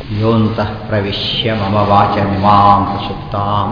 योऽन्तः प्रविश्य मम वाचमिमां सुप्तां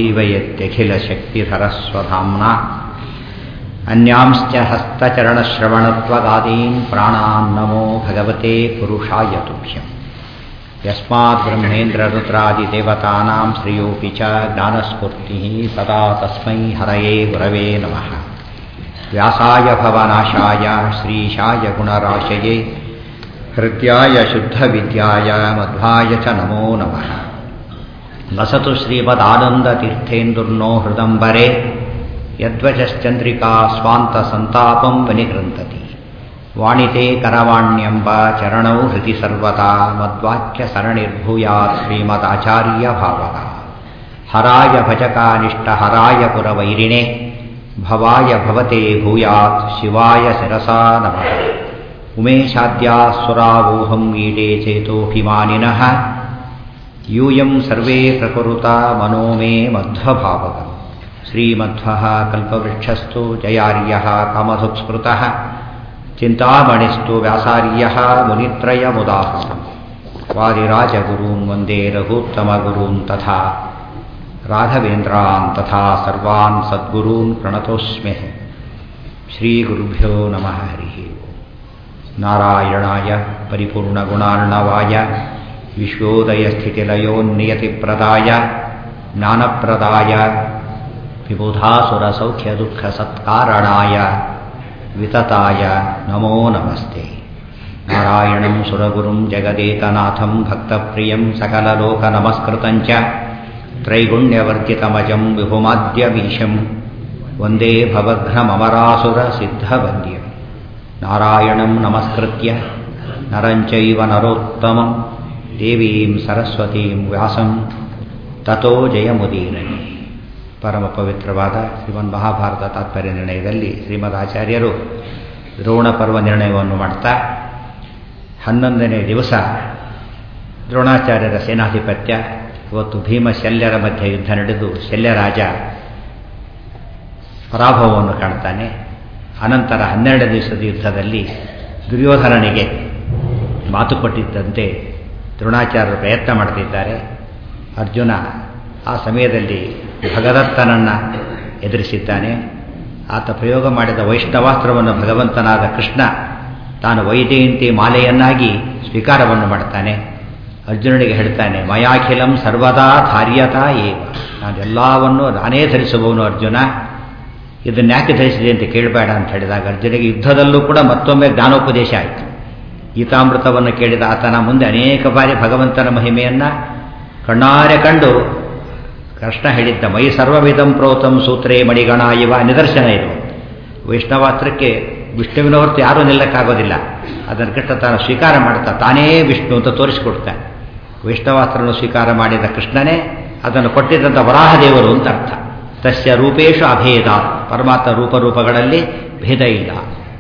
सञ्जीवयत्यखिलशक्तिधरस्वधाम्ना अन्यांश्च हस्तचरणश्रवणत्वगादीन् प्राणान् नमो भगवते पुरुषाय तुभ्यम् यस्मात् ब्रह्मेन्द्ररुद्रादिदेवतानां श्रियोऽपि च ज्ञानस्फूर्तिः सदा तस्मै हरये गुरवे नमः व्यासाय भवनाशाय श्रीशाय गुणराशये हृद्याय शुद्धविद्याय मध्वाय च नमो नमः वसतु श्रीमदानन्दतीर्थेन्दुर्नो हृदम्बरे यद्वचश्चन्द्रिका स्वान्तसन्तापं विनिगृन्तति वाणिते करवाण्यम्ब चरणौ हृदि सर्वदा मद्वाक्यसरणिर्भूयात् श्रीमदाचार्यभावः हराय भजकानिष्टहराय पुरवैरिणे भवाय भवते भूयात् शिवाय शिरसा नमः उमेशाद्यासुरावोहं ईडे चेतोऽभिमानिनः यूयं सर्वे प्रकुरुता मनो मे मध्वभावकम् श्रीमध्वः कल्पवृक्षस्तु जयार्यः कामधुक्स्मृतः चिन्तामणिस्तु व्यासार्यः मुनित्रयमुदाहृतम् वादिराजगुरून् वन्दे रघूत्तमगुरून् तथा राघवेन्द्रान् तथा सर्वान् सद्गुरून् प्रणतोऽस्म्यः श्रीगुरुभ्यो नमः हरिः नारायणाय परिपूर्णगुणार्णवाय विश्वोदयस्थितिलयोन्नियतिप्रदाय ज्ञानप्रदाय विबुधासुरसौख्यदुःखसत्कारणाय वितताय नमो नमस्ते नारायणं सुरगुरुं जगदेकनाथं भक्तप्रियं सकललोकनमस्कृतं च त्रैगुण्यवर्जितमजं विभुमाद्यमीशं वन्दे भवघ्नममरासुरसिद्धवन्द्यं नारायणं नमस्कृत्य नरं चैव नरोत्तमं देवीं सरस्वतीं ವ್ಯಾಸಂ ತಥೋ ಜಯಮುದೀರನೆ ಪರಮ ಪವಿತ್ರವಾದ ಶ್ರೀಮನ್ ಮಹಾಭಾರತ ತಾತ್ಪರ್ಯ ನಿರ್ಣಯದಲ್ಲಿ ಶ್ರೀಮದ್ ಆಚಾರ್ಯರು ದ್ರೋಣ ಪರ್ವ ನಿರ್ಣಯವನ್ನು ಮಾಡ್ತಾ ಹನ್ನೊಂದನೇ ದಿವಸ ದ್ರೋಣಾಚಾರ್ಯರ ಸೇನಾಧಿಪತ್ಯ ಇವತ್ತು ಭೀಮ ಶಲ್ಯರ ಮಧ್ಯೆ ಯುದ್ಧ ನಡೆದು ಶಲ್ಯರಾಜ ಪರಾಭವವನ್ನು ಕಾಣ್ತಾನೆ ಅನಂತರ ಹನ್ನೆರಡು ದಿವಸದ ಯುದ್ಧದಲ್ಲಿ ದುರ್ಯೋಧನನಿಗೆ ಮಾತು ಕೊಟ್ಟಿದ್ದಂತೆ ದ್ರೋಣಾಚಾರ್ಯರು ಪ್ರಯತ್ನ ಮಾಡ್ತಿದ್ದಾರೆ ಅರ್ಜುನ ಆ ಸಮಯದಲ್ಲಿ ಭಗದತ್ತನನ್ನು ಎದುರಿಸಿದ್ದಾನೆ ಆತ ಪ್ರಯೋಗ ಮಾಡಿದ ವೈಷ್ಣವಾಸ್ತ್ರವನ್ನು ಭಗವಂತನಾದ ಕೃಷ್ಣ ತಾನು ವೈಜಯಂತಿ ಮಾಲೆಯನ್ನಾಗಿ ಸ್ವೀಕಾರವನ್ನು ಮಾಡ್ತಾನೆ ಅರ್ಜುನನಿಗೆ ಹೇಳ್ತಾನೆ ಮಯಾಖಿಲಂ ಸರ್ವದಾ ಧಾರ್ಯತಾ ಏವ ನಾನು ಎಲ್ಲವನ್ನು ನಾನೇ ಧರಿಸುವವನು ಅರ್ಜುನ ಇದನ್ನು ಯಾಕೆ ಧರಿಸಿದೆ ಅಂತ ಕೇಳಬೇಡ ಅಂತ ಹೇಳಿದಾಗ ಅರ್ಜುನಿಗೆ ಯುದ್ಧದಲ್ಲೂ ಕೂಡ ಮತ್ತೊಮ್ಮೆ ಜ್ಞಾನೋಪದೇಶ ಆಯಿತು ಗೀತಾಮೃತವನ್ನು ಕೇಳಿದ ಆತನ ಮುಂದೆ ಅನೇಕ ಬಾರಿ ಭಗವಂತನ ಮಹಿಮೆಯನ್ನು ಕಣ್ಣಾರೆ ಕಂಡು ಕೃಷ್ಣ ಹೇಳಿದ್ದ ಮೈ ಸರ್ವವಿಧಂ ಪ್ರೋತಂ ಸೂತ್ರೇ ಮಣಿಗಣ ಇವ ನಿದರ್ಶನ ಇದು ವೈಷ್ಣವಾಸ್ತ್ರಕ್ಕೆ ವಿಷ್ಣುವಿನ ಹೊರತು ಯಾರೂ ನಿಲ್ಲಕ್ಕಾಗೋದಿಲ್ಲ ಅದನ್ನು ಕೃಷ್ಣ ತಾನು ಸ್ವೀಕಾರ ಮಾಡ್ತಾ ತಾನೇ ವಿಷ್ಣು ಅಂತ ತೋರಿಸಿಕೊಡ್ತಾನೆ ವೈಷ್ಣವಾಸ್ತ್ರವನ್ನು ಸ್ವೀಕಾರ ಮಾಡಿದ ಕೃಷ್ಣನೇ ಅದನ್ನು ಕೊಟ್ಟಿದ್ದಂಥ ವರಾಹದೇವರು ಅಂತ ಅರ್ಥ ತಸ್ಯ ರೂಪೇಶು ಅಭೇದ ಪರಮಾತ್ಮ ರೂಪರೂಪಗಳಲ್ಲಿ ಭೇದ ಇಲ್ಲ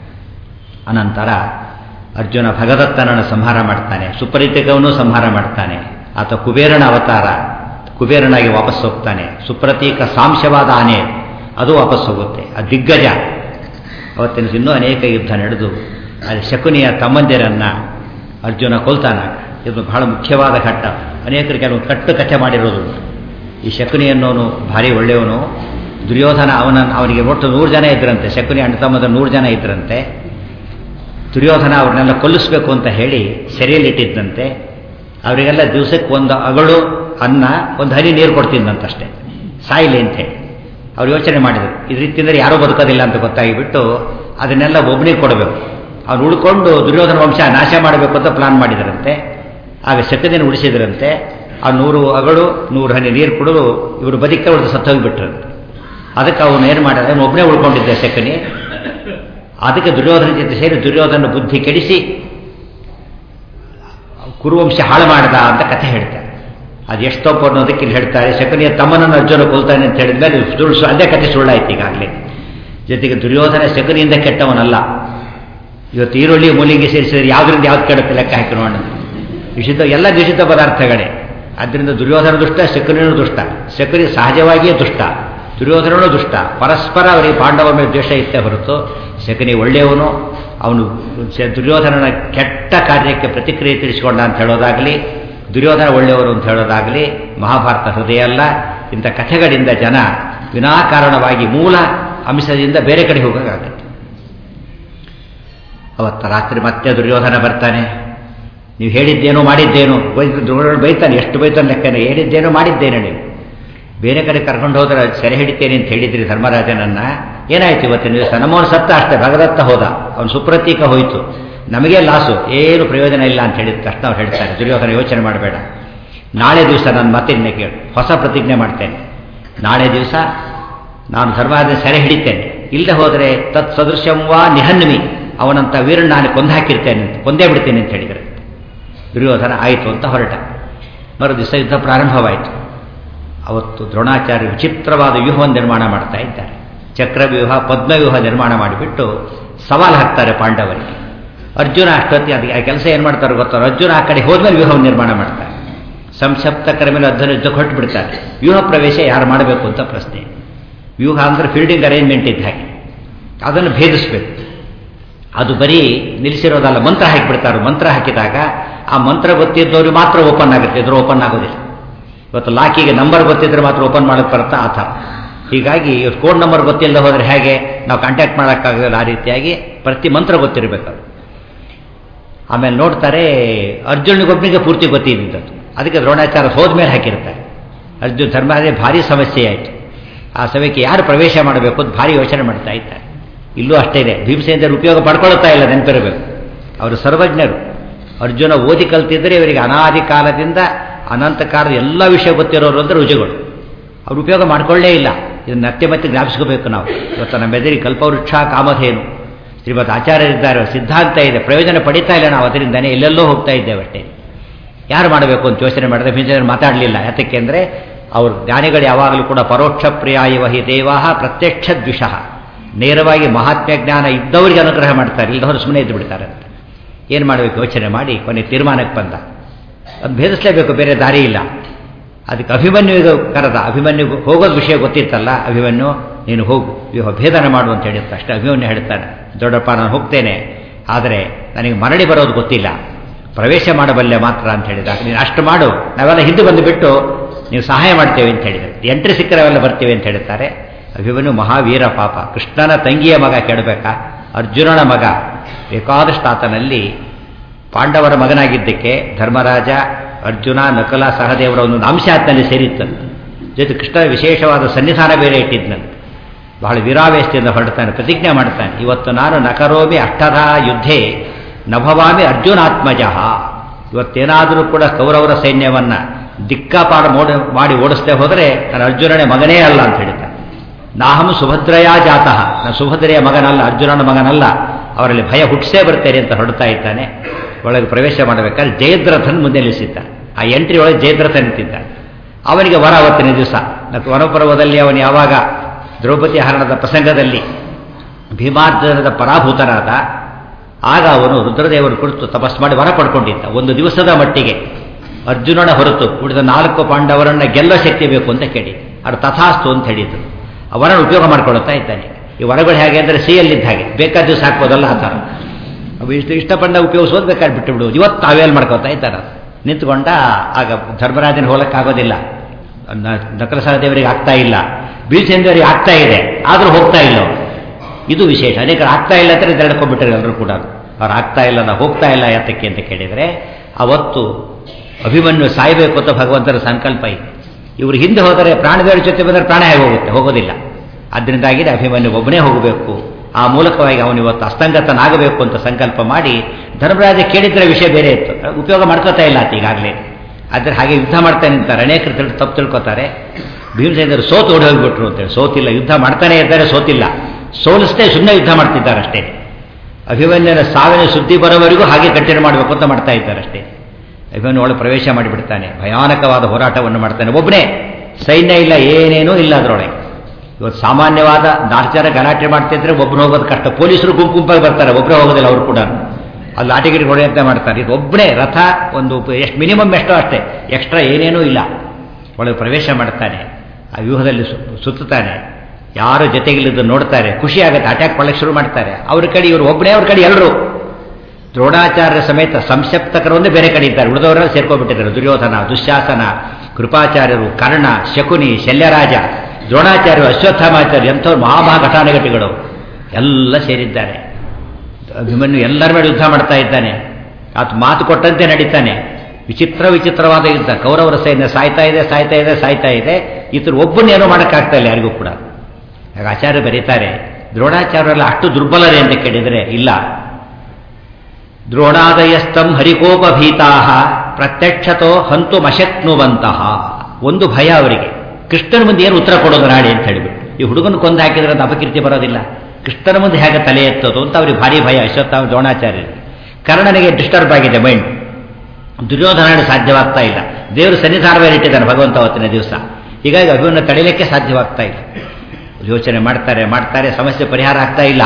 ಅನಂತರ ಅರ್ಜುನ ಭಗದತ್ತನನ್ನು ಸಂಹಾರ ಮಾಡ್ತಾನೆ ಸುಪರಿತಿಕವನ್ನು ಸಂಹಾರ ಮಾಡ್ತಾನೆ ಆತ ಕುಬೇರನ ಅವತಾರ ಕುಬೇರನಾಗಿ ವಾಪಸ್ ಹೋಗ್ತಾನೆ ಸುಪ್ರತೀಕ ಸಾಂಶವಾದ ಆನೆ ಅದು ವಾಪಸ್ ಹೋಗುತ್ತೆ ಆ ದಿಗ್ಗಜ ಅವತ್ತಿನ ಇನ್ನೂ ಅನೇಕ ಯುದ್ಧ ನಡೆದು ಅಲ್ಲಿ ಶಕುನಿಯ ತಮ್ಮಂದಿರನ್ನು ಅರ್ಜುನ ಕೊಲ್ತಾನ ಇದು ಬಹಳ ಮುಖ್ಯವಾದ ಘಟ್ಟ ಅನೇಕರು ಕೆಲವು ಕಟ್ಟು ಕಥೆ ಮಾಡಿರೋದು ಈ ಶಕುನಿ ಅನ್ನೋನು ಭಾರಿ ಒಳ್ಳೆಯವನು ದುರ್ಯೋಧನ ಅವನ ಅವನಿಗೆ ಒಟ್ಟು ನೂರು ಜನ ಇದ್ರಂತೆ ಶಕುನಿ ಅಣ್ಣ ತಮ್ಮದ ನೂರು ಜನ ಇದ್ರಂತೆ ದುರ್ಯೋಧನ ಅವ್ರನ್ನೆಲ್ಲ ಕೊಲ್ಲಿಸಬೇಕು ಅಂತ ಹೇಳಿ ಸೆರೆಯಲ್ಲಿಟ್ಟಿದ್ದಂತೆ ಅವರಿಗೆಲ್ಲ ದಿವಸಕ್ಕೆ ಒಂದು ಅಗಳು ಅನ್ನ ಒಂದು ಹನಿ ನೀರು ಕೊಡ್ತಿದ್ದಂತಷ್ಟೇ ಸಾಯಿಲಿ ಅಂತ ಹೇಳಿ ಅವ್ರು ಯೋಚನೆ ಮಾಡಿದರು ಇದು ರೀತಿಯಿಂದ ಯಾರೂ ಬದುಕೋದಿಲ್ಲ ಅಂತ ಗೊತ್ತಾಗಿಬಿಟ್ಟು ಅದನ್ನೆಲ್ಲ ಒಬ್ಬನಿಗೆ ಕೊಡಬೇಕು ಅವ್ನು ಉಳ್ಕೊಂಡು ದುರ್ಯೋಧನ ವಂಶ ನಾಶ ಮಾಡಬೇಕು ಅಂತ ಪ್ಲಾನ್ ಮಾಡಿದರಂತೆ ಆಗ ಶಕದಿನ ಉಳಿಸಿದ್ರಂತೆ ಆ ನೂರು ಅಗಳು ನೂರು ಹನಿ ನೀರು ಕುಡಿದು ಇವರು ಬದುಕೆ ಉಳಿದು ಸತ್ತೋಗಿಬಿಟ್ರಂತೆ ಅದಕ್ಕೆ ಅವನು ಏನು ಮಾಡಿದ ಅವನು ಒಬ್ಬನೇ ಉಳ್ಕೊಂಡಿದ್ದ ಶಕನಿ ಅದಕ್ಕೆ ದುರ್ಯೋಧನ ಜೊತೆ ಸೇರಿ ದುರ್ಯೋಧನ ಬುದ್ಧಿ ಕೆಡಿಸಿ ಕುರುವಂಶ ಹಾಳು ಮಾಡಿದ ಅಂತ ಕಥೆ ಹೇಳ್ತಾರೆ ಅದು ಎಷ್ಟೊಪ್ಪ ಅನ್ನೋದಕ್ಕೆ ಇಲ್ಲಿ ಹೇಳ್ತಾರೆ ಶಕನಿಯ ತಮ್ಮನನ್ನು ಅರ್ಜುನ ಕೊಲ್ತಾನೆ ಅಂತ ಹೇಳಿದ ಮೇಲೆ ಸುಳ್ಳು ಅದೇ ಕಥೆ ಸುಳ್ಳಾಯ್ತು ಈಗಾಗಲೇ ಜೊತೆಗೆ ದುರ್ಯೋಧನ ಶಕನಿಯಿಂದ ಕೆಟ್ಟವನಲ್ಲ ಇವತ್ತು ಈರುಳ್ಳಿ ಮೂಲಿಗೆ ಸೇರಿಸಿದ್ರೆ ಯಾವುದರಿಂದ ಯಾವ್ದು ಕೆಡುತ್ತೆ ಲೆಕ್ಕ ಹಾಕಿ ನೋಡೋಣ ನಿಷಿದ್ಧ ಎಲ್ಲ ನಿಷಿದ್ಧ ಪದಾರ್ಥಗಳೇ ಆದ್ದರಿಂದ ದುರ್ಯೋಧನ ದುಷ್ಟ ಶಕನಿನೂ ದುಷ್ಟ ಶಕನಿ ಸಹಜವಾಗಿಯೇ ದುಷ್ಟ ದುರ್ಯೋಧನನು ದುಷ್ಟ ಪರಸ್ಪರ ಅವರಿಗೆ ಪಾಂಡವರ ಮೇಲೆ ದ್ವೇಷ ಇತ್ತೇ ಹೊರತು ಶಕನಿ ಒಳ್ಳೆಯವನು ಅವನು ದುರ್ಯೋಧನನ ಕೆಟ್ಟ ಕಾರ್ಯಕ್ಕೆ ಪ್ರತಿಕ್ರಿಯೆ ತಿಳಿಸಿಕೊಂಡ ಅಂತ ಹೇಳೋದಾಗಲಿ ದುರ್ಯೋಧನ ಒಳ್ಳೆಯವರು ಅಂತ ಹೇಳೋದಾಗಲಿ ಮಹಾಭಾರತ ಹೃದಯ ಅಲ್ಲ ಇಂಥ ಕಥೆಗಳಿಂದ ಜನ ವಿನಾಕಾರಣವಾಗಿ ಮೂಲ ಅಂಶದಿಂದ ಬೇರೆ ಕಡೆ ಹೋಗೋಕ್ಕಾಗತ್ತೆ ಅವತ್ತ ರಾತ್ರಿ ಮತ್ತೆ ದುರ್ಯೋಧನ ಬರ್ತಾನೆ ನೀವು ಹೇಳಿದ್ದೇನೋ ಮಾಡಿದ್ದೇನೋ ಬೈತಾನೆ ಎಷ್ಟು ಬೈತಾನೆ ಲೆಕ್ಕನೆ ಹೇಳಿದ್ದೇನೋ ಮಾಡಿದ್ದೇನೆ ನೀವು ಬೇರೆ ಕಡೆ ಕರ್ಕೊಂಡು ಹೋದ್ರೆ ಸೆರೆ ಹಿಡಿತೇನೆ ಅಂತ ಹೇಳಿದ್ರಿ ಧರ್ಮರಾಜನನ್ನ ಏನಾಯ್ತು ಇವತ್ತಿನ ದಿವಸ ನಮ್ಮವನು ಸತ್ತ ಅಷ್ಟೇ ಭಗದತ್ತ ಹೋದ ಅವನು ಸುಪ್ರತೀಕ ಹೋಯಿತು ನಮಗೆ ಲಾಸು ಏನು ಪ್ರಯೋಜನ ಇಲ್ಲ ಅಂತ ಹೇಳಿದ ತಕ್ಷಣ ಅವ್ರು ಹೇಳ್ತಾರೆ ದುರ್ಯೋಧನ ಯೋಚನೆ ಮಾಡಬೇಡ ನಾಳೆ ದಿವಸ ನಾನು ಮತ್ತೆ ನಿನ್ನೆ ಕೇಳು ಹೊಸ ಪ್ರತಿಜ್ಞೆ ಮಾಡ್ತೇನೆ ನಾಳೆ ದಿವಸ ನಾನು ಧರ್ಮರಾಜನ ಸೆರೆ ಹಿಡಿತೇನೆ ಇಲ್ಲದೆ ಹೋದರೆ ತತ್ ಸದೃಶ್ಯಂ ವಾ ನಿಹನ್ಮಿ ಅವನಂತ ವೀರನ್ನ ನಾನು ಕೊಂದು ಹಾಕಿರ್ತೇನೆ ಅಂತ ಕೊಂದೇ ಬಿಡ್ತೇನೆ ಅಂತ ಹೇಳಿದರೆ ದುರ್ಯೋಧನ ಆಯಿತು ಅಂತ ಹೊರಟ ಮರು ದಿವಸ ಯುದ್ಧ ಪ್ರಾರಂಭವಾಯಿತು ಅವತ್ತು ದ್ರೋಣಾಚಾರ್ಯ ವಿಚಿತ್ರವಾದ ವ್ಯೂಹವನ್ನು ನಿರ್ಮಾಣ ಮಾಡ್ತಾ ಇದ್ದಾರೆ ಚಕ್ರವ್ಯೂಹ ಪದ್ಮವ್ಯೂಹ ನಿರ್ಮಾಣ ಮಾಡಿಬಿಟ್ಟು ಸವಾಲು ಹಾಕ್ತಾರೆ ಪಾಂಡವರಿಗೆ ಅರ್ಜುನ ಅಷ್ಟೊತ್ತಿ ಅದಕ್ಕೆ ಆ ಕೆಲಸ ಏನು ಮಾಡ್ತಾರೆ ಗೊತ್ತಾರೋ ಅರ್ಜುನ ಆ ಕಡೆ ಹೋದ್ಮೇಲೆ ವ್ಯೂಹವನ್ನು ನಿರ್ಮಾಣ ಮಾಡ್ತಾರೆ ಸಂಸಪ್ತಕರ ಮೇಲೆ ಅರ್ಜುನ ಯುದ್ಧ ಹೊಟ್ಟು ಬಿಡ್ತಾರೆ ವ್ಯೂಹ ಪ್ರವೇಶ ಯಾರು ಮಾಡಬೇಕು ಅಂತ ಪ್ರಶ್ನೆ ವ್ಯೂಹ ಅಂದರೆ ಫೀಲ್ಡಿಂಗ್ ಅರೇಂಜ್ಮೆಂಟ್ ಇದ್ದ ಹಾಗೆ ಅದನ್ನು ಭೇದಿಸಬೇಕು ಅದು ಬರೀ ನಿಲ್ಲಿಸಿರೋದಲ್ಲ ಮಂತ್ರ ಹಾಕಿಬಿಡ್ತಾರೆ ಮಂತ್ರ ಹಾಕಿದಾಗ ಆ ಮಂತ್ರ ಗೊತ್ತಿದ್ದವ್ರಿಗೆ ಮಾತ್ರ ಓಪನ್ ಆಗುತ್ತೆ ಇದ್ರ ಓಪನ್ ಆಗೋದಿಲ್ಲ ಇವತ್ತು ಲಾಕಿಗೆ ನಂಬರ್ ಗೊತ್ತಿದ್ರೆ ಮಾತ್ರ ಓಪನ್ ಮಾಡೋಕ್ಕೆ ಬರುತ್ತಾ ಆ ಥರ ಹೀಗಾಗಿ ಕೋಡ್ ನಂಬರ್ ಗೊತ್ತಿಲ್ಲದೆ ಹೋದರೆ ಹೇಗೆ ನಾವು ಕಾಂಟ್ಯಾಕ್ಟ್ ಮಾಡೋಕ್ಕಾಗಲ್ಲ ಆ ರೀತಿಯಾಗಿ ಪ್ರತಿ ಮಂತ್ರ ಗೊತ್ತಿರಬೇಕು ಆಮೇಲೆ ನೋಡ್ತಾರೆ ಅರ್ಜುನಿಗೊಬ್ಬನಿಗೆ ಪೂರ್ತಿ ಗೊತ್ತಿದ್ದಂಥದ್ದು ಅದಕ್ಕೆ ದ್ರೋಣಾಚಾರ್ಯ ಹೋದ್ಮೇಲೆ ಹಾಕಿರ್ತಾರೆ ಅರ್ಜುನ್ ಧರ್ಮದೇ ಭಾರಿ ಸಮಸ್ಯೆ ಆಯಿತು ಆ ಸಮಯಕ್ಕೆ ಯಾರು ಪ್ರವೇಶ ಮಾಡಬೇಕು ಅಂತ ಭಾರಿ ಯೋಚನೆ ಮಾಡ್ತಾ ಇದ್ದಾರೆ ಇಲ್ಲೂ ಅಷ್ಟೇ ಇದೆ ಭೀಮಸೇಂದ್ರ ಉಪಯೋಗ ಪಡ್ಕೊಳ್ತಾ ಇಲ್ಲ ನೆನಪಿರಬೇಕು ಅವರು ಸರ್ವಜ್ಞರು ಅರ್ಜುನ ಓದಿ ಕಲ್ತಿದ್ರೆ ಇವರಿಗೆ ಅನಾದಿ ಕಾಲದಿಂದ ಅನಂತ ಕಾಲದ ಎಲ್ಲ ವಿಷಯ ಗೊತ್ತಿರೋರು ಅಂದ್ರೆ ರುಜುಗಳು ಅವ್ರು ಉಪಯೋಗ ಮಾಡ್ಕೊಳ್ಳೇ ಇಲ್ಲ ಇದನ್ನ ಮತ್ತೆ ಮತ್ತೆ ಜ್ಞಾಪಿಸ್ಕೋಬೇಕು ನಾವು ಇವತ್ತು ನಮ್ಮ ಎದುರಿ ಕಲ್ಪವೃಕ್ಷ ಕಾಮಧೇನು ಶ್ರೀಮದ್ ಆಚಾರ್ಯರಿದ್ದಾರೆ ಸಿದ್ಧಾಂತ ಇದೆ ಪ್ರಯೋಜನ ಪಡಿತಾ ಇಲ್ಲ ನಾವು ಅದರಿಂದನೇ ಎಲ್ಲೆಲ್ಲೋ ಹೋಗ್ತಾ ಇದ್ದೇವೆ ಅಷ್ಟೇ ಯಾರು ಮಾಡಬೇಕು ಅಂತ ಯೋಚನೆ ಮಾಡಿದ್ರೆ ಭೀಮಸೇನ ಮಾತಾಡಲಿಲ್ಲ ಯಾತಕ್ಕೆ ಅಂದರೆ ಅವರು ಜ್ಞಾನಿಗಳು ಯಾವಾಗಲೂ ಕೂಡ ಪರೋಕ್ಷ ಪ್ರಿಯಾಯವ ಹಿ ದೇವಾಹ ಪ್ರತ್ಯಕ್ಷ ದ್ವಿಷಃ ನೇರವಾಗಿ ಮಹಾತ್ಮ ಜ್ಞಾನ ಇದ್ದವರಿಗೆ ಅನುಗ್ರಹ ಮಾಡ್ತಾರೆ ಇಲ್ಲದವರು ಸುಮ್ಮನೆ ಇದ್ದು ಬಿಡ್ತಾರೆ ಅಂತ ಏನು ಮಾಡಬೇಕು ಯೋಚನೆ ಮಾಡಿ ಕೊನೆ ತೀರ್ಮಾನಕ್ಕೆ ಬಂದ ಅದು ಭೇದಿಸಲೇಬೇಕು ಬೇರೆ ದಾರಿ ಇಲ್ಲ ಅದಕ್ಕೆ ಅಭಿಮನ್ಯುವಿಗೆ ಕರೆದ ಅಭಿಮನ್ಯು ಹೋಗೋದು ವಿಷಯ ಗೊತ್ತಿತ್ತಲ್ಲ ಅಭಿಮನ್ಯು ನೀನು ಹೋಗು ಇವಾಗ ಭೇದನ ಮಾಡು ಅಂತ ಹೇಳಿದ ಅಷ್ಟೇ ಅಭಿಮನ್ಯು ಹೇಳ್ತಾನೆ ದೊಡ್ಡಪ್ಪ ನಾನು ಹೋಗ್ತೇನೆ ಆದರೆ ನನಗೆ ಮರಳಿ ಬರೋದು ಗೊತ್ತಿಲ್ಲ ಪ್ರವೇಶ ಮಾಡಬಲ್ಲೆ ಮಾತ್ರ ಅಂತ ಹೇಳಿದಾಗ ನೀನು ಅಷ್ಟು ಮಾಡು ನಾವೆಲ್ಲ ಹಿಂದೆ ಬಂದು ಬಿಟ್ಟು ನೀವು ಸಹಾಯ ಮಾಡ್ತೇವೆ ಅಂತ ಹೇಳಿದರೆ ಎಂಟ್ರಿ ಸಿಕ್ಕರೆ ಅವೆಲ್ಲ ಬರ್ತೀವಿ ಅಂತ ಹೇಳ್ತಾರೆ ಅಭಿಮನ್ಯು ಮಹಾವೀರ ಪಾಪ ಕೃಷ್ಣನ ತಂಗಿಯ ಮಗ ಕೇಳಬೇಕಾ ಅರ್ಜುನನ ಮಗ ಬೇಕಾದಷ್ಟಾತನಲ್ಲಿ ಪಾಂಡವರ ಮಗನಾಗಿದ್ದಕ್ಕೆ ಧರ್ಮರಾಜ ಅರ್ಜುನ ನಕಲ ಸಹದೇವರ ಒಂದು ಅಂಶ ಆತನಲ್ಲಿ ಸೇರಿತ್ತಂತೆ ಜೊತೆ ಕೃಷ್ಣನ ವಿಶೇಷವಾದ ಸನ್ನಿಧಾನ ಬೇರೆ ಇಟ್ಟಿದ್ನಂತೆ ಬಹಳ ವೀರಾವೇಶದಿಂದ ಹೊರಡ್ತಾನೆ ಪ್ರತಿಜ್ಞೆ ಮಾಡ್ತಾನೆ ಇವತ್ತು ನಾನು ನಕರೋಮಿ ಅಷ್ಟಧ ಯುದ್ಧೇ ನಭವಾಮಿ ಅರ್ಜುನಾತ್ಮಜ ಇವತ್ತೇನಾದರೂ ಕೂಡ ಕೌರವರ ಸೈನ್ಯವನ್ನ ದಿಕ್ಕಾಪಾಡ ಮೋಡ ಮಾಡಿ ಓಡಿಸದೆ ಹೋದರೆ ನಾನು ಅರ್ಜುನನೇ ಮಗನೇ ಅಲ್ಲ ಅಂತ ಹೇಳ್ತಾನೆ ನಾಹಂ ಸುಭದ್ರಯಾ ಜಾತಃ ನಾನು ಸುಭದ್ರೆಯ ಮಗನಲ್ಲ ಅರ್ಜುನನ ಮಗನಲ್ಲ ಅವರಲ್ಲಿ ಭಯ ಹುಟ್ಟಿಸೇ ಬರ್ತೇನೆ ಅಂತ ಹೊರಡ್ತಾ ಇದ್ದಾನೆ ಒಳಗೆ ಪ್ರವೇಶ ಮಾಡಬೇಕಾದ್ರೆ ಜಯದ್ರಥನ್ ಮುಂದೆ ನಿಲ್ಲಿಸಿದ್ದಾನೆ ಆ ಎಂಟ್ರಿ ಒಳಗೆ ಜಯದ್ರಥ ನಿಂತಿದ್ದಾನೆ ಅವನಿಗೆ ವರ ಅವತ್ತಿನ ದಿವಸ ವನಪರ್ವದಲ್ಲಿ ಅವನು ಯಾವಾಗ ದ್ರೌಪದಿ ಹರಣದ ಪ್ರಸಂಗದಲ್ಲಿ ಭೀಮಾರ್ಜನದ ಪರಾಭೂತನಾದ ಆಗ ಅವನು ರುದ್ರದೇವರು ಕುರಿತು ತಪಸ್ ಮಾಡಿ ವರ ಪಡ್ಕೊಂಡಿದ್ದ ಒಂದು ದಿವಸದ ಮಟ್ಟಿಗೆ ಅರ್ಜುನನ ಹೊರತು ಉಳಿದ ನಾಲ್ಕು ಪಾಂಡವರನ್ನ ಗೆಲ್ಲೋ ಶಕ್ತಿ ಬೇಕು ಅಂತ ಕೇಳಿ ಅದು ತಥಾಸ್ತು ಅಂತ ಹೇಳಿದ್ರು ಆ ವರನ ಉಪಯೋಗ ಮಾಡ್ಕೊಳ್ತಾ ಇದ್ದಾನೆ ಈ ವರಗಳು ಹೇಗೆ ಅಂದರೆ ಸಿಯಲ್ಲಿದ್ದ ಹಾಗೆ ಬೇಕಾದ ದಿವಸ ಹಾಕ್ಬೋದಲ್ಲ ಆ ಥರ ಅವು ಇಷ್ಟ ಇಷ್ಟಪಂಡ ಉಪಯೋಗಿಸೋದು ಬೇಕಾದ್ರೆ ಬಿಟ್ಟು ಬಿಡುವುದು ಇವತ್ತು ತಾವೇನು ಮಾಡ್ಕೋತಾ ಇದ್ದಾರೆ ನಿಂತ್ಕೊಂಡ ಆಗ ಧರ್ಮರಾಜನ ಹೋಲಕ್ಕಾಗೋದಿಲ್ಲ ನಕಲ ಸಹದೇವರಿಗೆ ಆಗ್ತಾ ಇಲ್ಲ ಬೀಳ್ಸೇಂದ್ರವರಿಗೆ ಆಗ್ತಾ ಇದೆ ಆದರೂ ಹೋಗ್ತಾ ಇಲ್ಲ ಇದು ವಿಶೇಷ ಅನೇಕರು ಆಗ್ತಾ ಇಲ್ಲ ಅಂತ ತೆರಡ್ಕೊಂಡ್ಬಿಟ್ರೆ ಎಲ್ಲರೂ ಕೂಡ ಅವ್ರು ಆಗ್ತಾ ಇಲ್ಲ ನಾವು ಹೋಗ್ತಾ ಇಲ್ಲ ಯಾತಕ್ಕೆ ಅಂತ ಕೇಳಿದರೆ ಅವತ್ತು ಅಭಿಮನ್ಯು ಸಾಯಬೇಕು ಅಂತ ಭಗವಂತನ ಸಂಕಲ್ಪ ಇದೆ ಇವರು ಹಿಂದೆ ಹೋದರೆ ಪ್ರಾಣದೇವರ ಜೊತೆ ಬಂದರೆ ಪ್ರಾಣ ಹೇಗೆ ಹೋಗುತ್ತೆ ಹೋಗೋದಿಲ್ಲ ಅದರಿಂದಾಗಿದೆ ಅಭಿಮನ್ಯು ಒಬ್ಬನೇ ಹೋಗಬೇಕು ಆ ಮೂಲಕವಾಗಿ ಅವನು ಇವತ್ತು ಅಸ್ತಂಗತನಾಗಬೇಕು ಅಂತ ಸಂಕಲ್ಪ ಮಾಡಿ ಧರ್ಮರಾಜ ಕೇಳಿದ್ರೆ ವಿಷಯ ಬೇರೆ ಇತ್ತು ಉಪಯೋಗ ಮಾಡ್ಕೋತಾ ಇಲ್ಲ ಆತ ಈಗಾಗಲೇ ಆದರೆ ಹಾಗೆ ಯುದ್ಧ ಮಾಡ್ತಾ ನಿಂತಾರೆ ಅನೇಕರು ತಿಳ್ ತಪ್ಪು ತಿಳ್ಕೊತಾರೆ ಭೀಮಸೇನರು ಸೋತು ಓಡಿ ಹೋಗಿಬಿಟ್ರು ಅಂತೇಳಿ ಸೋತಿಲ್ಲ ಯುದ್ಧ ಮಾಡ್ತಾನೆ ಇದ್ದಾರೆ ಸೋತಿಲ್ಲ ಸೋಲಿಸದೆ ಸುಮ್ಮನೆ ಯುದ್ಧ ಮಾಡ್ತಿದ್ದಾರೆ ಅಷ್ಟೇ ಅಭಿಮನ್ಯನ ಸಾವಿನ ಸುದ್ದಿ ಬರೋವರೆಗೂ ಹಾಗೆ ಕಂಟಿನ್ಯೂ ಮಾಡಬೇಕು ಅಂತ ಮಾಡ್ತಾ ಇದ್ದಾರೆ ಅಷ್ಟೇ ಅಭಿಮನ್ಯು ಒಳಗೆ ಪ್ರವೇಶ ಮಾಡಿಬಿಡ್ತಾನೆ ಭಯಾನಕವಾದ ಹೋರಾಟವನ್ನು ಮಾಡ್ತಾನೆ ಒಬ್ಬನೇ ಸೈನ್ಯ ಇಲ್ಲ ಏನೇನೂ ಇಲ್ಲ ಅದರೊಳಗೆ ಇವತ್ತು ಸಾಮಾನ್ಯವಾದ ನಾಲ್ಕು ಜನ ಗಲಾಟೆ ಮಾಡ್ತಿದ್ರೆ ಒಬ್ಬರು ಹೋಗೋದು ಕಷ್ಟ ಪೊಲೀಸರು ಗುಂಪು ಗುಂಪಾಗಿ ಬರ್ತಾರೆ ಒಬ್ಬರೇ ಹೋಗೋದಿಲ್ಲ ಅವರು ಕೂಡ ಅಲ್ಲಿ ಲಾಟಿಗಿರಿ ಹೊಡೆಯಂತೆ ಮಾಡ್ತಾರೆ ಇದು ಒಬ್ಬನೇ ರಥ ಒಂದು ಎಷ್ಟು ಮಿನಿಮಮ್ ಎಷ್ಟೋ ಅಷ್ಟೇ ಎಕ್ಸ್ಟ್ರಾ ಏನೇನೂ ಇಲ್ಲ ಒಳಗೆ ಪ್ರವೇಶ ಮಾಡ್ತಾನೆ ಆ ವ್ಯೂಹದಲ್ಲಿ ಸುತ್ತುತ್ತಾನೆ ಯಾರು ಜೊತೆಗಿಲ್ಲದ್ದು ನೋಡ್ತಾರೆ ಖುಷಿ ಆಗುತ್ತೆ ಅಟ್ಯಾಕ್ ಮಾಡಕ್ಕೆ ಶುರು ಮಾಡ್ತಾರೆ ಅವ್ರ ಕಡೆ ಇವರು ಒಬ್ಬನೇ ಅವ್ರ ಕಡೆ ಎಲ್ಲರೂ ದ್ರೋಣಾಚಾರ್ಯ ಸಮೇತ ಸಂಸಪ್ತಕರೊಂದೇ ಬೇರೆ ಕಡೆ ಇದ್ದಾರೆ ಉಳಿದವರೆಲ್ಲ ಸೇರ್ಕೊಂಡ್ಬಿಟ್ಟಿದ್ದಾರೆ ದುರ್ಯೋಧನ ದುಶ್ಯಾಸನ ಕೃಪಾಚಾರ್ಯರು ಕರ್ಣ ಶಕುನಿ ಶಲ್ಯರಾಜ ದ್ರೋಣಾಚಾರ್ಯರು ಅಶ್ವತ್ಥಾಮಾಚಾರ್ಯ ಎಂಥವ್ರು ಮಹಾಮಹಾ ಘಟಾನುಘಟಿಗಳು ಎಲ್ಲ ಸೇರಿದ್ದಾರೆ ಅಭಿಮನ್ಯು ಎಲ್ಲರ ಮೇಲೆ ಯುದ್ಧ ಮಾಡ್ತಾ ಇದ್ದಾನೆ ಆತ ಮಾತು ಕೊಟ್ಟಂತೆ ನಡೀತಾನೆ ವಿಚಿತ್ರ ವಿಚಿತ್ರವಾದ ಯುದ್ಧ ಕೌರವರ ಸೈನ್ಯ ಸಾಯ್ತಾ ಇದೆ ಸಾಯ್ತಾ ಇದೆ ಸಾಯ್ತಾ ಇದೆ ಈತರು ಒಬ್ಬನೇನೋ ಮಾಡೋಕ್ಕಾಗ್ತಾ ಇಲ್ಲ ಯಾರಿಗೂ ಕೂಡ ಆಗ ಆಚಾರ್ಯ ಬರೀತಾರೆ ದ್ರೋಣಾಚಾರ್ಯರೆಲ್ಲ ಅಷ್ಟು ದುರ್ಬಲರೇ ಅಂತ ಕೇಳಿದರೆ ಇಲ್ಲ ದ್ರೋಣಾದಯಸ್ತಂ ಹರಿಕೋಪಭೀತಾ ಪ್ರತ್ಯಕ್ಷತೋ ಹಂತು ಮಶಕ್ನುವಂತಹ ಒಂದು ಭಯ ಅವರಿಗೆ ಕೃಷ್ಣನ ಮುಂದೆ ಏನು ಉತ್ತರ ಕೊಡೋದು ನಾಡಿ ಅಂತ ಹೇಳಿಬಿಟ್ಟು ಈ ಹುಡುಗನ ಕೊಂದು ಹಾಕಿದ್ರೆ ಅದು ಅಪಕೀರ್ತಿ ಬರೋದಿಲ್ಲ ಕೃಷ್ಣನ ಮುಂದೆ ಹೇಗೆ ತಲೆ ಎತ್ತೋದು ಅಂತ ಅವ್ರಿಗೆ ಭಾರಿ ಭಯ ಅಶ್ವತ್ಥಾಮ ದ್ರೋಣಾಚಾರ್ಯರಿಗೆ ಕರ್ಣನಿಗೆ ಡಿಸ್ಟರ್ಬ್ ಆಗಿದೆ ಮೈಂಡ್ ದುರ್ಯೋಧನ ಸಾಧ್ಯವಾಗ್ತಾ ಇಲ್ಲ ದೇವರು ಸನ್ನಿಧಾನವೇ ಇಟ್ಟಿದ್ದಾನೆ ಭಗವಂತ ಅವತ್ತಿನ ದಿವಸ ಹೀಗಾಗಿ ಅಭಿಮನ್ಯು ತಡೆಯಲಿಕ್ಕೆ ಸಾಧ್ಯವಾಗ್ತಾ ಇಲ್ಲ ಯೋಚನೆ ಮಾಡ್ತಾರೆ ಮಾಡ್ತಾರೆ ಸಮಸ್ಯೆ ಪರಿಹಾರ ಆಗ್ತಾ ಇಲ್ಲ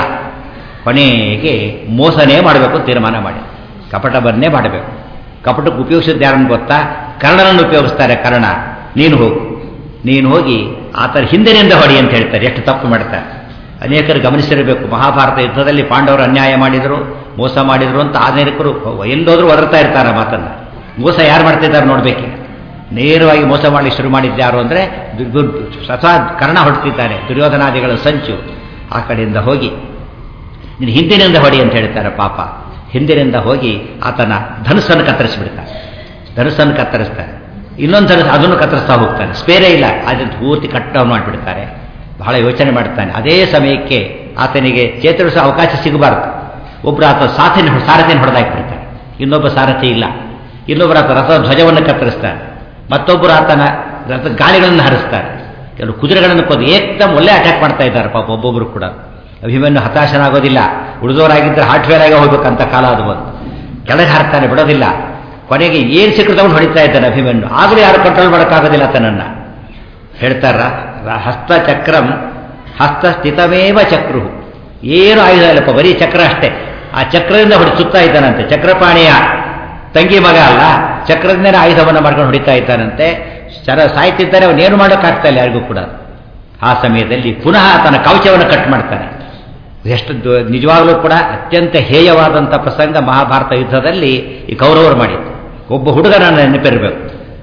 ಕೊನೆಗೆ ಮೋಸನೇ ಮಾಡಬೇಕು ತೀರ್ಮಾನ ಮಾಡಿ ಕಪಟ ಬನ್ನೇ ಮಾಡಬೇಕು ಕಪಟಕ್ಕೆ ಉಪಯೋಗಿಸಿದ್ದು ಯಾರನ್ನು ಗೊತ್ತಾ ಕರ್ಣನನ್ನು ಉಪಯೋಗಿಸ್ತಾರೆ ಕರ್ಣ ನೀನು ಹೋಗು ನೀನು ಹೋಗಿ ಆತರ ಹಿಂದಿನಿಂದ ಹೊಡಿ ಅಂತ ಹೇಳ್ತಾರೆ ಎಷ್ಟು ತಪ್ಪು ಮಾಡ್ತಾರೆ ಅನೇಕರು ಗಮನಿಸಿರಬೇಕು ಮಹಾಭಾರತ ಯುದ್ಧದಲ್ಲಿ ಪಾಂಡವರು ಅನ್ಯಾಯ ಮಾಡಿದರು ಮೋಸ ಮಾಡಿದರು ಅಂತ ಅನೇಕರು ಎಲ್ಲೋದ್ರೂ ಒದರ್ತಾ ಇರ್ತಾರೆ ಆ ಮಾತನ್ನ ಮೋಸ ಯಾರು ಮಾಡ್ತಿದ್ದಾರೆ ನೋಡ್ಬೇಕು ನೇರವಾಗಿ ಮೋಸ ಮಾಡಿ ಶುರು ಮಾಡಿದ್ಯಾರು ಅಂದರೆ ಸ್ವತಃ ಕರ್ಣ ಹೊಡ್ತಿದ್ದಾನೆ ದುರ್ಯೋಧನಾದಿಗಳ ಸಂಚು ಆ ಕಡೆಯಿಂದ ಹೋಗಿ ನೀನು ಹಿಂದಿನಿಂದ ಹೊಡಿ ಅಂತ ಹೇಳ್ತಾರೆ ಪಾಪ ಹಿಂದಿನಿಂದ ಹೋಗಿ ಆತನ ಧನುಸ್ಸನ್ನು ಕತ್ತರಿಸಿಬಿಡ್ತಾನೆ ಧನುಸ್ಸನ್ನು ಕತ್ತರಿಸ್ತಾರೆ ಇನ್ನೊಂದು ಧನುಸ್ ಅದನ್ನು ಕತ್ತರಿಸ್ತಾ ಹೋಗ್ತಾನೆ ಸ್ಪೇರೇ ಇಲ್ಲ ಅದನ್ನು ಪೂರ್ತಿ ಕಟ್ಟವನ್ನು ಮಾಡಿಬಿಡ್ತಾರೆ ಬಹಳ ಯೋಚನೆ ಮಾಡ್ತಾನೆ ಅದೇ ಸಮಯಕ್ಕೆ ಆತನಿಗೆ ಚೇತರಿಸೋ ಅವಕಾಶ ಸಿಗಬಾರ್ದು ಒಬ್ಬರು ಆತ ಸಾಥಿನ ಸಾರಥಿಯನ್ನು ಹೊಡೆದಾಕ್ಬಿಡ್ತಾರೆ ಇನ್ನೊಬ್ಬ ಸಾರಥಿ ಇಲ್ಲ ಇನ್ನೊಬ್ಬರು ಆತ ರಥದ ಧ್ವಜವನ್ನು ಕತ್ತರಿಸ್ತಾರೆ ಮತ್ತೊಬ್ಬರು ಆತನ ರಥ ಗಾಳಿಗಳನ್ನು ಹರಿಸ್ತಾರೆ ಕೆಲವು ಕುದುರೆಗಳನ್ನು ಕೊಂದು ಏಕ್ದಮ್ ಒಳ್ಳೆ ಅಟ್ಯಾಕ್ ಮಾಡ್ತಾ ಇದ್ದಾರೆ ಪಾಪ ಒಬ್ಬೊಬ್ಬರು ಕೂಡ ಅಭಿಮನ್ಯು ಹತಾಶನಾಗೋದಿಲ್ಲ ಉಳಿದವರಾಗಿದ್ದರೆ ಹಾರ್ಟ್ ಫೇಲ್ ಆಗಿ ಹೋಗ್ಬೇಕಂತ ಕಾಲ ಅದು ಬಂದು ಕೆಳಗೆ ಹಾರ್ತಾನೆ ಬಿಡೋದಿಲ್ಲ ಕೊನೆಗೆ ಏನು ಸಿಕ್ಕದವನು ಹೊಡಿತಾ ಇದ್ದಾನೆ ಅಭಿಮನ್ಯು ಆಗಲೂ ಯಾರು ಕಂಟ್ರೋಲ್ ಮಾಡೋಕ್ಕಾಗೋದಿಲ್ಲ ತನ್ನನ್ನು ಹೇಳ್ತಾರ ಹಸ್ತಚಕ್ರಂ ಹಸ್ತಸ್ಥಿತಮೇವ ಚಕ್ರು ಏನು ಆಯುಧ ಇಲ್ಲಪ್ಪ ಬರೀ ಚಕ್ರ ಅಷ್ಟೇ ಆ ಚಕ್ರದಿಂದ ಹೊಡಿ ಸುತ್ತಾ ಇದ್ದಾನಂತೆ ಚಕ್ರಪಾಣಿಯ ತಂಗಿ ಮಗ ಅಲ್ಲ ಚಕ್ರದಿಂದನೇ ಆಯುಧವನ್ನು ಮಾಡ್ಕೊಂಡು ಹೊಡಿತಾ ಇದ್ದಾನಂತೆ ಚರ ಸಾಯ್ತಿದ್ದಾರೆ ಅವನೇನು ಮಾಡೋಕ್ಕಾಗ್ತಾ ಇಲ್ಲ ಯಾರಿಗೂ ಕೂಡ ಆ ಸಮಯದಲ್ಲಿ ಪುನಃ ತನ್ನ ಕವಚವನ್ನು ಕಟ್ ಮಾಡ್ತಾನೆ ಎಷ್ಟು ನಿಜವಾಗಲೂ ಕೂಡ ಅತ್ಯಂತ ಹೇಯವಾದಂಥ ಪ್ರಸಂಗ ಮಹಾಭಾರತ ಯುದ್ಧದಲ್ಲಿ ಈ ಕೌರವರು ಮಾಡಿದ್ದು ಒಬ್ಬ ಹುಡುಗನ ನೆನಪಿರಬೇಕು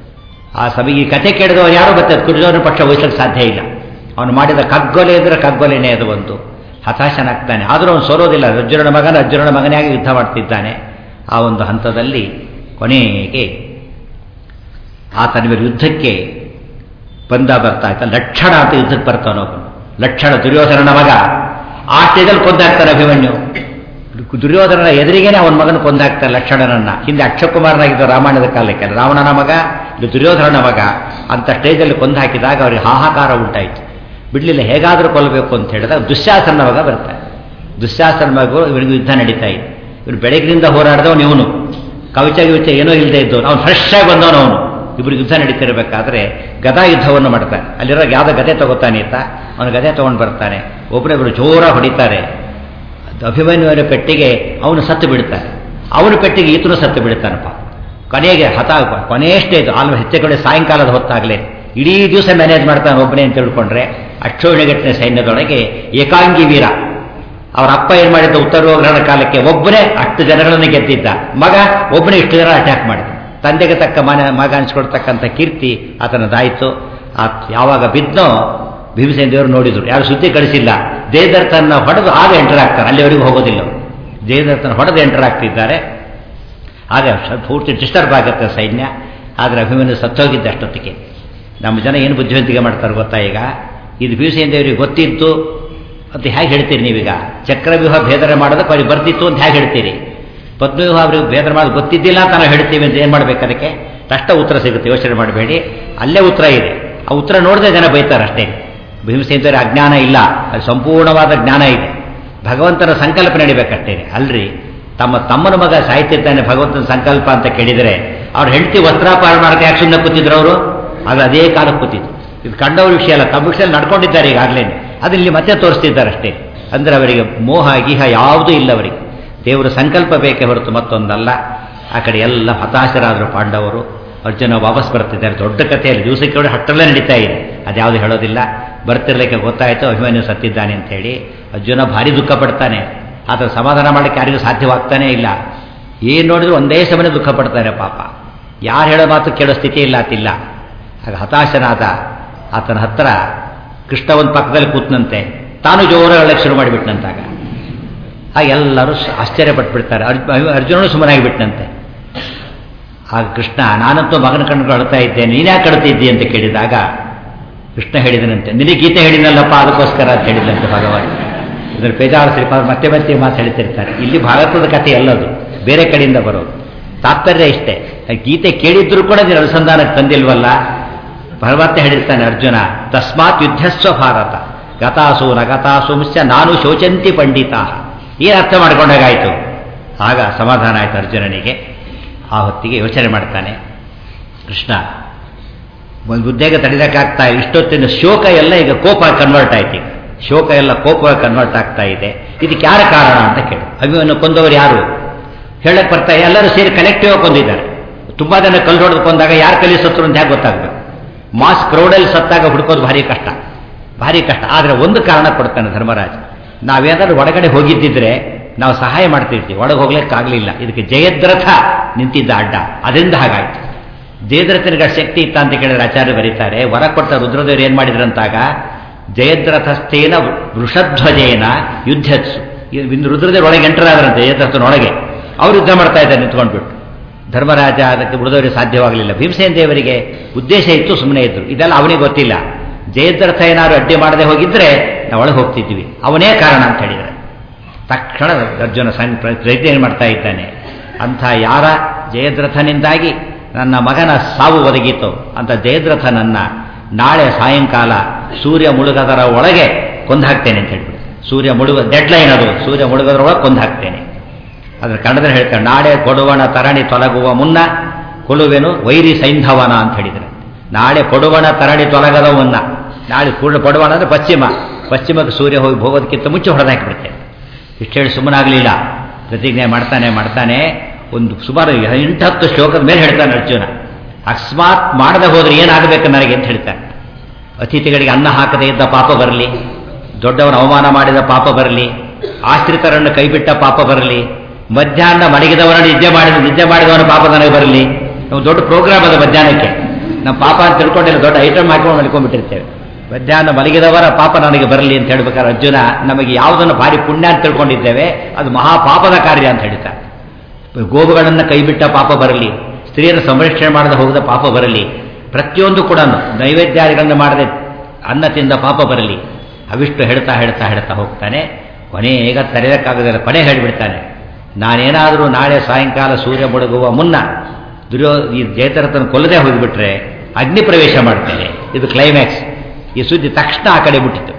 ಆ ಸಭೆ ಈ ಕಥೆ ಕೇಳಿದವರು ಯಾರು ಬರ್ತದೆ ಕುಡಿದವನ ಪಕ್ಷ ವಹಿಸಕ್ಕೆ ಸಾಧ್ಯ ಇಲ್ಲ ಅವನು ಮಾಡಿದ ಕಗ್ಗೊಲೆ ಅಂದರೆ ಕಗ್ಗೊಲೆನೇ ಅದು ಒಂದು ಹತಾಶನಾಗ್ತಾನೆ ಆದರೂ ಅವನು ಸೋರೋದಿಲ್ಲ ಅರ್ಜುನನ ಮಗನ ಅರ್ಜುನನ ಮಗನಾಗಿ ಯುದ್ಧ ಮಾಡ್ತಿದ್ದಾನೆ ಆ ಒಂದು ಹಂತದಲ್ಲಿ ಕೊನೆಗೆ ಆತನ ಮೇಲೆ ಯುದ್ಧಕ್ಕೆ ಬಂದ ಬರ್ತಾ ಇದ್ದ ಲಕ್ಷಣ ಅಂತ ಯುದ್ಧಕ್ಕೆ ಬರ್ತಾನೊಬ್ಬನು ಲಕ್ಷಣ ದುರ್ಯೋಧನನ ಮಗ ಆ ಸ್ಟೇಜಲ್ಲಿ ಕೊಂದಾಗ್ತಾನೆ ಅಭಿಮನ್ಯು ದುರ್ಯೋಧನನ ಎದುರಿಗೇನೆ ಅವನ ಮಗನ ಕೊಂದಾಗ್ತಾರೆ ಲಕ್ಷಣನನ್ನ ಹಿಂದೆ ಅಕ್ಷಕುಮಾರನಾಗಿದ್ದ ರಾಮಾಯಣದ ಕಾಲಕ್ಕೆ ರಾವಣನ ಮಗ ಇದು ದುರ್ಯೋಧನನ ಮಗ ಅಂತ ಸ್ಟೇಜಲ್ಲಿ ಕೊಂದು ಹಾಕಿದಾಗ ಅವರಿಗೆ ಹಾಹಾಕಾರ ಉಂಟಾಯಿತು ಬಿಡ್ಲಿಲ್ಲ ಹೇಗಾದರೂ ಕೊಲ್ಲಬೇಕು ಅಂತ ಹೇಳಿದಾಗ ದುಶ್ಯಾಸನ ಮಗ ಬರ್ತಾರೆ ದುಶ್ಯಾಸನ ಮಗ ಇವನಿಗೆ ಯುದ್ಧ ನಡೀತಾ ಇದೆ ಇವನು ಬೆಳಗಿನಿಂದ ಹೋರಾಡಿದವನು ಇವನು ಕವಚ ಗಿವಚ ಏನೋ ಇಲ್ಲದೆ ಇದ್ದವನು ಅವನು ಫ್ರೆಶ್ ಆಗಿ ಬಂದವನು ಅವನು ಇಬ್ಬರಿಗೆ ಯುದ್ಧ ನಡೀತಿರ್ಬೇಕಾದ್ರೆ ಗದಾ ಯುದ್ಧವನ್ನು ಮಾಡ್ತಾನೆ ಅಲ್ಲಿರೋ ಯಾವುದೋ ಗದೆ ತಗೋತಾನೆ ಅಂತ ಅವನು ಗದೆ ತಗೊಂಡು ಬರ್ತಾನೆ ಒಬ್ಬರೊಬ್ಬರು ಜೋರ ಹೊಡಿತಾರೆ ಅಭಿಮನ್ಯುವಿನ ಪೆಟ್ಟಿಗೆ ಅವನು ಸತ್ತು ಬಿಡ್ತಾನೆ ಅವನ ಪೆಟ್ಟಿಗೆ ಈತನು ಸತ್ತು ಬಿಡ್ತಾನಪ್ಪ ಕೊನೆಗೆ ಹತ ಕೊನೆಯ ಸ್ಟೇಜ್ ಆಲ್ಮ ಹೆಚ್ಚು ಕಡೆ ಸಾಯಂಕಾಲದ ಹೊತ್ತಾಗಲೇ ಇಡೀ ದಿವಸ ಮ್ಯಾನೇಜ್ ಮಾಡ್ತಾನೆ ಒಬ್ಬನೇ ಅಂತ ತಿಳ್ಕೊಂಡ್ರೆ ಅಕ್ಷೋಣಿಗಟ್ಟಿನ ಸೈನ್ಯದೊಳಗೆ ಏಕಾಂಗಿ ವೀರ ಅವರ ಅಪ್ಪ ಏನು ಮಾಡಿದ್ದ ಉತ್ತರ ರೋಗ್ರಹಣ ಕಾಲಕ್ಕೆ ಒಬ್ಬನೇ ಅಷ್ಟು ಜನಗಳನ್ನು ಗೆದ್ದಿದ್ದ ಮಗ ಒಬ್ಬನೇ ಇಷ್ಟು ಜನ ಅಟ್ಯಾಕ್ ಮಾಡಿದ ತಂದೆಗೆ ತಕ್ಕ ಮನೆ ಮಗ ಅನ್ಸ್ಕೊಡ್ತಕ್ಕಂಥ ಕೀರ್ತಿ ಆತನದಾಯಿತು ಆ ಯಾವಾಗ ಬಿದ್ದನೋ ಭೀಮಸೇನ ದೇವರು ನೋಡಿದ್ರು ಯಾರು ಸುದ್ದಿ ಕಳಿಸಿಲ್ಲ ದೇದರ್ತನ ಹೊಡೆದು ಆಗ ಎಂಟರ್ ಆಗ್ತಾರೆ ಅಲ್ಲಿವರೆಗೂ ಹೋಗೋದಿಲ್ಲ ದೇದರ್ತನ ಹೊಡೆದು ಎಂಟರ್ ಆಗ್ತಿದ್ದಾರೆ ಆಗ ಪೂರ್ತಿ ಡಿಸ್ಟರ್ಬ್ ಆಗುತ್ತೆ ಸೈನ್ಯ ಆದರೆ ಅಭಿಮನ್ಯು ಸತ್ತೋಗಿದ್ದ ಅಷ್ಟೊತ್ತಿಗೆ ನಮ್ಮ ಜನ ಏನು ಬುದ್ಧಿವಂತಿಕೆ ಮಾಡ್ತಾರೆ ಗೊತ್ತಾ ಈಗ ಇದು ಭೀಮಸೇನ ದೇವರಿಗೆ ಗೊತ್ತಿತ್ತು ಅಂತ ಹೇಗೆ ಹೇಳ್ತೀರಿ ನೀವೀಗ ಚಕ್ರವ್ಯೂಹ ಭೇದನೆ ಮಾಡೋದಕ್ಕೆ ಅವ್ರಿಗೆ ಬರ್ತಿತ್ತು ಅಂತ ಹೇಗೆ ಹೇಳ್ತೀರಿ ಪದ್ಮವ್ಯೂಹ ಅವ್ರಿಗೆ ಭೇದನೆ ಮಾಡೋದು ಗೊತ್ತಿದ್ದಿಲ್ಲ ಅಂತ ನಾವು ಹೇಳ್ತೀವಿ ಅಂತ ಏನು ಮಾಡ್ಬೇಕು ಅದಕ್ಕೆ ತಷ್ಟ ಉತ್ತರ ಸಿಗುತ್ತೆ ಯೋಚನೆ ಮಾಡಬೇಡಿ ಅಲ್ಲೇ ಉತ್ತರ ಇದೆ ಆ ಉತ್ತರ ನೋಡದೆ ಜನ ಬೈತಾರೆ ಅಷ್ಟೇ ಭೀಮಸೇನ ಅಜ್ಞಾನ ಇಲ್ಲ ಅದು ಸಂಪೂರ್ಣವಾದ ಜ್ಞಾನ ಇದೆ ಭಗವಂತನ ಸಂಕಲ್ಪ ನಡಿಬೇಕಷ್ಟೇ ಅಲ್ರಿ ತಮ್ಮ ತಮ್ಮನ ಮಗ ಸಾಯ್ತಿದ್ದಾನೆ ಭಗವಂತನ ಸಂಕಲ್ಪ ಅಂತ ಕೇಳಿದರೆ ಅವ್ರ ಹೆಂಡತಿ ವಸ್ತ್ರಾಪಹರಣ ಮಾಡಕ್ಕೆ ಯಾಕೆ ಸುಮ್ಮನೆ ಕೂತಿದ್ರು ಅವರು ಆಗ ಅದೇ ಕಾಲಕ್ಕೆ ಕೂತಿದ್ರು ಇದು ಕಂಡವ್ರ ವಿಷಯ ಅಲ್ಲ ತಮ್ಮ ವಿಷಯ ನಡ್ಕೊಂಡಿದ್ದಾರೆ ಈಗಾಗಲೇ ಅದು ಇಲ್ಲಿ ಮತ್ತೆ ತೋರಿಸ್ತಿದ್ದಾರೆ ಅಷ್ಟೇ ಅಂದರೆ ಅವರಿಗೆ ಮೋಹ ಗೀಹ ಯಾವುದೂ ಇಲ್ಲ ಅವರಿಗೆ ದೇವರ ಸಂಕಲ್ಪ ಬೇಕೇ ಹೊರತು ಮತ್ತೊಂದಲ್ಲ ಆ ಕಡೆ ಎಲ್ಲ ಹತಾಶರಾದರು ಪಾಂಡವರು ಅರ್ಜುನ ವಾಪಸ್ ಬರ್ತಿದ್ದಾರೆ ದೊಡ್ಡ ಕಥೆಯಲ್ಲಿ ದಿವಸಕ್ಕೆ ನೋಡಿ ಹಟ್ಟರಲ್ಲೇ ನಡೀತಾ ಇದೆ ಅದ್ಯಾವುದು ಹೇಳೋದಿಲ್ಲ ಬರ್ತಿರ್ಲಿಕ್ಕೆ ಗೊತ್ತಾಯಿತು ಅಭಿಮನ್ಯು ಸತ್ತಿದ್ದಾನೆ ಅಂತ ಹೇಳಿ ಅರ್ಜುನ ಭಾರಿ ದುಃಖ ಪಡ್ತಾನೆ ಆದರೆ ಸಮಾಧಾನ ಮಾಡಲಿಕ್ಕೆ ಯಾರಿಗೂ ಸಾಧ್ಯವಾಗ್ತಾನೇ ಇಲ್ಲ ಏನು ನೋಡಿದ್ರು ಒಂದೇ ಸಮನೆ ದುಃಖ ಪಡ್ತಾನೆ ಪಾಪ ಯಾರು ಹೇಳೋ ಮಾತು ಕೇಳೋ ಸ್ಥಿತಿ ಇಲ್ಲ ಆತಿಲ್ಲ ಆಗ ಹತಾಶನಾದ ಆತನ ಹತ್ರ ಕೃಷ್ಣ ಒಂದು ಪಕ್ಕದಲ್ಲಿ ಕೂತ್ನಂತೆ ತಾನು ಜೋರ ಹೇಳಕ್ಕೆ ಶುರು ಮಾಡಿಬಿಟ್ನಂತಾಗ ಆಗ ಎಲ್ಲರೂ ಆಶ್ಚರ್ಯಪಟ್ಬಿಡ್ತಾರೆ ಅರ್ಜುನನು ಸುಮ್ಮನಾಗಿಬಿಟ್ನಂತೆ ಆಗ ಕೃಷ್ಣ ನಾನಂತೂ ಮಗನ ಕಣ್ಣು ಅಳ್ತಾ ಇದ್ದೇನೆ ನೀನ್ಯಾಕೆ ಅಳ್ತಿದ್ದಿ ಅಂತ ಕೇಳಿದಾಗ ಕೃಷ್ಣ ಹೇಳಿದನಂತೆ ನಿನಗೆ ಗೀತೆ ಹೇಳಿನಲ್ಲಪ್ಪ ಅದಕ್ಕೋಸ್ಕರ ಅಂತ ಹೇಳಿದಂತೆ ಭಗವಾನ್ ಇದನ್ನು ಪೇಜಾಳ ಶ್ರೀಪಾದ ಮತ್ತೆ ಮತ್ತೆ ಮಾತು ಹೇಳ್ತಿರ್ತಾರೆ ಇಲ್ಲಿ ಭಾರತದ ಕಥೆ ಅಲ್ಲದು ಬೇರೆ ಕಡೆಯಿಂದ ಬರೋದು ತಾತ್ಪರ್ಯ ಇಷ್ಟೇ ಗೀತೆ ಕೇಳಿದ್ರು ಕೂಡ ನೀನು ಅನುಸಂಧಾನಕ್ಕೆ ತಂದಿಲ್ವಲ್ಲ ಭಗವಂತ ಹೇಳಿರ್ತಾನೆ ಅರ್ಜುನ ತಸ್ಮಾತ್ ಯುದ್ಧಸ್ವ ಭಾರತ ಗತಾಸು ನಗತಾಸು ಮುಸ್ಯ ನಾನು ಶೋಚಂತಿ ಪಂಡಿತ ಏನು ಅರ್ಥ ಮಾಡ್ಕೊಂಡಾಗಾಯಿತು ಆಗ ಸಮಾಧಾನ ಆಯಿತು ಅರ್ಜುನನಿಗೆ ಆ ಹೊತ್ತಿಗೆ ಯೋಚನೆ ಮಾಡ್ತಾನೆ ಕೃಷ್ಣ ಒಂದು ಉದ್ಯೋಗ ತಡಿದಕ್ಕಾಗ್ತಾ ಇಲ್ಲ ಇಷ್ಟೊತ್ತಿನ ಶೋಕ ಎಲ್ಲ ಈಗ ಕೋಪ ಕನ್ವರ್ಟ್ ಆಯ್ತು ಈಗ ಶೋಕ ಎಲ್ಲ ಕೋಪ ಕನ್ವರ್ಟ್ ಆಗ್ತಾ ಇದೆ ಇದಕ್ಕೆ ಯಾರ ಕಾರಣ ಅಂತ ಕೇಳಿ ಅಭಿಮನ್ಯು ಕೊಂದವರು ಯಾರು ಹೇಳಕ್ ಬರ್ತಾ ಎಲ್ಲರೂ ಸೇರಿ ಕಲೆಕ್ಟಿವ್ ಆಗಿ ಕೊಂದಿದ್ದಾರೆ ತುಂಬಾ ಜನ ಕಲ್ಲು ಹೊಡೆದು ಕೊಂದಾಗ ಯಾರು ಕಲಿ ಸತ್ರು ಅಂತ ಹೇಗೆ ಗೊತ್ತಾಗಬೇಕು ಮಾಸ್ ಕ್ರೌಡಲ್ಲಿ ಸತ್ತಾಗ ಹುಡುಕೋದು ಭಾರಿ ಕಷ್ಟ ಭಾರಿ ಕಷ್ಟ ಆದರೆ ಒಂದು ಕಾರಣ ಕೊಡ್ತಾನೆ ಧರ್ಮರಾಜ್ ನಾವೇನಾದ್ರೂ ಒಳಗಡೆ ಹೋಗಿದ್ದಿದ್ರೆ ನಾವು ಸಹಾಯ ಮಾಡ್ತಿರ್ತೀವಿ ಒಳಗೆ ಹೋಗ್ಲಿಕ್ಕಾಗಲಿಲ್ಲ ಇದಕ್ಕೆ ಜಯದ್ರಥ ನಿಂತಿದ್ದ ಅಡ್ಡ ಅದರಿಂದ ಹಾಗಾಯ್ತು ಜಯದ್ರಥನಿಗೆ ಶಕ್ತಿ ಇತ್ತ ಅಂತ ಕೇಳಿದ್ರೆ ಆಚಾರ್ಯ ಬರೀತಾರೆ ವರ ಕೊಟ್ಟ ರುದ್ರದೇವರು ಏನು ಮಾಡಿದ್ರಂತಾಗ ಜಯದ್ರಥಸ್ಥೇನ ವೃಷಧ್ವಜೇನ ಯುದ್ಧತ್ಸು ಇನ್ನು ರುದ್ರದೇವರು ಒಳಗೆ ಎಂಟರಾದ್ರಂತೆ ಜಯದ್ರಥನೊಳಗೆ ಅವ್ರು ಯುದ್ಧ ಮಾಡ್ತಾ ಇದ್ದಾರೆ ನಿಂತ್ಕೊಂಡ್ಬಿಟ್ಟು ಧರ್ಮರಾಜ ಅದಕ್ಕೆ ಉಳಿದವರಿಗೆ ಸಾಧ್ಯವಾಗಲಿಲ್ಲ ಭೀಮಸೇನ ದೇವರಿಗೆ ಉದ್ದೇಶ ಇತ್ತು ಸುಮ್ಮನೆ ಇದ್ರು ಇದೆಲ್ಲ ಅವನಿಗೆ ಗೊತ್ತಿಲ್ಲ ಜಯದ್ರಥ ಏನಾದ್ರು ಅಡ್ಡಿ ಮಾಡದೆ ಹೋಗಿದ್ರೆ ನಾವು ಒಳಗೆ ಹೋಗ್ತಿದ್ವಿ ಅವನೇ ಕಾರಣ ಅಂತ ಹೇಳಿದರೆ ತಕ್ಷಣ ಅರ್ಜುನ ಸಣ್ಣ ಪ್ರಯತ್ನ ಏನು ಮಾಡ್ತಾ ಇದ್ದಾನೆ ಅಂಥ ಯಾರ ಜಯದ್ರಥನಿಂದಾಗಿ ನನ್ನ ಮಗನ ಸಾವು ಒದಗಿತು ಅಂತ ಜಯದ್ರಥನನ್ನ ನಾಳೆ ಸಾಯಂಕಾಲ ಸೂರ್ಯ ಮುಳುಗದರ ಒಳಗೆ ಕೊಂದಾಕ್ತೇನೆ ಅಂತ ಹೇಳ್ಬಿಟ್ಟು ಸೂರ್ಯ ಮುಳುಗ ಡೆಡ್ಲೈನ್ ಅದು ಸೂರ್ಯ ಮುಳುಗದರ ಒಳಗೆ ಕೊಂದಾಕ್ತೇನೆ ಅದರ ಕನ್ನಡದಲ್ಲಿ ಹೇಳ್ತಾರೆ ನಾಳೆ ಕೊಡುವಣ ತರಣಿ ತೊಲಗುವ ಮುನ್ನ ಕೊಳುವೆನು ವೈರಿ ಸೈಂಧವನ ಅಂತ ಹೇಳಿದರೆ ನಾಳೆ ಕೊಡುವಣ ತರಣಿ ತೊಲಗದ ಮುನ್ನ ನಾಳೆ ಕೂಡ ಕೊಡುವಣ ಅಂದರೆ ಪಶ್ಚಿಮ ಪಶ್ಚಿಮಕ್ಕೆ ಸೂರ್ಯ ಹೋಗಿ ಹೋಗೋದಕ್ಕಿಂತ ಮುಂಚೆ ಹೊಡೆದಾಕಿಬಿಡ್ತೇನೆ ಇಷ್ಟು ಹೇಳಿ ಸುಮ್ಮನಾಗಲಿಲ್ಲ ಪ್ರತಿಜ್ಞೆ ಮಾಡ್ತಾನೆ ಮಾಡ್ತಾನೆ ಒಂದು ಸುಮಾರು ಎಂಟು ಹತ್ತು ಶ್ಲೋಕದ ಮೇಲೆ ಹೇಳ್ತಾನೆ ಅರ್ಜುನ ಅಕಸ್ಮಾತ್ ಮಾಡದೆ ಹೋದ್ರೆ ಏನಾಗಬೇಕು ನನಗೆ ಅಂತ ಹೇಳ್ತಾನೆ ಅತಿಥಿಗಳಿಗೆ ಅನ್ನ ಹಾಕದೇ ಇದ್ದ ಪಾಪ ಬರಲಿ ದೊಡ್ಡವನ ಅವಮಾನ ಮಾಡಿದ ಪಾಪ ಬರಲಿ ಆಶ್ರಿತರನ್ನು ಕೈಬಿಟ್ಟ ಪಾಪ ಬರಲಿ ಮಧ್ಯಾಹ್ನ ಮಲಗಿದವರನ್ನು ನಿದ್ದೆ ಮಾಡಿದ ನಿದ್ದೆ ಮಾಡಿದವನ ಪಾಪ ನನಗೆ ಬರಲಿ ನಾವು ದೊಡ್ಡ ಪ್ರೋಗ್ರಾಮ್ ಅದು ಮಧ್ಯಾಹ್ನಕ್ಕೆ ನಮ್ಮ ಪಾಪ ಅಂತ ತಿಳ್ಕೊಂಡಿಲ್ಲ ದೊಡ್ಡ ಐಟಮ್ ಹಾಕೊಂಡು ಮಲ್ಕೊಂಡ್ಬಿಟ್ಟಿರ್ತೇವೆ ಮಧ್ಯಾಹ್ನ ಮಲಗಿದವರ ಪಾಪ ನನಗೆ ಬರಲಿ ಅಂತ ಹೇಳ್ಬೇಕಾದ್ರೆ ಅರ್ಜುನ ನಮಗೆ ಯಾವುದನ್ನು ಭಾರಿ ಪುಣ್ಯ ಅಂತ ತಿಳ್ಕೊಂಡಿದ್ದೇವೆ ಅದು ಮಹಾಪಾಪದ ಕಾರ್ಯ ಅಂತ ಹೇಳ್ತಾರೆ ಗೋವುಗಳನ್ನು ಕೈಬಿಟ್ಟ ಪಾಪ ಬರಲಿ ಸ್ತ್ರೀಯರ ಸಂರಕ್ಷಣೆ ಮಾಡದೆ ಹೋಗದ ಪಾಪ ಬರಲಿ ಪ್ರತಿಯೊಂದು ಕೂಡ ನೈವೇದ್ಯಾದಿಗಳನ್ನು ಮಾಡದೆ ಅನ್ನ ತಿಂದ ಪಾಪ ಬರಲಿ ಅವಿಷ್ಟು ಹೇಳ್ತಾ ಹೇಳ್ತಾ ಹೇಳ್ತಾ ಹೋಗ್ತಾನೆ ಕೊನೆಗ ತಡೆಯೋಕ್ಕಾಗೋದಿಲ್ಲ ಕೊನೆ ಹೇಳಿಬಿಡ್ತಾನೆ ನಾನೇನಾದರೂ ನಾಳೆ ಸಾಯಂಕಾಲ ಸೂರ್ಯ ಮುಳುಗುವ ಮುನ್ನ ದುರ್ಯೋ ಈ ಜಯತರತನ ಕೊಲ್ಲದೆ ಹೋಗಿಬಿಟ್ರೆ ಅಗ್ನಿ ಪ್ರವೇಶ ಮಾಡ್ತೇನೆ ಇದು ಕ್ಲೈಮ್ಯಾಕ್ಸ್ ಈ ಸುದ್ದಿ ತಕ್ಷಣ ಆ ಕಡೆ ಬಿಟ್ಟಿತ್ತು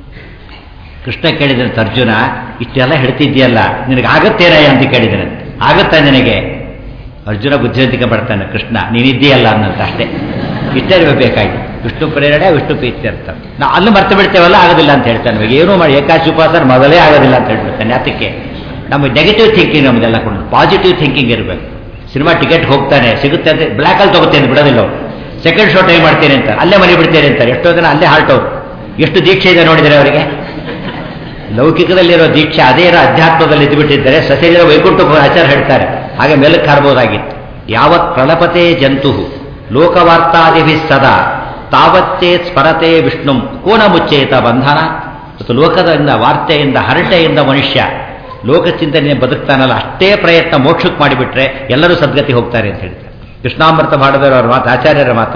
ಕೃಷ್ಣ ಕೇಳಿದಂತೆ ಅರ್ಜುನ ಇಷ್ಟೆಲ್ಲ ಹೇಳ್ತಿದ್ಯಲ್ಲ ನಿನಗೆ ಆಗತ್ತೇನಯ್ಯ ಅಂತ ಕೇಳಿದರೆ ಆಗತ್ತಾ ನಿನಗೆ ಅರ್ಜುನ ಬುದ್ಧಿವಂತಿಕೆ ಪಡ್ತಾನೆ ಕೃಷ್ಣ ನೀನಿದ್ದೀಯಲ್ಲ ಅನ್ನಂತ ಅಷ್ಟೇ ಇಷ್ಟೇ ಬೇಕಾಗಿ ವಿಷ್ಣು ಪ್ರೇರಣೆ ವಿಷ್ಣು ಪ್ರೀತಿ ಅಂತ ನಾ ಅಲ್ಲಿ ಮರ್ತು ಬಿಡ್ತೇವಲ್ಲ ಆಗೋದಿಲ್ಲ ಅಂತ ಹೇಳ್ತಾನೆ ಇವಾಗ ಏನೂ ಮಾಡಿ ಏಕಾಶಿ ಉಪವಾಸ ಮೊದಲೇ ಆಗೋದಿಲ್ಲ ಅಂತ ಹೇಳ್ಬಿಡ್ತಾನೆ ಅದಕ್ಕೆ ನಮಗೆ ನೆಗೆಟಿವ್ ಥಿಂಕಿಂಗ್ ನಮ್ಮದೆಲ್ಲ ಕೊಂಡು ಪಾಸಿಟಿವ್ ಥಿಂಕಿಂಗ್ ಇರಬೇಕು ಸಿನಿಮಾ ಟಿಕೆಟ್ ಹೋಗ್ತಾನೆ ಸಿಗುತ್ತೆ ಅಂತ ಬ್ಲ್ಯಾಕಲ್ಲಿ ತಗೋತೇನೆ ಬಿಡೋದಿಲ್ಲ ಅವ್ರು ಸೆಕೆಂಡ್ ಶೋ ಟೈಮ್ ಮಾಡ್ತೇನೆ ಅಂತ ಅಲ್ಲೇ ಮನೆ ಬಿಡ್ತೇನೆ ಅಂತಾರೆ ಎಷ್ಟೋ ಜನ ಅಲ್ಲೇ ಹಾಲ್ಟವ್ರು ಎಷ್ಟು ದೀಕ್ಷೆ ಇದೆ ನೋಡಿದರೆ ಅವರಿಗೆ ಲೌಕಿಕದಲ್ಲಿರೋ ದೀಕ್ಷೆ ಅದೇ ಇರೋ ಅಧ್ಯಾತ್ಮದಲ್ಲಿ ಇದ್ದುಬಿಟ್ಟಿದ್ದಾರೆ ಸಸೇರಿರೋ ವೈಕುಂಠ ಆಚಾರ ಹೇಳ್ತಾರೆ ಹಾಗೆ ಮೇಲಕ್ಕೆ ಹಾರಬಹುದಾಗಿತ್ತು ಯಾವತ್ ಪ್ರಲಪತೆ ಜಂತು ಲೋಕವಾರ್ತಾದಿಭಿ ಸದಾ ತಾವತ್ತೇ ಸ್ಮರತೆ ವಿಷ್ಣು ಕೋನ ಮುಚ್ಚೇತ ಬಂಧನ ಮತ್ತು ಲೋಕದಿಂದ ವಾರ್ತೆಯಿಂದ ಹರಟೆಯಿಂದ ಮನುಷ್ಯ ಲೋಕಚಿಂತನೆ ಬದುಕ್ತಾನಲ್ಲ ಅಷ್ಟೇ ಪ್ರಯತ್ನ ಮೋಕ್ಷಕ್ಕೆ ಮಾಡಿಬಿಟ್ರೆ ಎಲ್ಲರೂ ಸದ್ಗತಿ ಹೋಗ್ತಾರೆ ಅಂತ ಹೇಳ್ತಾರೆ ಕೃಷ್ಣಾಮೃತ ಮಾಡಿದವರ ಮಾತು ಆಚಾರ್ಯರ ಮಾತು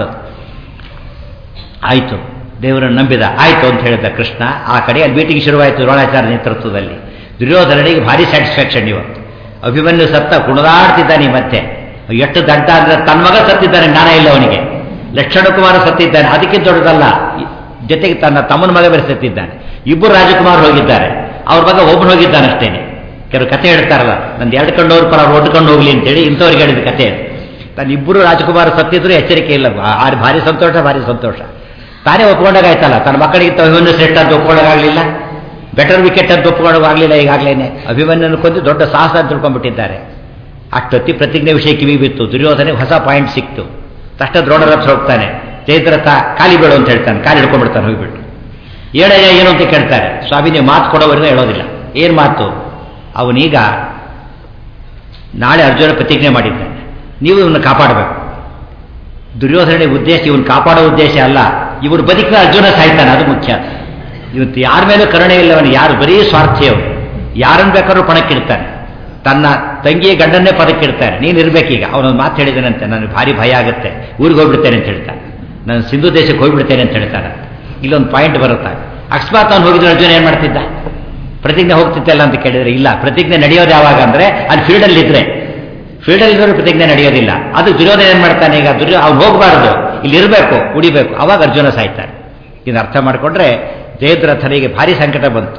ಆಯಿತು ದೇವರನ್ನು ನಂಬಿದ ಆಯಿತು ಅಂತ ಹೇಳಿದ ಕೃಷ್ಣ ಆ ಕಡೆ ಅಲ್ಲಿ ಮೀಟಿಂಗ್ ಶುರುವಾಯಿತು ದ್ರೋಣಾಚಾರ್ಯ ನೇತೃತ್ವದಲ್ಲಿ ದುರ್ಯೋಧನನಿಗೆ ಭಾರಿ ಸ್ಯಾಟಿಸ್ಫ್ಯಾಕ್ಷನ್ ಇವತ್ತು ಅಭಿಮನ್ಯು ಸತ್ತ ಕುಣದಾಡ್ತಿದ್ದಾನೆ ಮತ್ತೆ ಎಷ್ಟು ದಡ್ಡ ಅಂದ್ರೆ ತನ್ನ ಮಗ ಸತ್ತಿದ್ದಾನೆ ಜ್ಞಾನ ಇಲ್ಲ ಅವನಿಗೆ ಲಕ್ಷಣ ಕುಮಾರ ಸತ್ತಿದ್ದಾನೆ ಅದಕ್ಕಿಂತ ದೊಡ್ಡದಲ್ಲ ಜೊತೆಗೆ ತನ್ನ ತಮ್ಮನ ಮಗ ಬೇರೆ ಸತ್ತಿದ್ದಾನೆ ಇಬ್ಬರು ರಾಜಕುಮಾರ್ ಹೋಗಿದ್ದಾರೆ ಅವ್ರ ಮಗ ಒಬ್ಬನು ಹೋಗಿದ್ದಾನೆ ಅಷ್ಟೇನೆ ಕೆಲವು ಕತೆ ಹೇಳ್ತಾರಲ್ಲ ನಂದು ಎರಡು ಕಂಡವ್ರ ಪರ ಅವ್ರು ಒಟ್ಕೊಂಡು ಹೋಗ್ಲಿ ಅಂತೇಳಿ ಇಂಥವ್ರಿಗೆ ಹೇಳಿದ ಕತೆ ತನ್ನ ಇಬ್ಬರು ರಾಜಕುಮಾರ ಸತ್ತಿದ್ರು ಎಚ್ಚರಿಕೆ ಇಲ್ಲ ಭಾರಿ ಸಂತೋಷ ಭಾರಿ ಸಂತೋಷ ತಾನೇ ಒಪ್ಕೊಂಡಾಗಾಯ್ತಲ್ಲ ತನ್ನ ಮಕ್ಕಳಿಗೆ ಅಭಿಮನ್ಯು ಶ್ರೇಷ್ಠ ಅಂತ ಒಪ್ಕೊಳ್ಳೋಕ್ಕಾಗಲಿಲ್ಲ ಬೆಟರ್ ವಿಕೆಟ್ ಅಂತ ಒಪ್ಕೊಳ್ಳೋಕ್ಕಾಗಲಿಲ್ಲ ಈಗಾಗಲೇ ಅಭಿಮನ್ಯನ ಕೊಂದು ದೊಡ್ಡ ಸಾಹಸ ಅಂತ ತಿಳ್ಕೊಂಡ್ಬಿಟ್ಟಿದ್ದಾರೆ ಅಷ್ಟೊತ್ತಿ ಪ್ರತಿಜ್ಞೆ ವಿಷಯ ಕಿವಿ ಬಿತ್ತು ದುರ್ಯೋಧನೆಗೆ ಹೊಸ ಪಾಯಿಂಟ್ ಸಿಕ್ತು ತಷ್ಟ ದ್ರೋಣರ ಹತ್ರ ಹೋಗ್ತಾನೆ ಚೈತ್ರಥ ಖಾಲಿ ಬೇಡ ಅಂತ ಹೇಳ್ತಾನೆ ಕಾಲಿ ಹಿಡ್ಕೊಂಡ್ಬಿಡ್ತಾನೆ ಹೋಗ್ಬಿಟ್ಟು ಏಳಯ್ಯ ಏನು ಅಂತ ಕೇಳ್ತಾರೆ ಸ್ವಾಮಿ ನೀವು ಮಾತು ಕೊಡೋವರೆಗೂ ಹೇಳೋದಿಲ್ಲ ಏನು ಮಾತು ಅವನೀಗ ನಾಳೆ ಅರ್ಜುನ ಪ್ರತಿಜ್ಞೆ ಮಾಡಿದ್ದಾನೆ ನೀವು ಇವನ್ನ ಕಾಪಾಡಬೇಕು ದುರ್ಯೋಧನೆ ಉದ್ದೇಶ ಇವನು ಕಾಪಾಡೋ ಉದ್ದೇಶ ಅಲ್ಲ ಇವರು ಬದುಕ ಅರ್ಜುನ ಸಾಯ್ತಾನೆ ಅದು ಮುಖ್ಯ ಇವತ್ತು ಯಾರ ಮೇಲೂ ಕರುಣೆ ಇಲ್ಲವನು ಯಾರು ಬರೀ ಸ್ವಾರ್ಥಿ ಅವನು ಯಾರನ್ನು ಬೇಕಾದ್ರೂ ಪಣಕ್ಕಿಡ್ತಾನೆ ತನ್ನ ತಂಗಿಯ ಗಂಡನ್ನೇ ಪದಕ್ಕಿಡ್ತಾನೆ ನೀನು ಇರ್ಬೇಕೀಗ ಅವನೊಂದು ಮಾತು ಹೇಳಿದಾನಂತೆ ನನಗೆ ಭಾರಿ ಭಯ ಆಗುತ್ತೆ ಊರಿಗೆ ಹೋಗ್ಬಿಡ್ತೇನೆ ಅಂತ ಹೇಳ್ತಾನೆ ನಾನು ಸಿಂಧು ದೇಶಕ್ಕೆ ಹೋಗ್ಬಿಡ್ತೇನೆ ಅಂತ ಹೇಳ್ತಾನೆ ಇಲ್ಲೊಂದು ಪಾಯಿಂಟ್ ಬರುತ್ತೆ ಅಕಸ್ಮಾತ್ ಅವನು ಹೋಗಿದ್ರೆ ಅರ್ಜುನ ಏನು ಮಾಡ್ತಿದ್ದ ಪ್ರತಿಜ್ಞೆ ಹೋಗ್ತಿದ್ದಲ್ಲ ಅಂತ ಕೇಳಿದ್ರೆ ಇಲ್ಲ ಪ್ರತಿಜ್ಞೆ ನಡೆಯೋದು ಯಾವಾಗ ಅಂದ್ರೆ ಅಲ್ಲಿ ಫೀಲ್ಡಲ್ಲಿ ಇದ್ರೆ ಫೀಲ್ಡಲ್ಲಿ ಇರೋರು ಪ್ರತಿಜ್ಞೆ ನಡೆಯೋದಿಲ್ಲ ಅದು ದುರ್ಯೋಧನ ಏನು ಮಾಡ್ತಾನೆ ಈಗ ದುರ್ಯೋ ಅವ್ನು ಹೋಗಬಾರ್ದು ಇಲ್ಲಿ ಇರಬೇಕು ಉಡಿಬೇಕು ಅವಾಗ ಅರ್ಜುನ ಸಾಯ್ತಾನೆ ಇದನ್ನು ಅರ್ಥ ಮಾಡಿಕೊಂಡ್ರೆ ಜಯದ್ರಥನಿಗೆ ಭಾರಿ ಸಂಕಟ ಬಂತು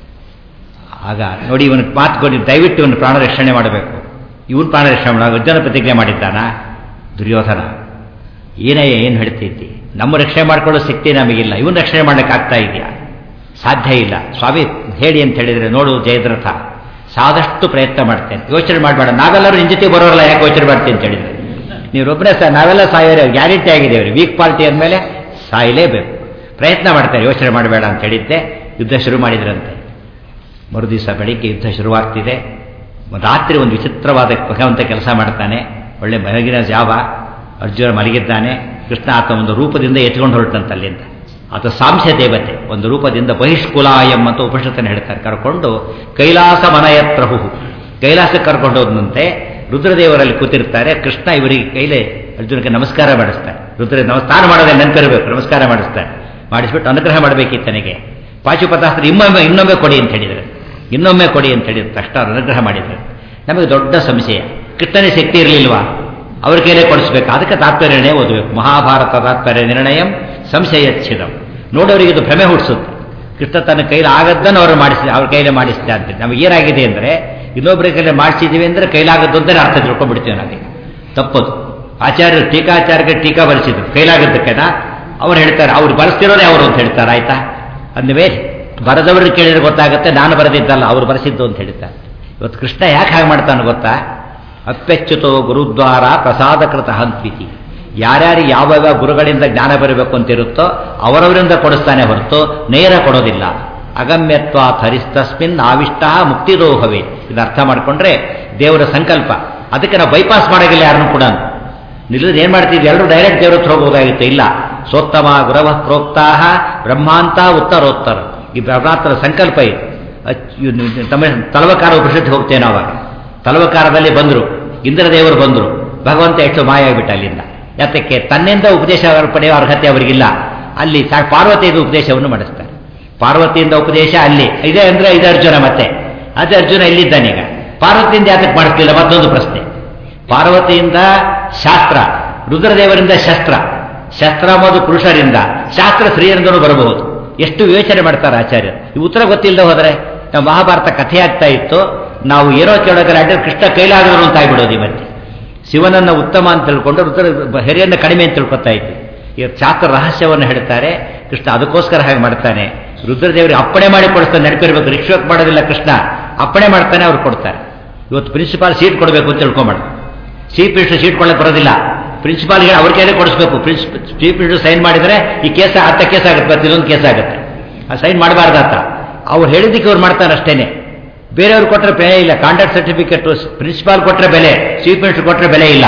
ಆಗ ನೋಡಿ ಇವನು ಮಾತುಕೊಂಡು ದಯವಿಟ್ಟು ಇವನು ಪ್ರಾಣ ರಕ್ಷಣೆ ಮಾಡಬೇಕು ಇವನು ಪ್ರಾಣ ರಕ್ಷಣೆ ಮಾಡ ಅರ್ಜುನ ಪ್ರತಿಜ್ಞೆ ಮಾಡಿದ್ದಾನ ದುರ್ಯೋಧನ ಏನೇ ಏನು ಹೇಳ್ತಿದ್ದಿ ನಮ್ಮ ರಕ್ಷಣೆ ಮಾಡ್ಕೊಳ್ಳೋ ಶಕ್ತಿ ನಮಗಿಲ್ಲ ಇವನು ರಕ್ಷಣೆ ಮಾಡಲಿಕ್ಕೆ ಆಗ್ತಾ ಇದೆಯಾ ಸಾಧ್ಯ ಇಲ್ಲ ಸ್ವಾಮಿ ಹೇಳಿ ಅಂತ ಹೇಳಿದರೆ ನೋಡು ಜಯದ್ರಥ ಸಾದಷ್ಟು ಪ್ರಯತ್ನ ಮಾಡ್ತೇನೆ ಯೋಚನೆ ಮಾಡಬೇಡ ನಾವೆಲ್ಲರೂ ನಿನ್ನ ಜೊತೆ ಬರೋರಲ್ಲ ಯಾಕೆ ಯೋಚನೆ ಮಾಡ್ತೀನಿ ಅಂತ ಹೇಳಿದ್ರೆ ನೀವೊಬ್ಬನೇ ಸಹ ನಾವೆಲ್ಲ ಸಾಯೋರೆ ಗ್ಯಾರಂಟಿ ಆಗಿದೆ ಅವ್ರಿಗೆ ವೀಕ್ ಪಾರ್ಟಿ ಅಂದಮೇಲೆ ಸಾಯಲೇಬೇಕು ಪ್ರಯತ್ನ ಮಾಡ್ತಾರೆ ಯೋಚನೆ ಮಾಡಬೇಡ ಅಂತ ಹೇಳಿದ್ದೆ ಯುದ್ಧ ಶುರು ಮಾಡಿದ್ರಂತೆ ಮರುದಿವಸ ಬೆಳಿಗ್ಗೆ ಯುದ್ಧ ಶುರುವಾಗ್ತಿದೆ ರಾತ್ರಿ ಒಂದು ವಿಚಿತ್ರವಾದ ಭಗವಂತ ಕೆಲಸ ಮಾಡ್ತಾನೆ ಒಳ್ಳೆ ಬೆಳಗಿನ ಜಾವ ಅರ್ಜುನ ಮಲಗಿದ್ದಾನೆ ಕೃಷ್ಣ ಆತ ಒಂದು ರೂಪದಿಂದ ಎತ್ಕೊಂಡು ಹೊರಟಂತ ಅಲ್ಲಿಂದ ಆತ ಸಾಂಸ್ಯ ದೇವತೆ ಒಂದು ರೂಪದಿಂದ ಬಹಿಷ್ಕುಲಾಯಂ ಅಂತ ಉಪನಿಷತ್ತನ್ನು ಹೇಳ್ತಾರೆ ಕರ್ಕೊಂಡು ಕೈಲಾಸ ಮನಯತ್ರಹು ಕೈಲಾಸಕ್ಕೆ ಕರ್ಕೊಂಡು ಹೋದಂತೆ ರುದ್ರದೇವರಲ್ಲಿ ಕೂತಿರ್ತಾರೆ ಕೃಷ್ಣ ಇವರಿಗೆ ಕೈಲೇ ಅರ್ಜುನಕ್ಕೆ ನಮಸ್ಕಾರ ಮಾಡಿಸ್ತಾರೆ ರುದ್ರ ನಮಸ್ಕಾರ ಮಾಡೋದೇ ನೆನಪಿರಬೇಕು ನಮಸ್ಕಾರ ಮಾಡಿಸ್ತಾರೆ ಮಾಡಿಸ್ಬಿಟ್ಟು ಅನುಗ್ರಹ ಮಾಡಬೇಕಿತ್ತನಿಗೆ ಪಾಶುಪತಾಸ್ತ್ರ ಇನ್ನೊಮ್ಮೆ ಇನ್ನೊಮ್ಮೆ ಕೊಡಿ ಅಂತ ಹೇಳಿದರೆ ಇನ್ನೊಮ್ಮೆ ಕೊಡಿ ಅಂತ ಹೇಳಿದ ತಕ್ಷಣ ಅನುಗ್ರಹ ಮಾಡಿದರು ನಮಗೆ ದೊಡ್ಡ ಸಂಶಯ ಕೃಷ್ಣನೇ ಶಕ್ತಿ ಇರಲಿಲ್ವಾ ಅವ್ರ ಕೈಲೇ ಕೊಡಿಸ್ಬೇಕು ಅದಕ್ಕೆ ತಾತ್ಪರ್ಯ ನಿರ್ಣಯ ಓದಬೇಕು ಮಹಾಭಾರತ ತಾತ್ಪರ್ಯ ನಿರ್ಣಯಂ ಸಂಶಯಚ್ಛಿದಂ ನೋಡೋರಿಗೆ ಇದು ಭ್ರಮೆ ಹುಟ್ಟಿಸುತ್ತೆ ಕೃಷ್ಣ ತನ್ನ ಕೈಲಿ ಆಗದ್ದನ್ನು ಅವರು ಮಾಡಿಸಿದ ಅವ್ರ ಕೈಲೇ ಮಾಡಿಸಿದ ಅಂತ ನಮಗೆ ಏನಾಗಿದೆ ಅಂದರೆ ಇನ್ನೊಬ್ಬರ ಕೈಲೇ ಮಾಡಿಸಿದ್ದೀವಿ ಅಂದರೆ ಕೈಲಾಗದ್ದು ಅಂತಲೇ ಅರ್ಥ ತಿಳ್ಕೊಂಡ್ಬಿಡ್ತೀವಿ ನಾವೀಗ ತಪ್ಪದು ಆಚಾರ್ಯರು ಟೀಕಾಚಾರ್ಯರಿಗೆ ಟೀಕಾ ಬರೆಸಿದ್ರು ಕೈಲಾಗದ್ದಕ್ಕೆನಾ ಅವ್ರು ಹೇಳ್ತಾರೆ ಅವ್ರು ಬರೆಸ್ತಿರೋದೇ ಅವರು ಅಂತ ಹೇಳ್ತಾರೆ ಆಯ್ತಾ ಅಂದವೇ ಬರೆದವ್ರಿಗೆ ಕೇಳಿದ್ರೆ ಗೊತ್ತಾಗುತ್ತೆ ನಾನು ಬರೆದಿದ್ದಲ್ಲ ಅವ್ರು ಬರೆಸಿದ್ದು ಅಂತ ಹೇಳ್ತಾರೆ ಇವತ್ತು ಕೃಷ್ಣ ಯಾಕೆ ಹಾಗೆ ಮಾಡ್ತಾನೆ ಗೊತ್ತಾ ಅಪ್ಯಚ್ಯುತೋ ಗುರುದ್ವಾರ ಪ್ರಸಾದಕೃತ ಹಂತ್ವಿತಿ ಯಾರ್ಯಾರು ಯಾವ್ಯಾವ ಗುರುಗಳಿಂದ ಜ್ಞಾನ ಬರಬೇಕು ಅಂತ ಇರುತ್ತೋ ಅವರವರಿಂದ ಕೊಡಿಸ್ತಾನೆ ಹೊರತು ನೇರ ಕೊಡೋದಿಲ್ಲ ಅಗಮ್ಯತ್ವ ಥರಿಸ್ತಸ್ಮಿನ್ ಆವಿಷ್ಟ ಮುಕ್ತಿದೋಹವೇ ಇದು ಅರ್ಥ ಮಾಡಿಕೊಂಡ್ರೆ ದೇವರ ಸಂಕಲ್ಪ ಅದಕ್ಕೆ ನಾವು ಬೈಪಾಸ್ ಮಾಡೋಗಿಲ್ಲ ಯಾರನ್ನು ಕೂಡ ನಿಲ್ಲದ ಏನ್ ಮಾಡ್ತಿದ್ವಿ ಎಲ್ಲರೂ ಡೈರೆಕ್ಟ್ ದೇವ್ರ ಹತ್ರ ಹೋಗೋದಾಗಿತ್ತು ಇಲ್ಲ ಸೋತ್ತಮ ಗುರವ ಪ್ರೋಕ್ತಾ ಬ್ರಹ್ಮಾಂತ ಉತ್ತರೋತ್ತರ ಈ ಬ್ರಹ್ಮಾತ್ತರ ಸಂಕಲ್ಪ ಇದು ತಮ್ಮ ತಲವಕಾರ ಉಪನಿಷತ್ತು ಹೋಗ್ತೇವೆ ನಾವಾಗ ತಲವಕಾರದಲ್ಲಿ ಬಂದರು ಇಂದ್ರದೇವರು ಬಂದರು ಭಗವಂತ ಎಷ್ಟು ಮಾಯ ಆಗಿಬಿಟ್ಟ ಅಲ್ಲಿಂದ ಯಾತಕ್ಕೆ ತನ್ನಿಂದ ಉಪದೇಶ ಪಡೆಯುವ ಅರ್ಹತೆ ಅವರಿಗಿಲ್ಲ ಅಲ್ಲಿ ಪಾರ್ವತಿಯಿಂದ ಉಪದೇಶವನ್ನು ಮಾಡಿಸ್ತಾರೆ ಪಾರ್ವತಿಯಿಂದ ಉಪದೇಶ ಅಲ್ಲಿ ಇದೆ ಅಂದ್ರೆ ಇದು ಅರ್ಜುನ ಮತ್ತೆ ಅದೇ ಅರ್ಜುನ ಇಲ್ಲಿದ್ದಾನೀಗ ಪಾರ್ವತಿಯಿಂದ ಯಾತಕ್ಕೆ ಮಾಡಿಸ್ಲಿಲ್ಲ ಮತ್ತೊಂದು ಪ್ರಶ್ನೆ ಪಾರ್ವತಿಯಿಂದ ಶಾಸ್ತ್ರ ರುದ್ರದೇವರಿಂದ ಶಸ್ತ್ರ ಶಸ್ತ್ರ ಎಂಬುದು ಪುರುಷರಿಂದ ಶಾಸ್ತ್ರ ಸ್ತ್ರೀಯರಿಂದಲೂ ಬರಬಹುದು ಎಷ್ಟು ವಿವೇಚನೆ ಮಾಡ್ತಾರೆ ಆಚಾರ್ಯರು ಈ ಉತ್ತರ ಗೊತ್ತಿಲ್ಲದೆ ಹೋದರೆ ನಾವು ಮಹಾಭಾರತ ಕಥೆ ಆಗ್ತಾ ಇತ್ತು ನಾವು ಏನೋ ಕೇಳೋದ್ರೆ ಅಡ್ಡ ಕೃಷ್ಣ ಕೈಲಾಗದ್ರು ಅಂತ ಆಗ್ಬಿಡೋದು ಇವತ್ತೆ ಶಿವನನ್ನ ಉತ್ತಮ ಅಂತ ತಿಳ್ಕೊಂಡು ರುದ್ರ ಹೆರಿಯನ್ನ ಕಡಿಮೆ ಅಂತ ತಿಳ್ಕೊತಾ ಇದ್ವಿ ಈ ಶಾಸ್ತ್ರ ರಹಸ್ಯವನ್ನು ಹೇಳ್ತಾರೆ ಕೃಷ್ಣ ಅದಕ್ಕೋಸ್ಕರ ಹಾಗೆ ಮಾಡ್ತಾನೆ ರುದ್ರದೇವರಿಗೆ ಅಪ್ಪಣೆ ಮಾಡಿ ಕೊಡಿಸ್ತಾನೆ ನೆನಪಿರ್ಬೇಕು ರಿಕ್ಷೋಕ್ ಮಾಡೋದಿಲ್ಲ ಕೃಷ್ಣ ಅಪ್ಪಣೆ ಮಾಡ್ತಾನೆ ಅವ್ರು ಕೊಡ್ತಾರೆ ಇವತ್ತು ಪ್ರಿನ್ಸಿಪಾಲ್ ಸೀಟ್ ಕೊಡಬೇಕು ಅಂತ ತಿಳ್ಕೊಂಬೇಡ ಚೀಫ್ ಮಿನಿಸ್ಟರ್ ಸೀಟ್ ಕೊಡಕ್ಕೆ ಬರೋದಿಲ್ಲ ಪ್ರಿನ್ಸಿಪಾಲ್ಗೆ ಅವ್ರ ಕೈಲೇ ಕೊಡಿಸ್ಬೇಕು ಪ್ರಿನ್ಸಿಪ ಚೀಫ್ ಮಿನಿಸ್ಟರ್ ಸೈನ್ ಮಾಡಿದರೆ ಈ ಕೇಸ್ ಹತ್ತ ಕೇಸ್ ಆಗುತ್ತೆ ಇನ್ನೊಂದು ಕೇಸ್ ಆಗುತ್ತೆ ಆ ಸೈನ್ ಮಾಡಬಾರ್ದಾತ ಅವ್ರು ಹೇಳಿದ್ದಕ್ಕೆ ಅವ್ರು ಮಾಡ್ತಾರೆ ಅಷ್ಟೇನೆ ಬೇರೆಯವ್ರು ಕೊಟ್ಟರೆ ಬೆಲೆ ಇಲ್ಲ ಕಾಂಟ್ರಾಕ್ಟ್ ಸರ್ಟಿಫಿಕೇಟ್ ಪ್ರಿನ್ಸಿಪಾಲ್ ಕೊಟ್ಟರೆ ಬೆಲೆ ಚೀಫ್ ಮಿನಿಸ್ಟರ್ ಕೊಟ್ಟರೆ ಬೆಲೆ ಇಲ್ಲ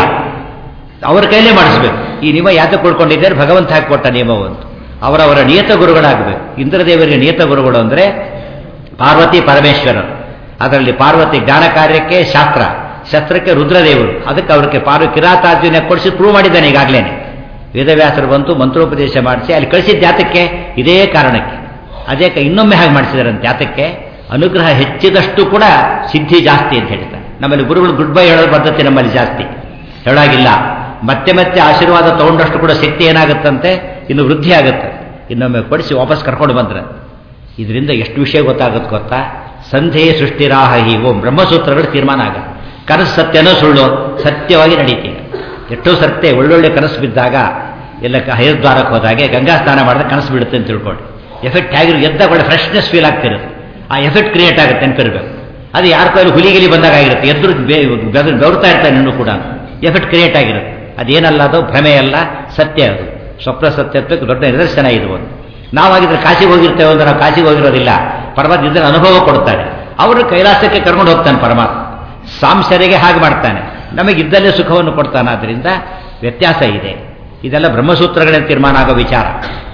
ಅವ್ರ ಕೈಲೇ ಮಾಡಿಸ್ಬೇಕು ಈ ನಿಯಮ ಯಾತ ಕೊಡ್ಕೊಂಡಿದ್ದಾರೆ ಭಗವಂತ ಹಾಕಿ ಕೊಟ್ಟ ನಿಯಮವು ಅಂತ ಅವರವರ ನಿಯತ ಗುರುಗಳಾಗಬೇಕು ಇಂದ್ರದೇವರಿಗೆ ನಿಯತ ಗುರುಗಳು ಅಂದರೆ ಪಾರ್ವತಿ ಪರಮೇಶ್ವರರು ಅದರಲ್ಲಿ ಪಾರ್ವತಿ ಜ್ಞಾನ ಕಾರ್ಯಕ್ಕೆ ಶಾಸ್ತ್ರ ಶಸ್ತ್ರಕ್ಕೆ ರುದ್ರದೇವರು ಅದಕ್ಕೆ ಅವ್ರಿಗೆ ಪಾರು ಕಿರಾತಾರ್ಜುನ ಕೊಡಿಸಿ ಪ್ರೂವ್ ಮಾಡಿದ್ದಾನೆ ಈಗಾಗಲೇ ವೇದವ್ಯಾಸರು ಬಂತು ಮಂತ್ರೋಪದೇಶ ಮಾಡಿಸಿ ಅಲ್ಲಿ ಕಳಿಸಿದ ಜಾತಕ್ಕೆ ಇದೇ ಕಾರಣಕ್ಕೆ ಅದೇ ಇನ್ನೊಮ್ಮೆ ಹಾಗೆ ಮಾಡಿಸಿದಾರಂತೆ ಜಾತಕ್ಕೆ ಅನುಗ್ರಹ ಹೆಚ್ಚಿದಷ್ಟು ಕೂಡ ಸಿದ್ಧಿ ಜಾಸ್ತಿ ಅಂತ ಹೇಳ್ತಾರೆ ನಮ್ಮಲ್ಲಿ ಗುರುಗಳು ಗುಡ್ ಬೈ ಹೇಳೋ ಪದ್ಧತಿ ನಮ್ಮಲ್ಲಿ ಜಾಸ್ತಿ ಹೇಳಾಗಿಲ್ಲ ಮತ್ತೆ ಮತ್ತೆ ಆಶೀರ್ವಾದ ತಗೊಂಡಷ್ಟು ಕೂಡ ಶಕ್ತಿ ಏನಾಗುತ್ತಂತೆ ಇನ್ನು ವೃದ್ಧಿ ಆಗುತ್ತೆ ಇನ್ನೊಮ್ಮೆ ಕೊಡಿಸಿ ವಾಪಸ್ ಕರ್ಕೊಂಡು ಬಂದ್ರೆ ಇದರಿಂದ ಎಷ್ಟು ವಿಷಯ ಗೊತ್ತಾಗುತ್ತೆ ಗೊತ್ತಾ ಸಂಧೆ ಸೃಷ್ಟಿರಾಹಿ ಓಂ ಬ್ರಹ್ಮಸೂತ್ರಗಳು ತೀರ್ಮಾನ ಆಗುತ್ತೆ ಕನಸು ಸತ್ಯನೋ ಸುಳ್ಳು ಸತ್ಯವಾಗಿ ನಡೀತೀಗ ಎಷ್ಟೋ ಸತ್ಯ ಒಳ್ಳೊಳ್ಳೆ ಕನಸು ಬಿದ್ದಾಗ ಎಲ್ಲ ಹೈರ್ದ್ವಾರಕ್ಕೆ ಹೋದಾಗೆ ಗಂಗಾ ಸ್ನಾನ ಮಾಡಿದ್ರೆ ಕನಸು ಬಿಡುತ್ತೆ ಅಂತ ತಿಳ್ಕೊಂಡು ಎಫೆಕ್ಟ್ ಆಗಿರೋ ಎದ್ದಾಗ ಒಳ್ಳೆ ಫ್ರೆಶ್ನೆಸ್ ಫೀಲ್ ಆಗ್ತಿರುತ್ತೆ ಆ ಎಫೆಕ್ಟ್ ಕ್ರಿಯೇಟ್ ಆಗುತ್ತೆ ನೆನಪಿರ್ಬೇಕು ಅದು ಯಾರ ಕೈಲಿ ಹುಲಿಗಿಲಿ ಬಂದಾಗ ಆಗಿರುತ್ತೆ ಎದುರು ಬೆವರ್ತಾ ಇರ್ತಾನೆ ಇನ್ನೂ ಕೂಡ ಎಫೆಕ್ಟ್ ಕ್ರಿಯೇಟ್ ಆಗಿರುತ್ತೆ ಅದೇನಲ್ಲ ಅದು ಭ್ರಮೆ ಅಲ್ಲ ಸತ್ಯ ಅದು ಸ್ವಪ್ನ ಸತ್ಯತ್ವಕ್ಕೆ ದೊಡ್ಡ ನಿದರ್ಶನ ಇದು ಒಂದು ನಾವಾಗಿದ್ರೆ ಕಾಶಿಗೆ ಹೋಗಿರ್ತೇವೆ ಅಂದ್ರೆ ನಾವು ಕಾಶಿಗೆ ಹೋಗಿರೋದಿಲ್ಲ ಪರಮಾತ್ಮ ಇದರ ಅನುಭವ ಕೊಡ್ತಾನೆ ಅವರು ಕೈಲಾಸಕ್ಕೆ ಕರ್ಕೊಂಡು ಹೋಗ್ತಾನೆ ಪರಮಾತ್ಮ ಸಾಂಶರಿಗೆ ಹಾಗೆ ಮಾಡ್ತಾನೆ ನಮಗಿದ್ದಲ್ಲೇ ಸುಖವನ್ನು ಕೊಡ್ತಾನೆ ಆದ್ದರಿಂದ ವ್ಯತ್ಯಾಸ ಇದೆ ಇದೆಲ್ಲ ಬ್ರಹ್ಮಸೂತ್ರಗಳಿಂದ ತೀರ್ಮಾನ ಆಗೋ ವಿಚಾರ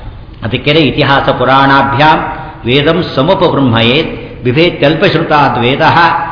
ಅದಕ್ಕೆ ಇತಿಹಾಸ ಪುರಾಣಾಭ್ಯಾಂ ವೇದಂ ಸಮುಪಬ್ರಹ್ಮಯೇತ್ ಬಿಭೇತ್ಯಲ್ಪಶ್ರುತಾದ್ ವೇದ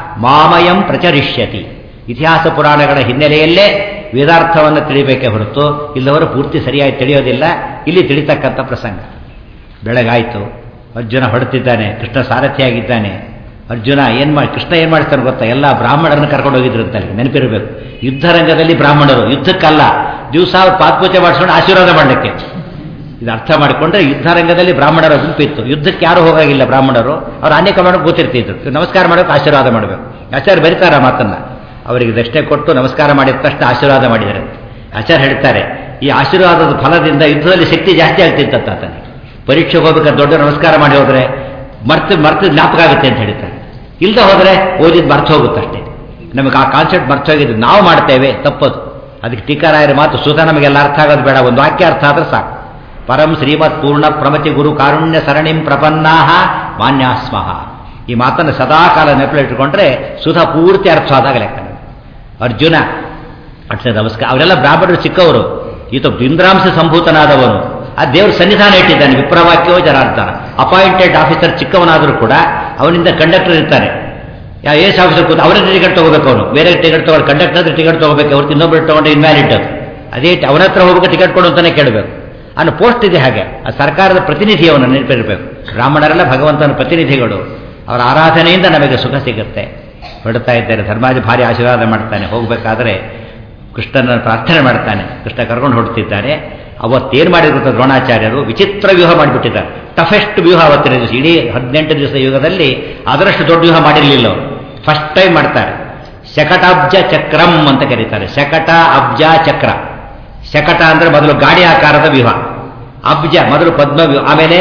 ಮಾಮಯಂ ಪ್ರಚರಿಷ್ಯತಿ ಇತಿಹಾಸ ಪುರಾಣಗಳ ಹಿನ್ನೆಲೆಯಲ್ಲೇ ವೇದಾರ್ಥವನ್ನು ತಿಳಿಬೇಕೇ ಹೊರತು ಇಲ್ಲವರು ಪೂರ್ತಿ ಸರಿಯಾಗಿ ತಿಳಿಯೋದಿಲ್ಲ ಇಲ್ಲಿ ತಿಳಿತಕ್ಕಂಥ ಪ್ರಸಂಗ ಬೆಳಗಾಯಿತು ಅರ್ಜುನ ಹೊಡೆತಿದ್ದಾನೆ ಕೃಷ್ಣ ಸಾರಥಿಯಾಗಿದ್ದಾನೆ ಅರ್ಜುನ ಏನು ಮಾಡಿ ಕೃಷ್ಣ ಏನು ಮಾಡ್ತಾನೆ ಗೊತ್ತಾ ಎಲ್ಲ ಬ್ರಾಹ್ಮಣರನ್ನು ಕರ್ಕೊಂಡು ಹೋಗಿದ್ರು ಅಂತ ನೆನಪಿರಬೇಕು ಯುದ್ಧರಂಗದಲ್ಲಿ ಬ್ರಾಹ್ಮಣರು ಯುದ್ಧಕ್ಕಲ್ಲ ದಿವಸ ಪಾತ್ಪೂಜೆ ಮಾಡಿಸ್ಕೊಂಡು ಆಶೀರ್ವಾದ ಮಾಡಲಿಕ್ಕೆ ಇದು ಅರ್ಥ ಮಾಡಿಕೊಂಡ್ರೆ ಯುದ್ಧರಂಗದಲ್ಲಿ ಬ್ರಾಹ್ಮಣರ ಗುಂಪಿತ್ತು ಯುದ್ಧಕ್ಕೆ ಯಾರು ಹೋಗಾಗಿಲ್ಲ ಬ್ರಾಹ್ಮಣರು ಅವ್ರು ಅನೇಕ ಮಾಡೋಕೆ ಗೊತ್ತಿರ್ತಿದ್ರು ನಮಸ್ಕಾರ ಮಾಡೋಕೆ ಆಶೀರ್ವಾದ ಮಾಡಬೇಕು ಆಚಾರ್ಯ ಬರೀತಾರ ಮಾತನ್ನ ಅವರಿಗೆ ದಷ್ಟೇ ಕೊಟ್ಟು ನಮಸ್ಕಾರ ಮಾಡಿದ ತಕ್ಷಣ ಆಶೀರ್ವಾದ ಮಾಡಿದ್ದಾರೆ ಆಚಾರ್ಯ ಹೇಳ್ತಾರೆ ಈ ಆಶೀರ್ವಾದದ ಫಲದಿಂದ ಯುದ್ಧದಲ್ಲಿ ಶಕ್ತಿ ಜಾಸ್ತಿ ಆಗ್ತಿತ್ತಂತ ಆತನಿಗೆ ಪರೀಕ್ಷೆಗೆ ಹೋಗ್ಬೇಕಾದ್ರೆ ದೊಡ್ಡ ನಮಸ್ಕಾರ ಮಾಡಿ ಹೋದ್ರೆ ಮರ್ತು ಮರ್ತು ಜ್ಞಾಪಕ ಆಗುತ್ತೆ ಅಂತ ಹೇಳ್ತಾರೆ ಇಲ್ಲದೆ ಹೋದರೆ ಓದಿದ್ದು ಮರ್ತು ಹೋಗುತ್ತಷ್ಟೇ ನಮಗೆ ಆ ಕಾನ್ಸೆಪ್ಟ್ ಮರ್ತು ಹೋಗಿದ್ದು ನಾವು ಮಾಡ್ತೇವೆ ತಪ್ಪದು ಅದಕ್ಕೆ ಟೀಕಾರಾಯರ ಮಾತು ಸುತ ನಮಗೆಲ್ಲ ಅರ್ಥ ಆಗೋದು ಬೇಡ ಒಂದು ವಾಕ್ಯ ಅರ್ಥ ಆದ್ರೆ ಸಾಕು ಪರಂ ಶ್ರೀಮತ್ ಪೂರ್ಣ ಪ್ರಮತಿ ಗುರು ಕಾರುಣ್ಯ ಸರಣಿಂ ಪ್ರಪನ್ನಾಹ ಮಾನ್ಯಾಸ್ಮಃ ಈ ಮಾತನ್ನು ಸದಾ ಕಾಲ ನೆನಪಿಟ್ಟುಕೊಂಡ್ರೆ ಸುಧಾ ಪೂರ್ತಿ ಅರ್ಥ ಆದಾಗ ಲೆಕ್ಕ ಅರ್ಜುನ ಅಕ್ಷರ ನಮಸ್ಕಾರ ಅವರೆಲ್ಲ ಬ್ರಾಹ್ಮಣರು ಚಿಕ್ಕವರು ಈತ ಇಂದ್ರಾಂಶ ಸಂಭೂತನಾದವನು ಆ ದೇವ್ರ ಸನ್ನಿಧಾನ ಇಟ್ಟಿದ್ದಾನೆ ವಿಪ್ರವಾಕ್ಯವೋ ಜನಾರ್ದನ ಅಪಾಯಿಂಟೆಡ್ ಆಫೀಸರ್ ಚಿಕ್ಕವನಾದರೂ ಕೂಡ ಅವನಿಂದ ಕಂಡಕ್ಟರ್ ಇರ್ತಾನೆ ಯಾ ಎಸ್ ಆಫೀಸರ್ ಕೂತು ಅವರೇ ಟಿಕೆಟ್ ತಗೋಬೇಕು ಅವನು ಬೇರೆ ಟಿಕೆಟ್ ತಗೊಂಡು ಕಂಡಕ್ಟರ್ ಹತ್ರ ಟಿಕೆಟ್ ತಗೋಬೇಕು ಅವ್ರು ಇನ್ನೊಬ್ಬರು ತಗೊಂಡು ಇನ್ವ್ಯಾಲಿಡ್ ಅದು ಅದೇ ಅವನ ಹತ್ರ ಹೋಗ್ಬೇಕು ಟಿಕೆಟ್ ಕೊಡು ಅಂತಾನೆ ಕೇಳಬೇಕು ಅನ್ನೋ ಪೋಸ್ಟ್ ಇದೆ ಹಾಗೆ ಆ ಸರ್ಕಾರದ ಪ್ರತಿನಿಧಿ ಅವನು ನೆನಪಿರಬೇಕು ಬ್ರಾಹ್ಮಣರೆಲ್ಲ ಭಗವಂತನ ಪ್ರತಿನಿಧಿಗಳು ಅವರ ಆರಾಧನೆಯಿಂದ ನಮಗೆ ಸುಖ ಸಿಗುತ್ತೆ ಹೊಡ್ತಾ ಇದ್ದಾರೆ ಧರ್ಮಾಜಿ ಭಾರಿ ಆಶೀರ್ವಾದ ಮಾಡ್ತಾನೆ ಹೋಗಬೇಕಾದ್ರೆ ಕೃಷ್ಣನ ಪ್ರಾರ್ಥನೆ ಮಾಡ್ತಾನೆ ಕೃಷ್ಣ ಕರ್ಕೊಂಡು ಹೊಡ್ತಿದ್ದಾನೆ ಅವತ್ತೇನು ಮಾಡಿದ್ರು ದ್ರೋಣಾಚಾರ್ಯರು ವಿಚಿತ್ರ ವ್ಯೂಹ ಮಾಡಿಬಿಟ್ಟಿದ್ದಾರೆ ಟಫೆಸ್ಟ್ ವ್ಯೂಹ ಅವತ್ತಿನ ದಿವಸ ಇಡೀ ಹದಿನೆಂಟು ದಿವಸ ಯುಗದಲ್ಲಿ ಅದರಷ್ಟು ದೊಡ್ಡ ವ್ಯೂಹ ಮಾಡಿರಲಿಲ್ಲ ಅವರು ಫಸ್ಟ್ ಟೈಮ್ ಮಾಡ್ತಾರೆ ಶಕಟಾಬ್ಜ ಚಕ್ರಂ ಅಂತ ಕರೀತಾರೆ ಶಕಟ ಅಬ್ಜ ಚಕ್ರ ಶಕಟ ಅಂದ್ರೆ ಮೊದಲು ಗಾಡಿ ಆಕಾರದ ವ್ಯೂಹ ಅಬ್ಜ ಮೊದಲು ಪದ್ಮ ವ್ಯೂಹ ಆಮೇಲೆ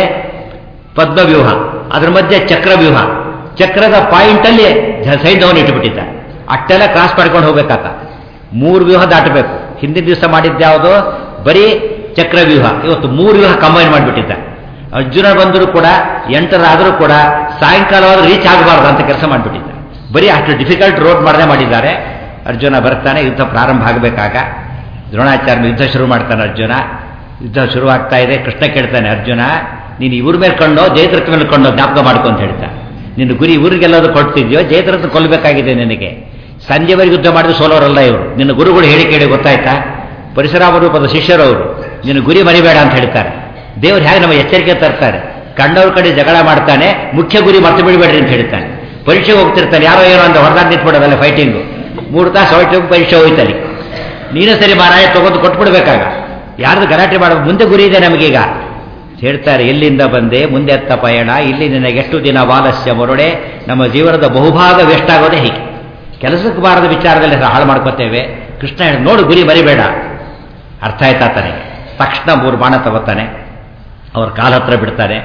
ಪದ್ಮ ವ್ಯೂಹ ಅದರ ಮಧ್ಯೆ ಚಕ್ರ ವ್ಯೂಹ ಚಕ್ರದ ಪಾಯಿಂಟ್ ಅಲ್ಲಿ ಸೈನ್ಯವನ್ನು ಇಟ್ಟುಬಿಟ್ಟಿದ್ದ ಅಟ್ಟೆಲ್ಲ ಕ್ರಾಸ್ ಮಾಡ್ಕೊಂಡು ಹೋಗ್ಬೇಕಾತ ಮೂರು ವ್ಯೂಹ ದಾಟಬೇಕು ಹಿಂದಿನ ದಿವಸ ಮಾಡಿದ್ದ್ಯಾವುದು ಬರೀ ಚಕ್ರ ವ್ಯೂಹ ಇವತ್ತು ಮೂರು ವ್ಯೂಹ ಕಂಬೈನ್ ಮಾಡಿಬಿಟ್ಟಿದ್ದ ಅರ್ಜುನ ಬಂದರೂ ಕೂಡ ಎಂಟರಾದರೂ ಕೂಡ ಸಾಯಂಕಾಲವಾದ್ರೂ ರೀಚ್ ಆಗಬಾರ್ದು ಅಂತ ಕೆಲಸ ಮಾಡಿಬಿಟ್ಟಿದ್ದ ಬರೀ ಅಷ್ಟು ಡಿಫಿಕಲ್ಟ್ ರೋಡ್ ಮಾಡದೆ ಮಾಡಿದ್ದಾರೆ ಅರ್ಜುನ ಬರ್ತಾನೆ ಯುದ್ಧ ಪ್ರಾರಂಭ ಆಗಬೇಕಾಗ ದ್ರೋಣಾಚಾರ್ಯ ಯುದ್ಧ ಶುರು ಮಾಡ್ತಾನೆ ಅರ್ಜುನ ಯುದ್ಧ ಶುರುವಾಗ್ತಾ ಇದೆ ಕೃಷ್ಣ ಕೇಳ್ತಾನೆ ಅರ್ಜುನ ನೀನು ಇವ್ರ ಮೇಲೆ ಕೊಂಡೋ ಜಯದ್ರಥ ಮೇಲೆ ಕೊಂಡೋ ಜ್ಞಾಪಕ ಮಾಡ್ಕೊ ಅಂತ ಹೇಳ್ತಾ ನಿನ್ನ ಗುರಿ ಊರಿಗೆಲ್ಲದು ಕೊಡ್ತಿದ್ಯೋ ಜಯದ್ರಥ ಕೊಲ್ಲಬೇಕಾಗಿದೆ ನಿನಗೆ ಸಂಜೆವರೆಗೆ ಯುದ್ಧ ಮಾಡಿದ್ರೆ ಸೋಲೋರಲ್ಲ ಇವರು ನಿನ್ನ ಗುರುಗಳು ಹೇಳಿ ಕೇಳಿ ಗೊತ್ತಾಯ್ತಾ ಪರಿಸರಾಮ ರೂಪದ ಶಿಷ್ಯರವರು ನಿನ್ನ ಗುರಿ ಮರಿಬೇಡ ಅಂತ ಹೇಳ್ತಾರೆ ದೇವರು ಹೇಗೆ ನಮ್ಮ ಎಚ್ಚರಿಕೆ ತರ್ತಾರೆ ಕಂಡವ್ರ ಕಡೆ ಜಗಳ ಮಾಡ್ತಾನೆ ಮುಖ್ಯ ಗುರಿ ಮರ್ತು ಬಿಡಬೇಡ್ರಿ ಅಂತ ಹೇಳ್ತಾನೆ ಪರೀಕ್ಷೆಗೆ ಹೋಗ್ತಿರ್ತಾನೆ ಯಾರೋ ಏನೋ ಅಂತ ಹೊರದಾಗಿ ನಿಂತ್ಬಿಡೋದಲ್ಲ ಫೈಟಿಂಗು ಮೂರು ತಾಸು ಹೊರಟು ಪರೀಕ್ಷೆ ಹೋಯ್ತಲ್ಲಿ ನೀನೇ ಸರಿ ಮಾರಾಯ ತಗೊಂಡು ಕೊಟ್ಬಿಡ್ಬೇಕಾಗ ಯಾರ್ದು ಗಲಾಟೆ ಮಾಡೋ ಮುಂದೆ ಗುರಿ ಇದೆ ನಮಗೀಗ ಹೇಳ್ತಾರೆ ಎಲ್ಲಿಂದ ಬಂದೆ ಮುಂದೆ ಎತ್ತ ಪಯಣ ಇಲ್ಲಿ ನಿನಗೆ ಎಷ್ಟು ದಿನ ವಾಲಸ್ಯ ಮೊರಡೆ ನಮ್ಮ ಜೀವನದ ಬಹುಭಾಗ ವೇಸ್ಟ್ ಆಗೋದೇ ಹೀಗೆ ಕೆಲಸಕ್ಕೆ ಬಾರದ ವಿಚಾರದಲ್ಲಿ ಹಾಳು ಮಾಡ್ಕೋತೇವೆ ಕೃಷ್ಣ ಹೇಳಿ ನೋಡು ಗುರಿ ಮರಿಬೇಡ ಅರ್ಥ ಆಯ್ತಾ ತನಗೆ ತಕ್ಷಣ ಮೂರು ಬಾಣ ತಗೋತಾನೆ ಅವ್ರ ಕಾಲ ಹತ್ರ ಬಿಡ್ತಾನೆ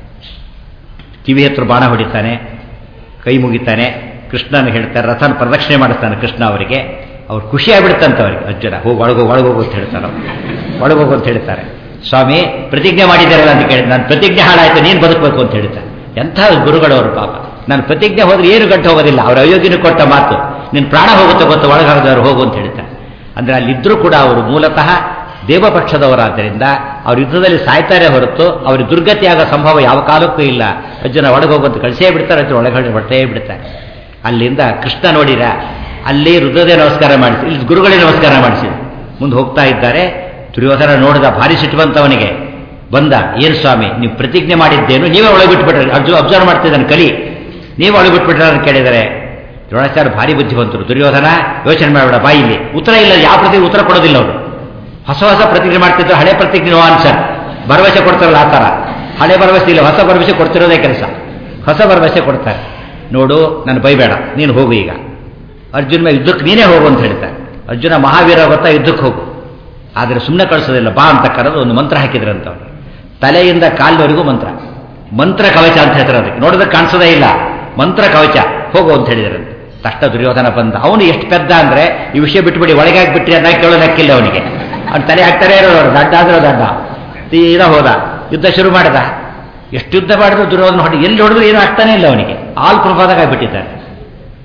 ಕಿವಿ ಹತ್ರ ಬಾಣ ಹೊಡಿತಾನೆ ಕೈ ಮುಗಿತಾನೆ ಕೃಷ್ಣನ ಹೇಳ್ತಾರೆ ರಥನ ಪ್ರದಕ್ಷಿಣೆ ಮಾಡಿಸ್ತಾನೆ ಕೃಷ್ಣ ಅವರಿಗೆ ಅವ್ರು ಖುಷಿಯಾಗ್ಬಿಡ್ತಂತ ಅವರಿಗೆ ಅರ್ಜುನ ಹೋಗಿ ಒಳಗೋ ಒಳಗೋಗು ಅಂತ ಹೇಳ್ತಾರೆ ಒಳಗೋಗು ಅಂತ ಹೇಳ್ತಾರೆ ಸ್ವಾಮಿ ಪ್ರತಿಜ್ಞೆ ಮಾಡಿದ್ದಾರಲ್ಲ ಅಂತ ಕೇಳಿದ ನಾನು ಪ್ರತಿಜ್ಞೆ ಹಾಳಾಯ್ತು ನೀನು ಬದುಕಬೇಕು ಅಂತ ಹೇಳ್ತಾರೆ ಎಂಥ ಗುರುಗಳವರು ಪಾಪ ನಾನು ಪ್ರತಿಜ್ಞೆ ಹೋದ್ರೆ ಏನು ಗಂಟು ಹೋಗೋದಿಲ್ಲ ಅವ್ರ ಅಯೋಗ್ಯನ ಕೊಟ್ಟ ಮಾತು ನಿನ್ನ ಪ್ರಾಣ ಹೋಗುತ್ತೆ ಗೊತ್ತು ಒಳಗಾಗದವ್ರು ಹೋಗು ಅಂತ ಹೇಳ್ತಾರೆ ಅಂದ್ರೆ ಅಲ್ಲಿದ್ದರೂ ಕೂಡ ಅವರು ಮೂಲತಃ ದೇವಪಕ್ಷದವರಾದ್ದರಿಂದ ಅವ್ರ ಯುದ್ಧದಲ್ಲಿ ಸಾಯ್ತಾರೆ ಹೊರತು ಅವ್ರಿಗೆ ದುರ್ಗತಿಯಾಗೋ ಸಂಭವ ಯಾವ ಕಾಲಕ್ಕೂ ಇಲ್ಲ ಅರ್ಜುನ ಒಳಗೆ ಹೋಗುವಂತ ಕಳಿಸೇ ಬಿಡ್ತಾರೆ ಅರ್ಜುನ ಒಳಗಡೆ ಹೊಟ್ಟೇ ಬಿಡ್ತಾರೆ ಅಲ್ಲಿಂದ ಕೃಷ್ಣ ನೋಡಿರ ಅಲ್ಲಿ ರುದ್ರದೇ ನಮಸ್ಕಾರ ಮಾಡಿಸಿ ಇಲ್ಲಿ ಗುರುಗಳೇ ನಮಸ್ಕಾರ ಮಾಡಿಸಿ ಮುಂದೆ ಹೋಗ್ತಾ ಇದ್ದಾರೆ ದುರ್ಯೋಧನ ನೋಡಿದ ಭಾರಿ ಸಿಟ್ಟುವಂತವನಿಗೆ ಬಂದ ಏನು ಸ್ವಾಮಿ ನೀವು ಪ್ರತಿಜ್ಞೆ ಮಾಡಿದ್ದೇನು ನೀವೇ ಒಳಗೆ ಬಿಟ್ಬಿಟ್ರೆ ಅರ್ಜುನ ಅಬ್ಸರ್ವ್ ಮಾಡ್ತಿದ್ದಾನೆ ಕಲಿ ನೀವೇ ಒಳಗೆ ಬಿಟ್ಬಿಟ್ರೆ ಅಂತ ಕೇಳಿದರೆ ದ್ರೋಣಾಚಾರ್ಯ ಭಾರಿ ಬುದ್ಧಿವಂತರು ದುರ್ಯೋಧನ ಯೋಚನೆ ಮಾಡಬೇಡ ಬಾಯಿಲಿ ಉತ್ತರ ಇಲ್ಲ ಯಾವ ಪ್ರತಿ ಉತ್ತರ ಕೊಡೋದಿಲ್ಲ ಅವರು ಹೊಸ ಹೊಸ ಪ್ರತಿಜ್ಞೆ ಮಾಡ್ತಿದ್ರು ಹಳೆ ಪ್ರತಿಜ್ಞೆ ನೋ ಆನ್ಸರ್ ಭರವಸೆ ಕೊಡ್ತಾರಲ್ಲ ಆ ಥರ ಹಳೆ ಭರವಸೆ ಇಲ್ಲ ಹೊಸ ಭರವಸೆ ಕೊಡ್ತಿರೋದೇ ಕೆಲಸ ಹೊಸ ಭರವಸೆ ಕೊಡ್ತಾರೆ ನೋಡು ನಾನು ಬೈಬೇಡ ನೀನು ಹೋಗು ಈಗ ಅರ್ಜುನ ಮೇಲೆ ಯುದ್ಧಕ್ಕೆ ನೀನೇ ಹೋಗು ಅಂತ ಹೇಳ್ತಾರೆ ಅರ್ಜುನ ಮಹಾವೀರ ಗೊತ್ತಾ ಯುದ್ಧಕ್ಕೆ ಹೋಗು ಆದರೆ ಸುಮ್ಮನೆ ಕಳಿಸೋದಿಲ್ಲ ಬಾ ಅಂತ ಕರೆದು ಒಂದು ಮಂತ್ರ ಹಾಕಿದ್ರಂತ ಅವರು ತಲೆಯಿಂದ ಕಾಲಿನವರೆಗೂ ಮಂತ್ರ ಮಂತ್ರ ಕವಚ ಅಂತ ಹೇಳ್ತಾರೆ ಅದಕ್ಕೆ ನೋಡೋದಕ್ಕೆ ಕಾಣಿಸೋದೇ ಇಲ್ಲ ಮಂತ್ರ ಕವಚ ಹೋಗು ಅಂತ ಹೇಳಿದ್ರಂತೆ ತಷ್ಟ ದುರ್ಯೋಧನ ಬಂದ ಅವನು ಎಷ್ಟು ಪೆದ್ದ ಅಂದ್ರೆ ಈ ವಿಷಯ ಬಿಟ್ಬಿಡಿ ಒಳಗೆ ಹಾಕ್ಬಿಟ್ರಿ ಅಂತ ಕೇಳೋದು ಹಾಕಿಲ್ಲ ಅವನಿಗೆ ಅವ್ನು ತಲೆ ಹಾಕ್ತಾರೆ ಇರೋರು ದಡ್ಡ ಆದ್ರೆ ದಡ್ಡ ತೀರಾ ಹೋದ ಯುದ್ಧ ಶುರು ಮಾಡಿದ ಎಷ್ಟು ಯುದ್ಧ ಮಾಡಿದ್ರು ದುರ್ಯೋಧನ ಹೊಡಿ ಎಲ್ಲಿ ಹೊಡೆದ್ರು ಏನೂ ಆಗ್ತಾನೆ ಇಲ್ಲ ಅವನಿಗೆ ಆಲ್ ಪ್ರಭಾದಾಗ ಆಗ್ಬಿಟ್ಟಿದ್ದಾರೆ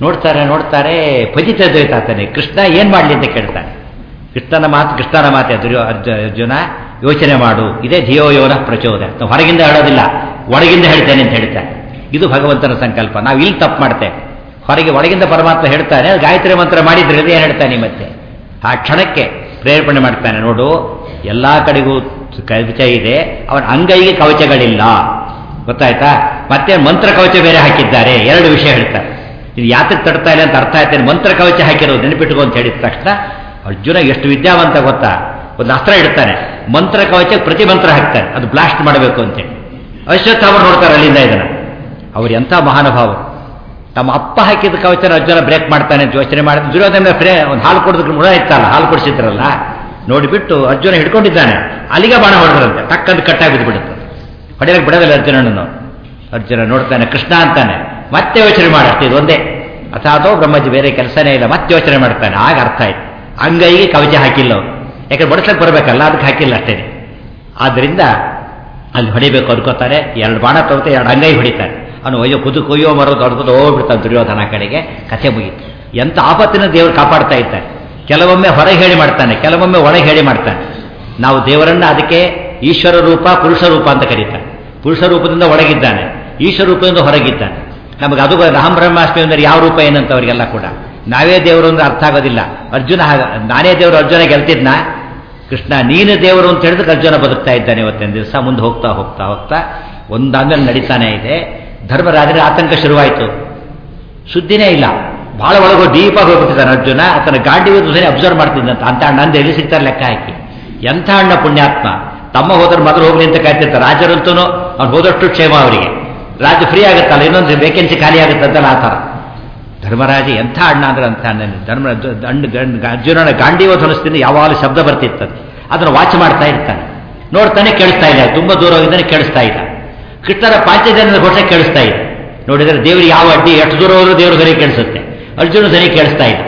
ನೋಡ್ತಾರೆ ನೋಡ್ತಾರೆ ಭಜಿತ ದ್ವೈತಾತನೆ ಕೃಷ್ಣ ಏನು ಮಾಡಲಿ ಅಂತ ಕೇಳ್ತಾನೆ ಕೃಷ್ಣನ ಮಾತು ಕೃಷ್ಣನ ಮಾತೆ ದುರ್ಯೋ ಅರ್ಜು ಅರ್ಜುನ ಯೋಚನೆ ಮಾಡು ಇದೇ ಧಿಯೋ ಯೋನ ಪ್ರಚೋದ ನಾವು ಹೊರಗಿಂದ ಹೇಳೋದಿಲ್ಲ ಒಳಗಿಂದ ಹೇಳ್ತೇನೆ ಅಂತ ಹೇಳ್ತಾನೆ ಇದು ಭಗವಂತನ ಸಂಕಲ್ಪ ನಾವು ಇಲ್ಲಿ ತಪ್ಪು ಮಾಡ್ತೇವೆ ಹೊರಗೆ ಒಳಗಿಂದ ಪರಮಾತ್ಮ ಹೇಳ್ತಾನೆ ಅದು ಗಾಯತ್ರಿ ಮಂತ್ರ ಮಾಡಿದ್ರೆ ಏನು ಹೇಳ್ತಾನೆ ಮತ್ತೆ ಆ ಕ್ಷಣಕ್ಕೆ ಪ್ರೇರೇಪಣೆ ಮಾಡ್ತಾನೆ ನೋಡು ಎಲ್ಲ ಕಡೆಗೂ ಕವಚ ಇದೆ ಅವನ ಅಂಗೈಗೆ ಕವಚಗಳಿಲ್ಲ ಗೊತ್ತಾಯ್ತಾ ಮತ್ತೆ ಮಂತ್ರ ಕವಚ ಬೇರೆ ಹಾಕಿದ್ದಾರೆ ಎರಡು ವಿಷಯ ಹೇಳ್ತಾರೆ ಇದು ಯಾತಕ್ಕೆ ತಡ್ತಾ ಇಲ್ಲ ಅಂತ ಅರ್ಥ ಆಯ್ತೇನೆ ಮಂತ್ರ ಕವಚ ಹಾಕಿರೋದು ನೆನಪಿಟ್ಕೊ ಅಂತ ಹೇಳಿದ ತಕ್ಷಣ ಅರ್ಜುನ ಎಷ್ಟು ವಿದ್ಯಾವಂತ ಗೊತ್ತಾ ಒಂದು ಅಸ್ತ್ರ ಇಡ್ತಾನೆ ಮಂತ್ರ ಕವಚ ಪ್ರತಿ ಮಂತ್ರ ಹಾಕ್ತಾನೆ ಅದು ಬ್ಲಾಸ್ಟ್ ಮಾಡಬೇಕು ಅಂತೇಳಿ ಅಶ್ವತ್ಥಾಮ ನೋಡ್ತಾರೆ ಅಲ್ಲಿಂದ ಇದನ್ನ ಅವ್ರು ಎಂಥ ಮಹಾನುಭಾವರು ತಮ್ಮ ಅಪ್ಪ ಹಾಕಿದ ಕವಚನ ಅರ್ಜುನ ಬ್ರೇಕ್ ಮಾಡ್ತಾನೆ ಅಂತ ಯೋಚನೆ ಮಾಡಿದ ದುರ್ಯೋಧನ ಫ್ರೇ ಒಂದು ಹಾಲು ಕುಡಿದ್ರೆ ಮುಳ ಇತ್ತಲ್ಲ ಹಾಲು ಕುಡಿಸಿದ್ರಲ್ಲ ನೋಡಿಬಿಟ್ಟು ಅರ್ಜುನ ಹಿಡ್ಕೊಂಡಿದ್ದಾನೆ ಅಲ್ಲಿಗೆ ಬಾಣ ಹೊಡೆದ್ರಂತೆ ಟಕ್ಕಂದು ಕಟ್ಟಾಗಿ ಬಿದ್ದುಬಿಡುತ್ತೆ ಹೊಡೆಯಕ್ಕೆ ಬಿಡೋದಿಲ್ಲ ಅರ್ಜುನನನ್ನು ಅರ್ಜುನ ನೋಡ್ತಾನೆ ಕೃಷ್ಣ ಅಂತಾನೆ ಮತ್ತೆ ಯೋಚನೆ ಮಾಡಷ್ಟೇ ಇದು ಒಂದೇ ಅಥಾತೋ ಬ್ರಹ್ಮಜಿ ಬೇರೆ ಕೆಲಸನೇ ಇಲ್ಲ ಮತ್ತೆ ಯೋಚನೆ ಮಾಡ್ತಾನೆ ಆಗ ಅರ್ಥ ಆಯ್ತು ಅಂಗೈಗೆ ಕವಚ ಹಾಕಿಲ್ಲ ಅವ್ರು ಯಾಕಂದ್ರೆ ಬಡಿಸಕ್ಕೆ ಬರಬೇಕಲ್ಲ ಅದಕ್ಕೆ ಹಾಕಿಲ್ಲ ಅಷ್ಟೇ ಆದ್ದರಿಂದ ಅಲ್ಲಿ ಹೊಡಿಬೇಕು ಅನ್ಕೋತಾರೆ ಎರಡು ಬಾಣ ತಗೋತೆ ಎರಡು ಅಂಗೈ ಹೊಡಿತಾರೆ ಅವನು ಅಯ್ಯೋ ಕುದು ಕೊಯ್ಯೋ ಮರೋ ದೊಡ್ಡದು ಹೋಗ್ಬಿಡ್ತಾನೆ ದುರ್ಯೋಧನ ಕಡೆಗೆ ಕಥೆ ಮುಗೀತು ಎಂಥ ಆಪತ್ತಿನ ದೇವರು ಕಾಪಾಡ್ತಾ ಇದ್ದಾರೆ ಕೆಲವೊಮ್ಮೆ ಹೊರಗೆ ಹೇಳಿ ಮಾಡ್ತಾನೆ ಕೆಲವೊಮ್ಮೆ ಒಳಗೆ ಹೇಳಿ ಮಾಡ್ತಾನೆ ನಾವು ದೇವರನ್ನ ಅದಕ್ಕೆ ಈಶ್ವರ ರೂಪ ಪುರುಷ ರೂಪ ಅಂತ ಕರೀತಾನೆ ಪುರುಷ ರೂಪದಿಂದ ಒಳಗಿದ್ದಾನೆ ಈಶ್ವರ ರೂಪದಿಂದ ಹೊರಗಿದ್ದಾನೆ ನಮಗೆ ಅದು ರಾಮ ಬ್ರಹ್ಮಾಷ್ಟಮಿ ಅಂದರೆ ಯಾವ ರೂಪ ಏನಂತ ಅವರಿಗೆಲ್ಲ ಕೂಡ ನಾವೇ ದೇವರು ಅಂದ್ರೆ ಅರ್ಥ ಆಗೋದಿಲ್ಲ ಅರ್ಜುನ ಹಾಗ ನಾನೇ ದೇವರು ಅರ್ಜುನ ಗೆಲ್ತಿದ್ನ ಕೃಷ್ಣ ನೀನು ದೇವರು ಅಂತ ಹೇಳಿದ್ರೆ ಅರ್ಜುನ ಬದುಕ್ತಾ ಇದ್ದಾನೆ ಇವತ್ತಿನ ದಿವಸ ಮುಂದೆ ಹೋಗ್ತಾ ಹೋಗ್ತಾ ಹೋಗ್ತಾ ಒಂದಾದ್ಮೇಲೆ ನಡೀತಾನೆ ಇದೆ ಧರ್ಮರಾಜರ ಆತಂಕ ಶುರುವಾಯಿತು ಸುದ್ದಿನೇ ಇಲ್ಲ ಬಹಳ ಒಳಗೋ ಡೀಪ್ ಆಗಿ ಹೋಗ್ಬಿಟ್ಟಿದ್ದಾನೆ ಅರ್ಜುನ ಆತನ ಗಾಡಿ ಸರಿ ಅಬ್ಸರ್ವ್ ಮಾಡ್ತಿದ್ದಂತ ಅಂತ ಅಣ್ಣ ಅಂದ್ರೆ ಎಲ್ಲಿ ಸಿಗ್ತಾರೆ ಲೆಕ್ಕ ಹಾಕಿ ಎಂಥ ಅಣ್ಣ ಪುಣ್ಯಾತ್ಮ ತಮ್ಮ ಹೋದ್ರೆ ಮೊದಲು ಹೋಗ್ಲಿ ಅಂತ ಕಾಯ್ತಿರ್ತಾರೆ ರಾಜರಂತೂ ಅವ್ನು ಹೋದಷ್ಟು ಕ್ಷೇಮ ಅವರಿಗೆ ರಾಜ್ಯ ಫ್ರೀ ಆಗುತ್ತಲ್ಲ ಇನ್ನೊಂದು ವೇಕೆನ್ಸಿ ಖಾಲಿ ಆಗುತ್ತಂತಲ್ಲ ಆ ಥರ ಧರ್ಮರಾಜ ಎಂಥ ಅಣ್ಣ ಅಂದ್ರೆ ಅಂತ ಅಣ್ಣ ಧರ್ಮ ದಂಡ ಅರ್ಜುನನ ಗಾಂಡೀವ ಧ್ವನಿಸ್ತಿಂದ ಯಾವಾಗಲೂ ಶಬ್ದ ಬರ್ತಿರ್ತದೆ ಅದನ್ನು ವಾಚ್ ಮಾಡ್ತಾ ಇರ್ತಾನೆ ನೋಡ್ತಾನೆ ಕೇಳಿಸ್ತಾ ಇಲ್ಲ ತುಂಬ ದೂರ ಹೋಗಿದ್ದಾನೆ ಕೇಳಿಸ್ತಾ ಇಲ್ಲ ಕೃಷ್ಣರ ಪಾಂಚಜನ್ಯದ ಘೋಷ ಕೇಳಿಸ್ತಾ ಇದೆ ನೋಡಿದರೆ ದೇವರು ಯಾವ ಅಡ್ಡಿ ಎಷ್ಟು ದೂರ ಹೋದ್ರೂ ದೇವರು ಧ್ವನಿ ಕೇಳಿಸುತ್ತೆ ಅರ್ಜುನ ಧ್ವನಿ ಕೇಳಿಸ್ತಾ ಇಲ್ಲ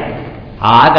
ಆಗ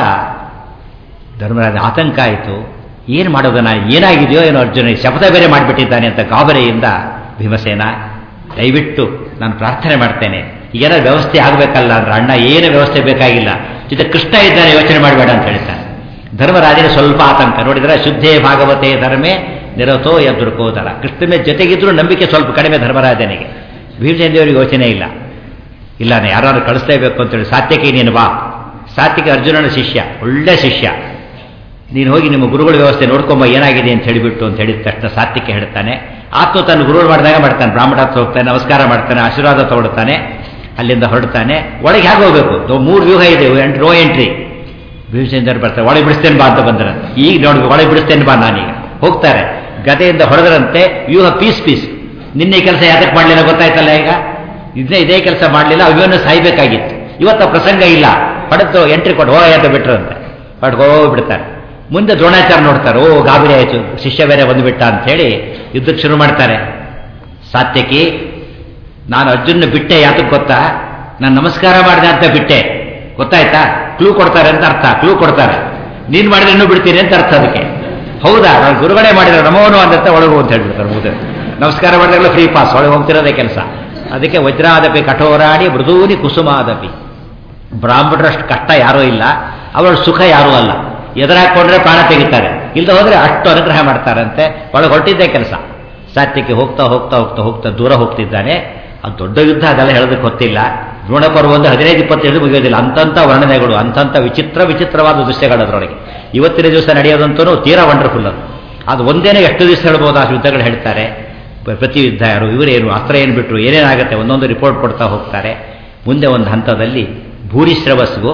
ಧರ್ಮರಾಜ ಆತಂಕ ಆಯಿತು ಏನು ಮಾಡೋದು ನಾನು ಏನಾಗಿದೆಯೋ ಏನೋ ಅರ್ಜುನ ಶಪಥ ಬೇರೆ ಮಾಡಿಬಿಟ್ಟಿದ್ದಾನೆ ಅಂತ ಗಾಬರೆಯಿಂದ ಭೀಮಸೇನ ದಯವಿಟ್ಟು ನಾನು ಪ್ರಾರ್ಥನೆ ಮಾಡ್ತೇನೆ ಏನೋ ವ್ಯವಸ್ಥೆ ಆಗಬೇಕಲ್ಲ ಅಂದ್ರೆ ಅಣ್ಣ ಏನು ವ್ಯವಸ್ಥೆ ಬೇಕಾಗಿಲ್ಲ ಜೊತೆ ಕೃಷ್ಣ ಇದ್ದಾನೆ ಯೋಚನೆ ಮಾಡಬೇಡ ಅಂತ ಹೇಳ್ತಾನೆ ಧರ್ಮರಾಜನ ಸ್ವಲ್ಪ ಆತಂಕ ನೋಡಿದ್ರೆ ಶುದ್ಧೇ ಭಾಗವತೆ ಧರ್ಮೇ ನಿರತೋ ಎದುರುಕೋದರ ಕೃಷ್ಣನ ಜೊತೆಗಿದ್ರು ನಂಬಿಕೆ ಸ್ವಲ್ಪ ಕಡಿಮೆ ಧರ್ಮರಾಜನಿಗೆ ಭೀಮಸೇನ ದೇವರಿಗೆ ಯೋಚನೆ ಇಲ್ಲ ಇಲ್ಲ ನಾನು ಯಾರು ಕಳಿಸ್ಲೇಬೇಕು ಅಂತೇಳಿ ಸಾತ್ಯಕ್ಕೆ ನೀನು ಬಾ ಸಾತ್ಯಕ್ಕೆ ಅರ್ಜುನನ ಶಿಷ್ಯ ಒಳ್ಳೆ ಶಿಷ್ಯ ನೀನು ಹೋಗಿ ನಿಮ್ಮ ಗುರುಗಳ ವ್ಯವಸ್ಥೆ ನೋಡ್ಕೊಂಬ ಏನಾಗಿದೆ ಅಂತ ಹೇಳಿಬಿಟ್ಟು ಅಂತ ಹೇಳಿದ ತಕ್ಷಣ ಸಾತ್ಯಕ್ಕೆ ಹೇಳ್ತಾನೆ ಆತ್ಮ ತನ್ನ ಗುರುಗಳು ಮಾಡಿದಾಗ ಮಾಡ್ತಾನೆ ಬ್ರಾಹ್ಮಣ ಹತ್ರ ಹೋಗ್ತಾನೆ ನಮಸ್ಕಾರ ಮಾಡ್ತಾನೆ ಆಶೀರ್ವಾದ ತಗೊಳ್ತಾನೆ ಅಲ್ಲಿಂದ ಹೊರಡ್ತಾನೆ ಒಳಗೆ ಹೇಗೆ ಹೋಗಬೇಕು ಮೂರು ವ್ಯೂಹ ಇದೆ ನೋ ಎಂಟ್ರಿ ಭೀಮಸೇಂದ್ರ ಬರ್ತಾರೆ ಒಳಗೆ ಬಿಡಿಸ್ತೇನೆ ಬಾ ಅಂತ ಬಂದ್ರೆ ಈಗ ನೋಡಿ ಒಳಗೆ ಬಿಡಿಸ್ತೇನೆ ಬಾ ನಾನೀಗ ಹೋಗ್ತಾರೆ ಗದೆಯಿಂದ ಹೊಡೆದರಂತೆ ವ್ಯೂಹ ಪೀಸ್ ಪೀಸ್ ನಿನ್ನೆ ಕೆಲಸ ಯಾತಕ್ಕೆ ಮಾಡಲಿಲ್ಲ ಗೊತ್ತಾಯ್ತಲ್ಲ ಈಗ ಇದನ್ನೇ ಇದೇ ಕೆಲಸ ಮಾಡಲಿಲ್ಲ ಅವಿಯನ್ನು ಸಾಯ್ಬೇಕಾಗಿತ್ತು ಇವತ್ತು ಪ್ರಸಂಗ ಇಲ್ಲ ಹೊಡೆದು ಎಂಟ್ರಿ ಕೊಟ್ಟು ಹೋಗ ಅಂತ ಬಿಟ್ರಂತೆ ಹೊಡ್ಕೋ ಬಿಡ್ತಾರೆ ಮುಂದೆ ದ್ರೋಣಾಚಾರ ನೋಡ್ತಾರೆ ಓ ಗಾಬರಿ ಆಯಿತು ಶಿಷ್ಯ ಬೇರೆ ಬಂದುಬಿಟ್ಟ ಅಂತ ಹೇಳಿ ಯುದ್ಧಕ್ಕೆ ಶುರು ಮಾಡ್ತಾರೆ ಸಾತ್ಯಕಿ ನಾನು ಅರ್ಜುನ ಬಿಟ್ಟೆ ಯಾತಕ್ಕೆ ಗೊತ್ತಾ ನಾನು ನಮಸ್ಕಾರ ಮಾಡಿದೆ ಅಂತ ಬಿಟ್ಟೆ ಗೊತ್ತಾಯ್ತಾ ಕ್ಲೂ ಕೊಡ್ತಾರೆ ಅಂತ ಅರ್ಥ ಕ್ಲೂ ಕೊಡ್ತಾರೆ ನೀನು ಮಾಡಿದ್ರೆ ಇನ್ನೂ ಬಿಡ್ತೀನಿ ಅಂತ ಅರ್ಥ ಅದಕ್ಕೆ ಹೌದಾ ನಾನು ಗುರುಗಳೇ ಮಾಡಿದ್ರೆ ನಮೋನು ಅಂತ ಒಳಗು ಅಂತ ಹೇಳ್ಬಿಡ್ತಾರೆ ಮುಗಿದ ನಮಸ್ಕಾರ ಮಾಡಿದಾಗಲೂ ಫ್ರೀ ಪಾಸ್ ಒಳಗೆ ಹೋಗ್ತಿರೋದೇ ಕೆಲಸ ಅದಕ್ಕೆ ವಜ್ರಾದಪಿ ಕಠೋರಾಡಿ ಮೃದೂನಿ ಕುಸುಮಾದಪಿ ಬ್ರಾಹ್ಮಣರಷ್ಟು ಕಷ್ಟ ಯಾರೂ ಇಲ್ಲ ಅವಳ ಸುಖ ಯಾರೂ ಅಲ್ಲ ಎದುರಾಕೊಂಡ್ರೆ ಪ್ರಾಣ ತೆಗಿತಾರೆ ಇಲ್ಲದೆ ಹೋದ್ರೆ ಅಷ್ಟು ಅನುಗ್ರಹ ಮಾಡ್ತಾರಂತೆ ಒಳಗೆ ಹೊರಟಿದ್ದೇ ಕೆಲಸ ಸಾತ್ಯಕ್ಕೆ ಹೋಗ್ತಾ ಹೋಗ್ತಾ ಹೋಗ್ತಾ ಹೋಗ್ತಾ ದೂರ ಹೋಗ್ತಿದ್ದಾನೆ ಅದು ದೊಡ್ಡ ಯುದ್ಧ ಅದೆಲ್ಲ ಹೇಳೋದಕ್ಕೆ ಗೊತ್ತಿಲ್ಲ ಋಣಪರ್ವ ಒಂದು ಹದಿನೈದು ಇಪ್ಪತ್ತೈದು ಮುಗಿಯೋದಿಲ್ಲ ಅಂತಂಥ ವರ್ಣನೆಗಳು ಅಂತಂಥ ವಿಚಿತ್ರ ವಿಚಿತ್ರವಾದ ದೃಶ್ಯಗಳು ಅದರೊಳಗೆ ಇವತ್ತಿನ ದಿವಸ ನಡೆಯೋದಂತೂ ತೀರಾ ವಂಡರ್ಫುಲ್ ಅದು ಅದು ಒಂದೇನೆ ಎಷ್ಟು ದಿವಸ ಹೇಳ್ಬೋದು ಆ ಯುದ್ಧಗಳು ಹೇಳ್ತಾರೆ ಪ್ರತಿ ಯುದ್ಧ ಯಾರು ಇವರೇನು ಅಸ್ತ್ರ ಏನು ಬಿಟ್ಟರು ಏನೇನಾಗುತ್ತೆ ಒಂದೊಂದು ರಿಪೋರ್ಟ್ ಕೊಡ್ತಾ ಹೋಗ್ತಾರೆ ಮುಂದೆ ಒಂದು ಹಂತದಲ್ಲಿ ಭೂರಿಶ್ರವಸ್ಗೂ